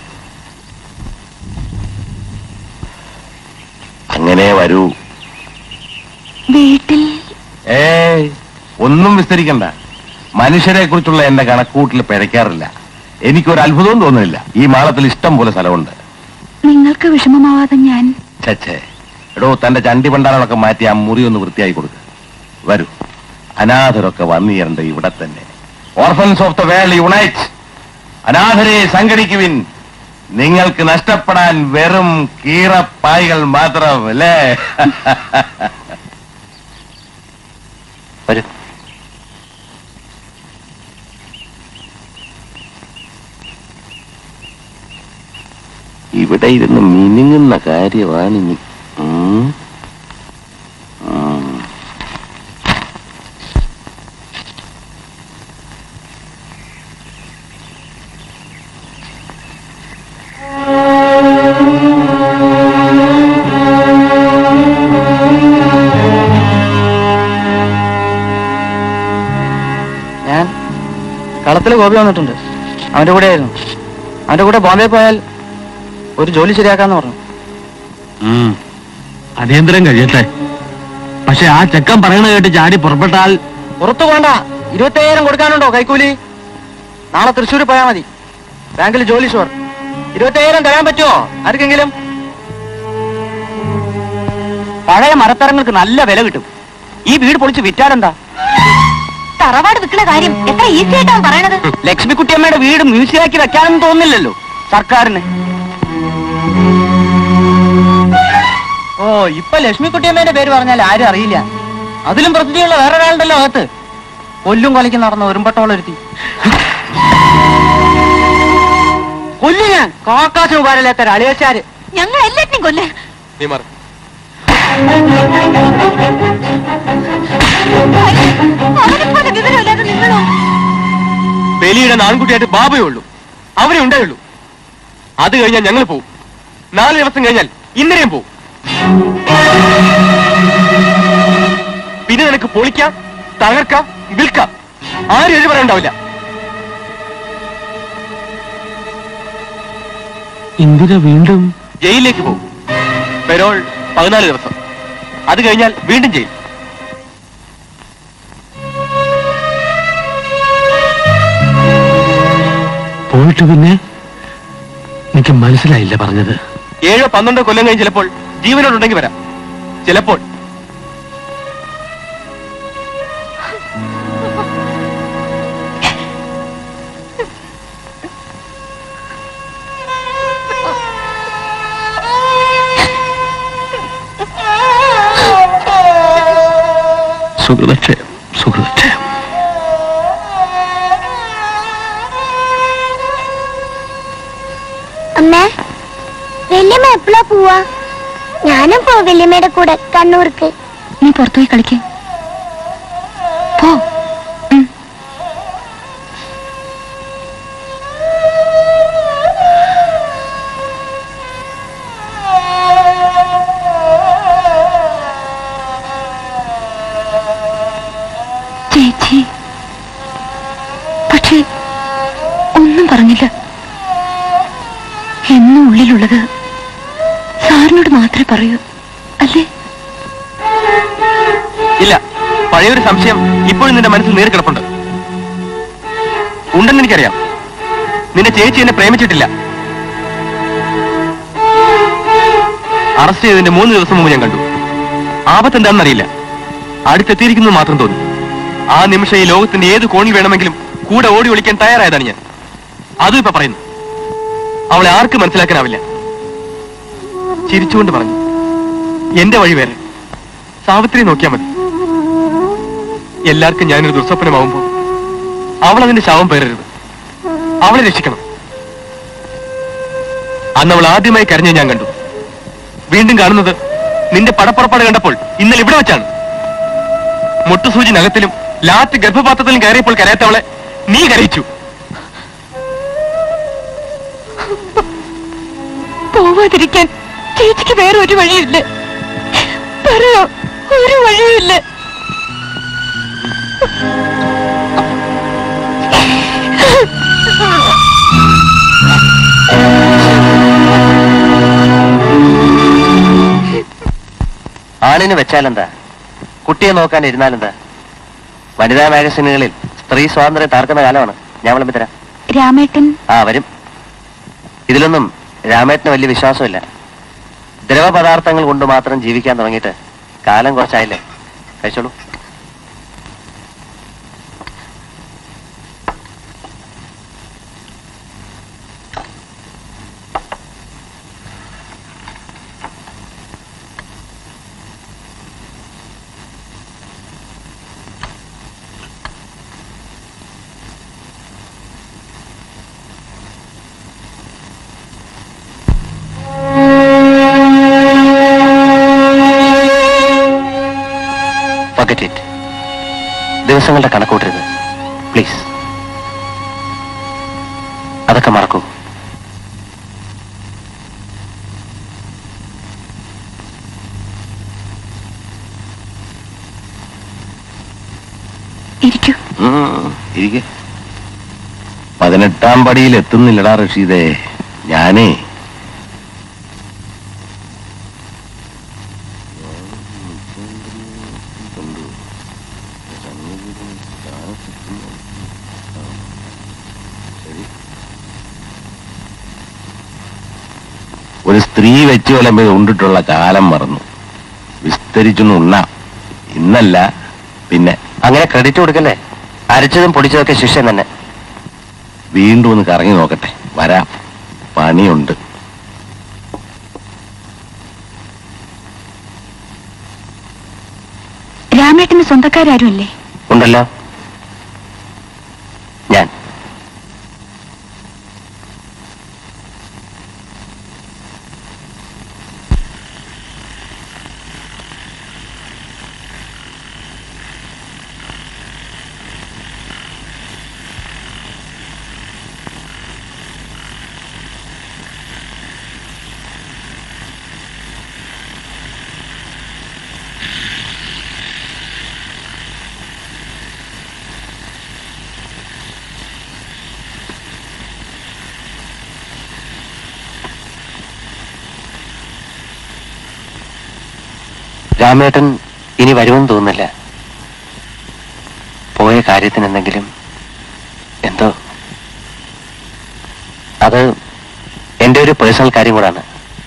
അങ്ങനെ വരൂ വീട്ടിൽ ഏയ് ഒന്നും വിസ്തരിക്കണ്ട മനുഷ്യരെ കുറിച്ചുള്ള എന്റെ കണക്കൂട്ടിൽ പിഴയ്ക്കാറില്ല എനിക്കൊരു അത്ഭുതവും തോന്നുന്നില്ല ഈ മാളത്തിൽ ഇഷ്ടം പോലെ സ്ഥലമുണ്ട് നിങ്ങൾക്ക് വിഷമമാവാതെ ഞാൻ ഛേ എടോ തന്റെ ചണ്ടി പണ്ടാരങ്ങളൊക്കെ മാറ്റി ആ മുറി ഒന്ന് വൃത്തിയായി കൊടുക്ക വരൂ അനാഥരൊക്കെ വന്നുയരണ്ട ഇവിടെ തന്നെ orphans of the world unite അനാഥരെ സംഘടിക്കുവിൻ നിങ്ങൾക്ക് നഷ്ടപ്പെടാൻ വെറും കീറപ്പായികൾ മാത്രം അല്ലേ വരൂ ഇവിടെ ഇരുന്ന് മിനുങ്ങുന്ന കാര്യമാണിനി ഉം. ഉം. ഞാൻ കളത്തിൽ ഗോപി വന്നിട്ടുണ്ട് അവന്റെ കൂടെ ആയിരുന്നു അവന്റെ കൂടെ ബോംബെ പോയാൽ ഒരു ജോലി ശരിയാക്കാന്ന് പറഞ്ഞു ഉം. അടിയന്തരം കഴിയട്ടെ പക്ഷെ ആ ചെക്കൻ പറയണ കേട്ട് ചാടി പുറപ്പെട്ടാൽ പുറത്തു പോണ്ട ഇരുപത്തയ്യായിരം കൊടുക്കാനുണ്ടോ കൈക്കൂലി നാളെ തൃശ്ശൂർ പോയാൽ മതി ബാങ്കിൽ ജോലി ഷുവർ ഇരുപത്തയ്യായിരം തരാൻ പറ്റുമോ ആർക്കെങ്കിലും പഴയ മരത്തരങ്ങൾക്ക് നല്ല വില കിട്ടും ഈ വീട് പൊളിച്ച് വിറ്റാലെന്താ തറവാട് വിൽക്കുന്ന കാര്യം എത്ര ഈസി ആയിട്ടാണ് പറയണത് ലക്ഷ്മിക്കുട്ടിയമ്മയുടെ വീട് മ്യൂസിയമാക്കി വെക്കാനൊന്നും തോന്നുന്നില്ലല്ലോ സർക്കാരിന് ഓ ഇപ്പൊ ലക്ഷ്മിക്കുട്ടിയമ്മേന്റെ പേര് പറഞ്ഞാൽ ആരും അറിയില്ല അതിലും പ്രസിദ്ധിയുള്ള വേറെ ഒരാളുണ്ടല്ലോ അകത്ത് കൊല്ലും കൊലയ്ക്ക് നടന്ന ഒരുമ്പട്ടോളൊരുത്തി കൊല്ലു ഞാൻ കാക്കാശം ഉപകാരമില്ലാത്ത ഒരു അളിയച്ചാര് ഞങ്ങൾ എല്ലാറ്റിനും കൊല്ലേ നീ മാറ് അവനെപ്പോലെ വിവരമില്ലാതെ നിങ്ങളോ ബലിയുടെ ആൺകുട്ടിയായിട്ട് ബാബയേ ഉള്ളൂ അവരെ ഉണ്ടേ ഉള്ളൂ അത് കഴിഞ്ഞാൽ ഞങ്ങൾ പോവും നാല് ദിവസം കഴിഞ്ഞാൽ ഇന്നലെയും പോവും പിന്നെ നിനക്ക് പൊളിക്കാം തകർക്കാം വിൽക്കാം ആരും എഴുതി പറയണ്ടാവില്ല ഇന്ദിര വീണ്ടും ജയിലിലേക്ക് പോകും പെരോൾ പതിനാല് ദിവസം അത് കഴിഞ്ഞാൽ വീണ്ടും ജയിൽ പോയിട്ട് പിന്നെ എനിക്ക് മനസ്സിലായില്ല പറഞ്ഞത് ഏഴോ പന്ത്രണ്ടോ കൊല്ലം കഴിഞ്ഞ് ചിലപ്പോൾ ജീവനോടുണ്ടെങ്കിൽ വരാം ചിലപ്പോൾ സുഹൃതക്ഷയം സുഹൃതക്ഷയം അമ്മ വല്യമ്മ എപ്പോഴാ പോവാ ഞാനും പോ വല്യമ്മയുടെ കൂടെ കണ്ണൂർക്ക് നീ പുറത്തുപോയി കളിക്ക് പോ ഉം. ചേച്ചി പക്ഷേ ഒന്നും പറഞ്ഞില്ല എന്നും ഉള്ളിലുള്ളത് സാറിനോട് മാത്രമേ പറയൂ അല്ലേ ഇല്ല പഴയൊരു സംശയം ഇപ്പോഴും നിന്റെ മനസ്സിൽ നേരി കിടപ്പുണ്ട് ഉണ്ടെന്ന് എനിക്കറിയാം നിന്റെ ചേച്ചി എന്നെ പ്രേമിച്ചിട്ടില്ല അറസ്റ്റ് ചെയ്തതിന്റെ മൂന്ന് ദിവസം മുമ്പ് ഞാൻ കണ്ടു ആപത്ത് എന്താണെന്നറിയില്ല അടുത്തെത്തിയിരിക്കുന്നു മാത്രം തോന്നി ആ നിമിഷം ഈ ലോകത്തിന്റെ ഏത് കോണിൽ വേണമെങ്കിലും കൂടെ ഓടി ഒളിക്കാൻ തയ്യാറായതാണ് ഞാൻ അതും ഇപ്പൊ പറയുന്നു അവളെ ആർക്കും മനസ്സിലാക്കാനാവില്ല ചിരിച്ചുകൊണ്ട് പറഞ്ഞു എന്റെ വഴി വേറെ സാവിത്രി നോക്കിയാൽ മതി എല്ലാവർക്കും ഞാനൊരു ദുസ്വപ്നമാവുമ്പോ അവൾ അതിന്റെ ശവം പേരരുത് അവളെ രക്ഷിക്കണം അന്ന് അവൾ ആദ്യമായി കരഞ്ഞ ഞാൻ കണ്ടു വീണ്ടും കാണുന്നത് നിന്റെ പടപ്പുറപ്പാട് കണ്ടപ്പോൾ ഇന്നലെ ഇവിടെ വെച്ചാണ് മുട്ടുസൂചി നഖത്തിലും ലാറ്റ് ഗർഭപാത്രത്തിലും കയറിയപ്പോൾ കരയാത്തവളെ നീ കരയിച്ചു പോവാതിരിക്കാൻ ചേച്ചിക്ക് വേറെ ഒരു വഴിയില്ല പറയോ ഒരു വഴിയില്ല ആണിന് വെച്ചാലെന്താ കുട്ടിയെ നോക്കാൻ ഇരുന്നാലെന്താ വനിതാ മാഗസിനുകളിൽ സ്ത്രീ സ്വാതന്ത്ര്യം താർക്കുന്ന കാലമാണ് ഞാൻ വിളമ്പി തരാം രാമേട്ടൻ ആ വരും ഇതിലൊന്നും രാമേട്ടന് വലിയ വിശ്വാസമില്ല ദ്രവപദാർത്ഥങ്ങൾ കൊണ്ട് മാത്രം ജീവിക്കാൻ തുടങ്ങിയിട്ട് കാലം കുറച്ചായില്ലേ കഴിച്ചോളൂ forget it ദിവസങ്ങളുടെ കണക്കൂട്ടരുത് പ്ലീസ് അതൊക്കെ മറക്കൂ ഇരിക്കൂ ഇരിക്കെ പതിനെട്ടാം പടിയിൽ എത്തുന്നില്ലടാ റഷീദേ ഞാനേ ഒരു സ്ത്രീ വെച്ച് വിളമ്പ് ഉണ്ടിട്ടുള്ള കാലം മറന്നു വിസ്തരിച്ചൊന്നും ഉണ്ണാം ഇന്നല്ല പിന്നെ അങ്ങനെ ക്രെഡിറ്റ് കൊടുക്കല്ലേ അരച്ചതും പൊടിച്ചതൊക്കെ ശിഷ്യം തന്നെ വീണ്ടും ഒന്ന് കറങ്ങി നോക്കട്ടെ വരാം പണിയുണ്ട് രാമേട്ടന് സ്വന്തക്കാരും ഉണ്ടല്ലോ ഞാൻ രാമേട്ടൻ ഇനി വരുമെന്ന് തോന്നുന്നില്ല പോയ കാര്യത്തിന് എന്തെങ്കിലും എന്തോ അത് എന്റെ ഒരു പേഴ്സണൽ കാര്യം കൂടാണ്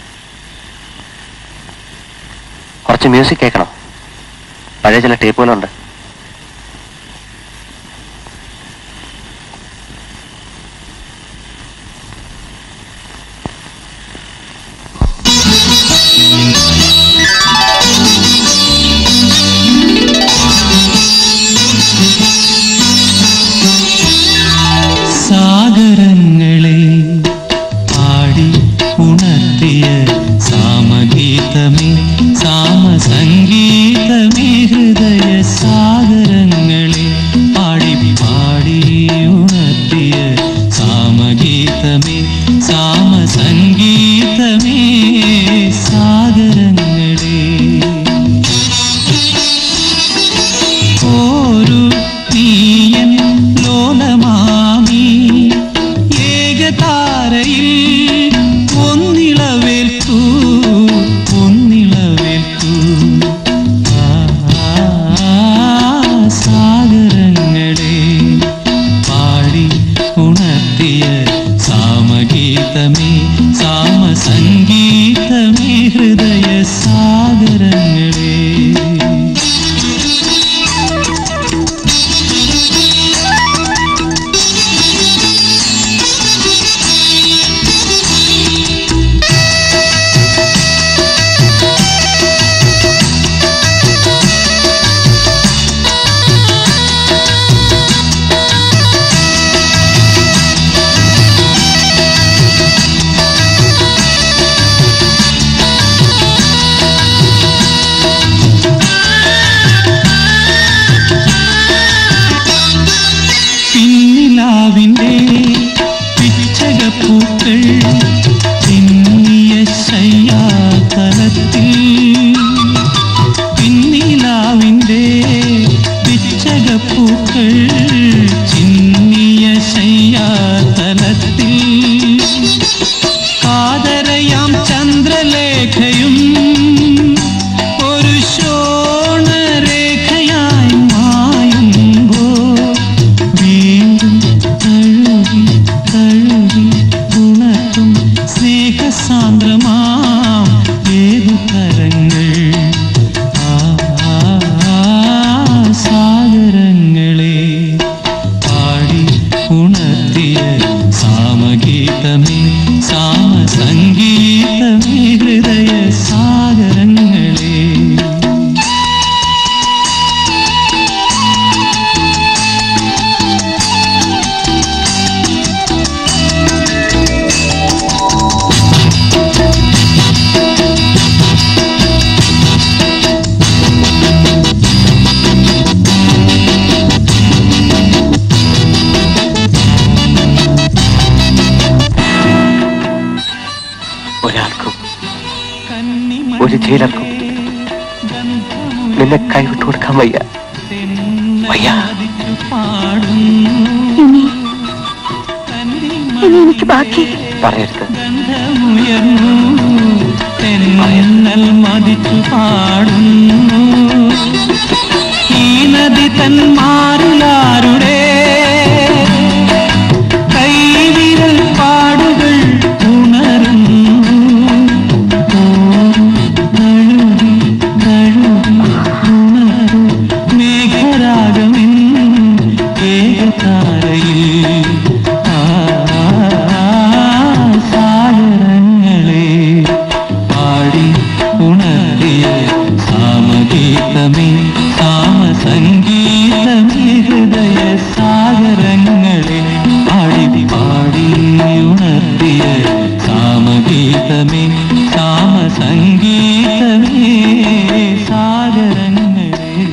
കുറച്ച് മ്യൂസിക് കേൾക്കണം പഴയ ചില ടേപ്പുകളുണ്ട് സാഗരങ്ങളെ പാടി ഉണർത്തിയ സാമഗീതമേ സാമസംഗീതമേ ഹൃദയ സാ ജയിലർക്കും നിന്നെ കൈവിട്ടു കൊടുക്കാൻ വയ്യ വയ്യ ഇനി ഇനി എനിക്ക് ബാക്കി പറയരുത് തെന്നൽ മതിച്ചു പാടുന്നു ഈ നദി തൻ മാറിലാരുടെ കൈവിരൽ പാടുകൾ ഉണരുന്നു കഴുകി കഴുകി ഉണരും മേഘരാഗമിൻ ഏകതാരയിൽ ആ സാഗരങ്ങളെ പാടി ഉണർത്തിയ സാമഗീതമേ സാമസംഗീതമേ ഹൃദയ സാഗരങ്ങളെ പാടി പാടി ഉണർത്തിയ സാമഗീതമേ സാമസംഗീതമേ സാഗരങ്ങളെ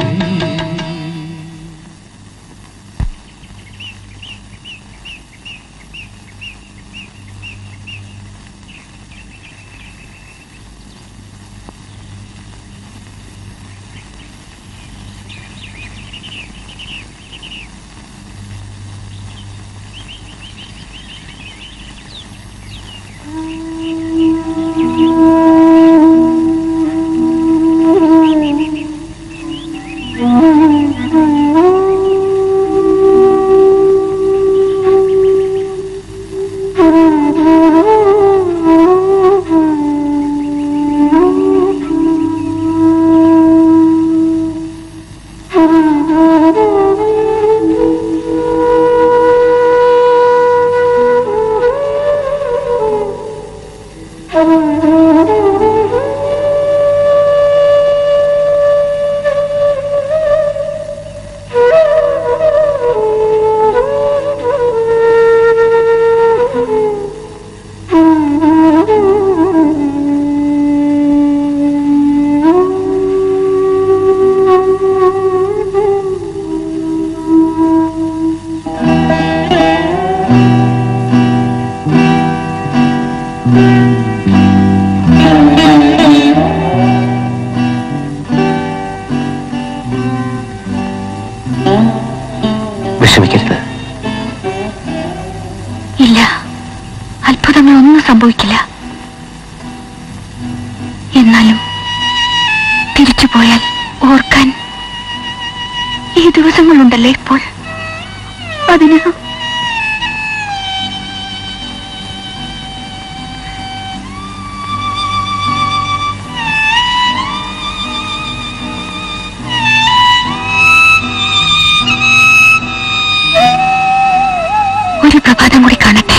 വിഷമിക്കരുത് ഇല്ല അത്ഭുതങ്ങളൊന്നും സംഭവിക്കില്ല എന്നാലും തിരിച്ചു പോയാൽ ഓർക്കാൻ ഈ ദിവസങ്ങളുണ്ടല്ലോ ഇപ്പോൾ അതിന് ഒരു പ്രഭാതം കൂടി കാണട്ടെ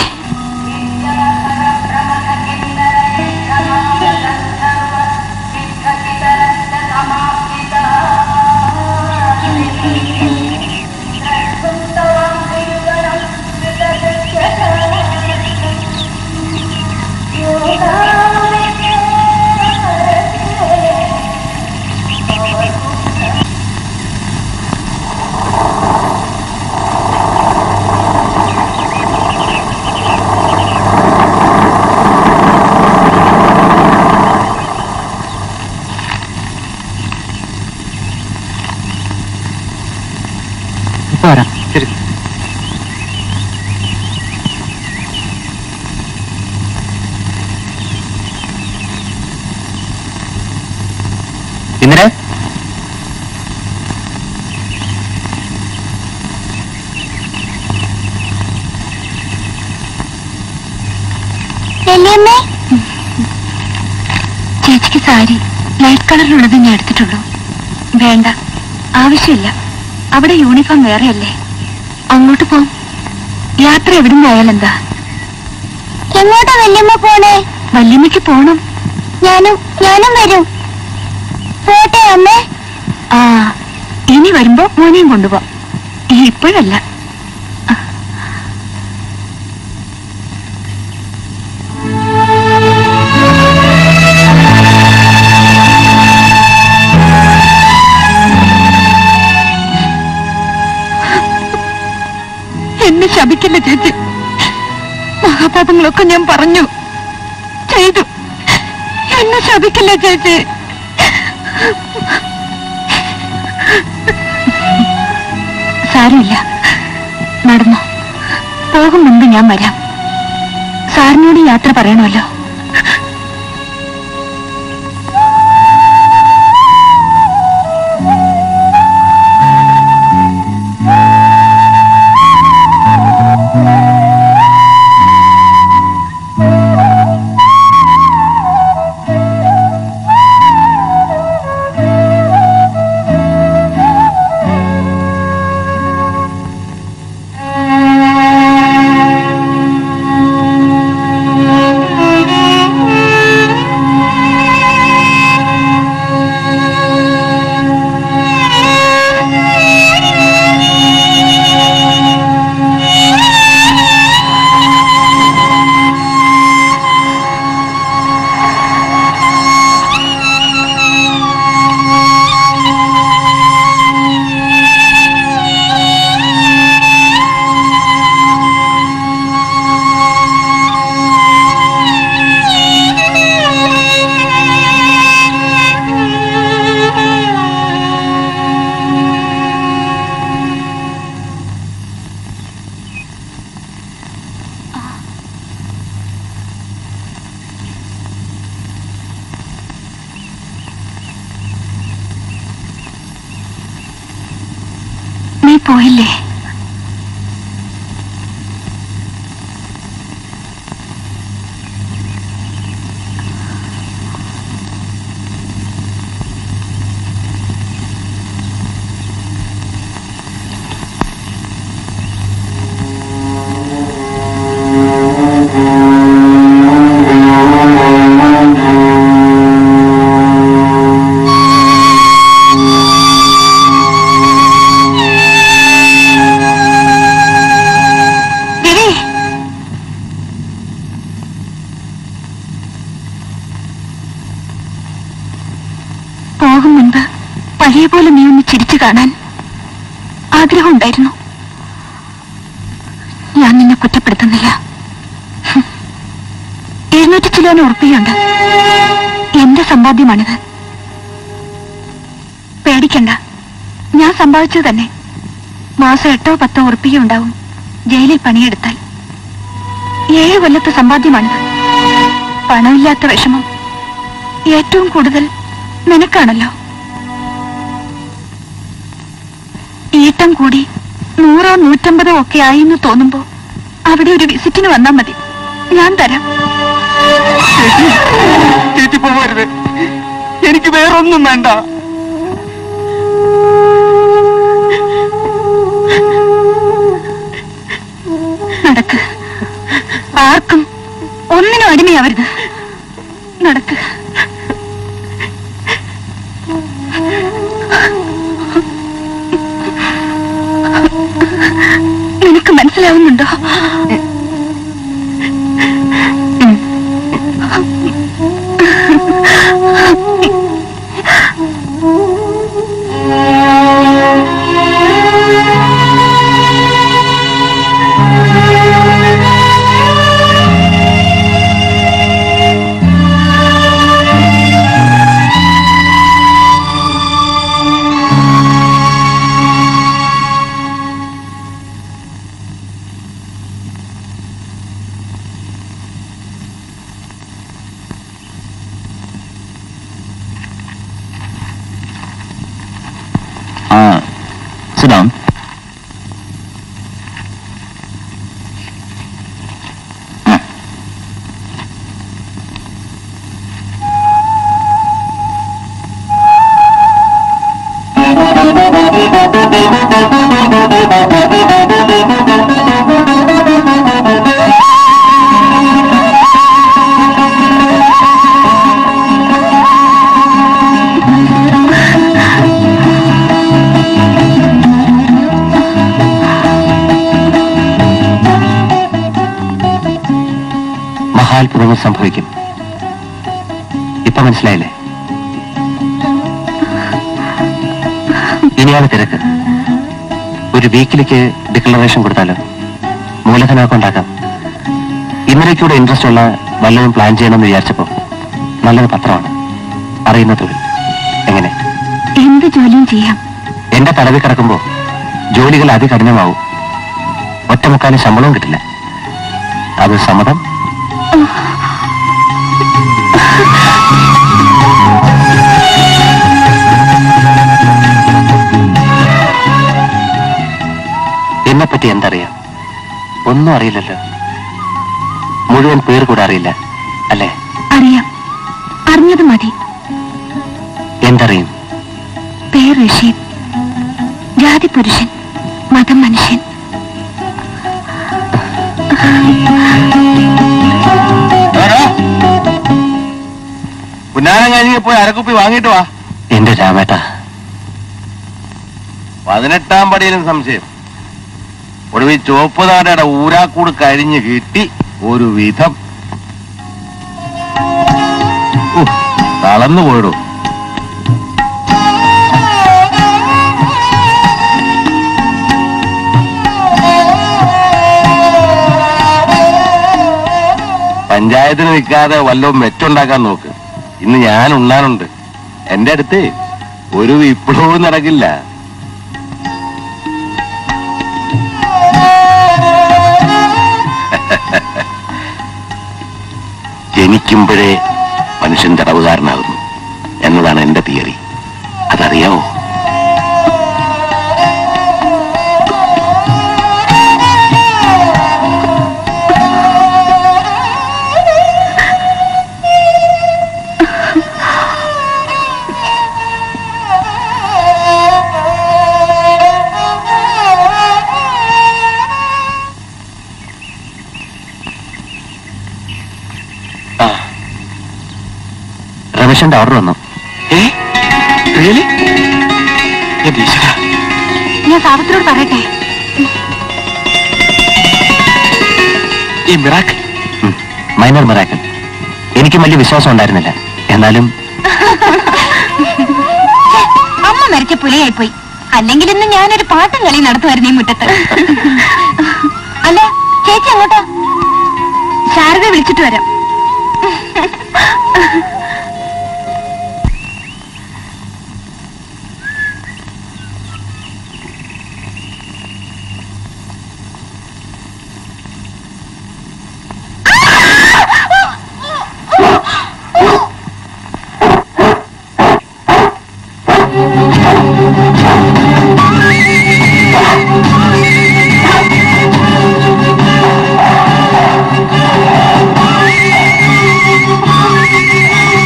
ഇപ്പൊ വരാം ശരി ഇന്ദിര വല്യമ്മേ ചേച്ചിക്ക് സാരി ലൈറ്റ് കളറിലുള്ളത് ഞാൻ എടുത്തിട്ടുള്ളൂ വേണ്ട ആവശ്യമില്ല അവിടെ യൂണിഫോം വേറെയല്ലേ അങ്ങോട്ട് പോം യാത്ര എവിടുന്ന് ആയാലെന്താ എങ്ങോട്ടാ വല്യമ്മ പോണേ വല്യമ്മയ്ക്ക് പോണം ഞാനും ഞാനും വരും പോട്ടെ അമ്മേ ആ ഇനി വരുമ്പോ മോനെയും കൊണ്ടുപോ ഇപ്പോഴല്ല എന്നെ ശപിക്കില്ല ചേച്ചി മഹാപാപങ്ങളൊക്കെ ഞാൻ പറഞ്ഞു ചെയ്തു എന്നെ ശപിക്കില്ല ചേച്ചി സാരമില്ല നടന്നു പോകും മുൻപ് ഞാൻ വരാം സാറിനോട് യാത്ര പറയണമല്ലോ നീ പോയില്ലേ രവി പോകും മുൻപ് പഴയ പോലെ നീ ഒന്ന് ചിരിച്ചു കാണാൻ ആഗ്രഹമുണ്ടായിരുന്നു ഞാൻ നിന്നെ കുറ്റപ്പെടുത്തുന്നില്ല ഹും. എഴുന്നൂറ്റി ചിലോന് ഉറപ്പിയുണ്ട് എന്റെ സമ്പാദ്യമാണിത് പേടിക്കണ്ട ഞാൻ സമ്പാദിച്ചത് തന്നെ മാസം എട്ടോ പത്തോ ഉറപ്പിക ഉണ്ടാവും ജയിലിൽ പണിയെടുത്താൽ ഏഴ് കൊല്ലത്തെ സമ്പാദ്യമാണിത് പണമില്ലാത്ത വിഷമം ഏറ്റവും കൂടുതൽ നിനക്കാണല്ലോ ഈട്ടം കൂടി നൂറോ നൂറ്റമ്പതോ ഒക്കെ ആയി എന്ന് തോന്നുമ്പോ അവിടെ ഒരു വിസിറ്റിന് വന്നാ മതി ഞാൻ തരാം ചേച്ചി പോകരുത് എനിക്ക് വേറൊന്നും വേണ്ട നടക്ക് ആർക്കും ഒന്നിനും അടിമയാവരുത് നടക്ക് നിനക്ക് മനസ്സിലാവുന്നുണ്ടോ Ah, sit down. മഹാത്ഭുതങ്ങൾ സംഭവിക്കും ഇപ്പൊ മനസ്സിലായില്ലേ ഇനിയാണ് തിരക്ക് ഒരു വീക്കിലേക്ക് ഡിക്ലറേഷൻ കൊടുത്താലോ മൂലധനമൊക്കെ ഉണ്ടാക്കാം ഇന്നലേക്കൂടെ ഇൻട്രസ്റ്റ് ഉള്ള വല്ലതും പ്ലാൻ ചെയ്യണമെന്ന് വിചാരിച്ചപ്പോ നല്ലൊരു പത്രമാണ് അറിയുന്ന തൊഴിൽ എങ്ങനെ എന്ത് ജോലിയും ചെയ്യാം എന്റെ തലവിൽ കിടക്കുമ്പോ ജോലികൾ അതികഠിനമാവും ഒറ്റമുക്കാലും ശമ്പളവും കിട്ടില്ല അത് സമ്മതം എന്നെപ്പറ്റി എന്തറിയാം ഒന്നും അറിയില്ലല്ലോ മുഴുവൻ പേർ കൂടെ അറിയില്ല അല്ലേ അറിയാം അറിഞ്ഞത് മതി എന്തറിയും പേര് റഷീദ് ജാതി പുരുഷൻ മതം മനുഷ്യൻ പുന്നാരം കഴിഞ്ഞ് പോയി അരക്കുപ്പി വാങ്ങിയിട്ട് വാ എന്റെ രാമേട്ട പതിനെട്ടാം പടിയിലും സംശയം ഒടുവിൽ ചുവപ്പ് നാടയുടെ ഊരാക്കൂട് കരിഞ്ഞ് കിട്ടി ഒരു വിധം ഉഹ്, തളർന്നു പോയിടൂ പഞ്ചായത്തിന് നിൽക്കാതെ വല്ലതും മെച്ചുണ്ടാക്കാൻ നോക്ക് ഇന്ന് ഞാൻ ഉണ്ണാനുണ്ട് എന്റെ അടുത്ത് ഒരു വിപ്ലവവും നടക്കില്ല ജനിക്കുമ്പോഴേ മനുഷ്യൻ തടവുകാരനാകുന്നു എന്നതാണ് എന്റെ തിയറി അതറിയാമോ റമേശന്റെ ഓർഡർ വന്നു ഞാൻ സാറത്തിനോട് പറയട്ടെ ഈ മിറാക്കിൾ മൈനർ മിറാക്കൽ എനിക്കും വലിയ വിശ്വാസം ഉണ്ടായിരുന്നില്ല എന്നാലും അമ്മ മരിച്ച പുലയായി പോയി അല്ലെങ്കിൽ ഇന്ന് ഞാനൊരു പാട്ടും കളി നടത്തുമായിരുന്നു ഈ മുറ്റത്ത് അല്ല ചേച്ചി അങ്ങോട്ടാ ശാരദ വിളിച്ചിട്ട് വരാം ആ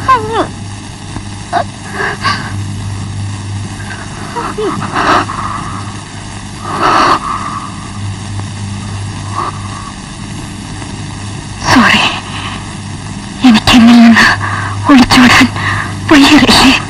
സോറി എനിക്ക് എന്നിൽ നിന്ന് ഒളിച്ചോടാൻ വയ്യ ഋഷി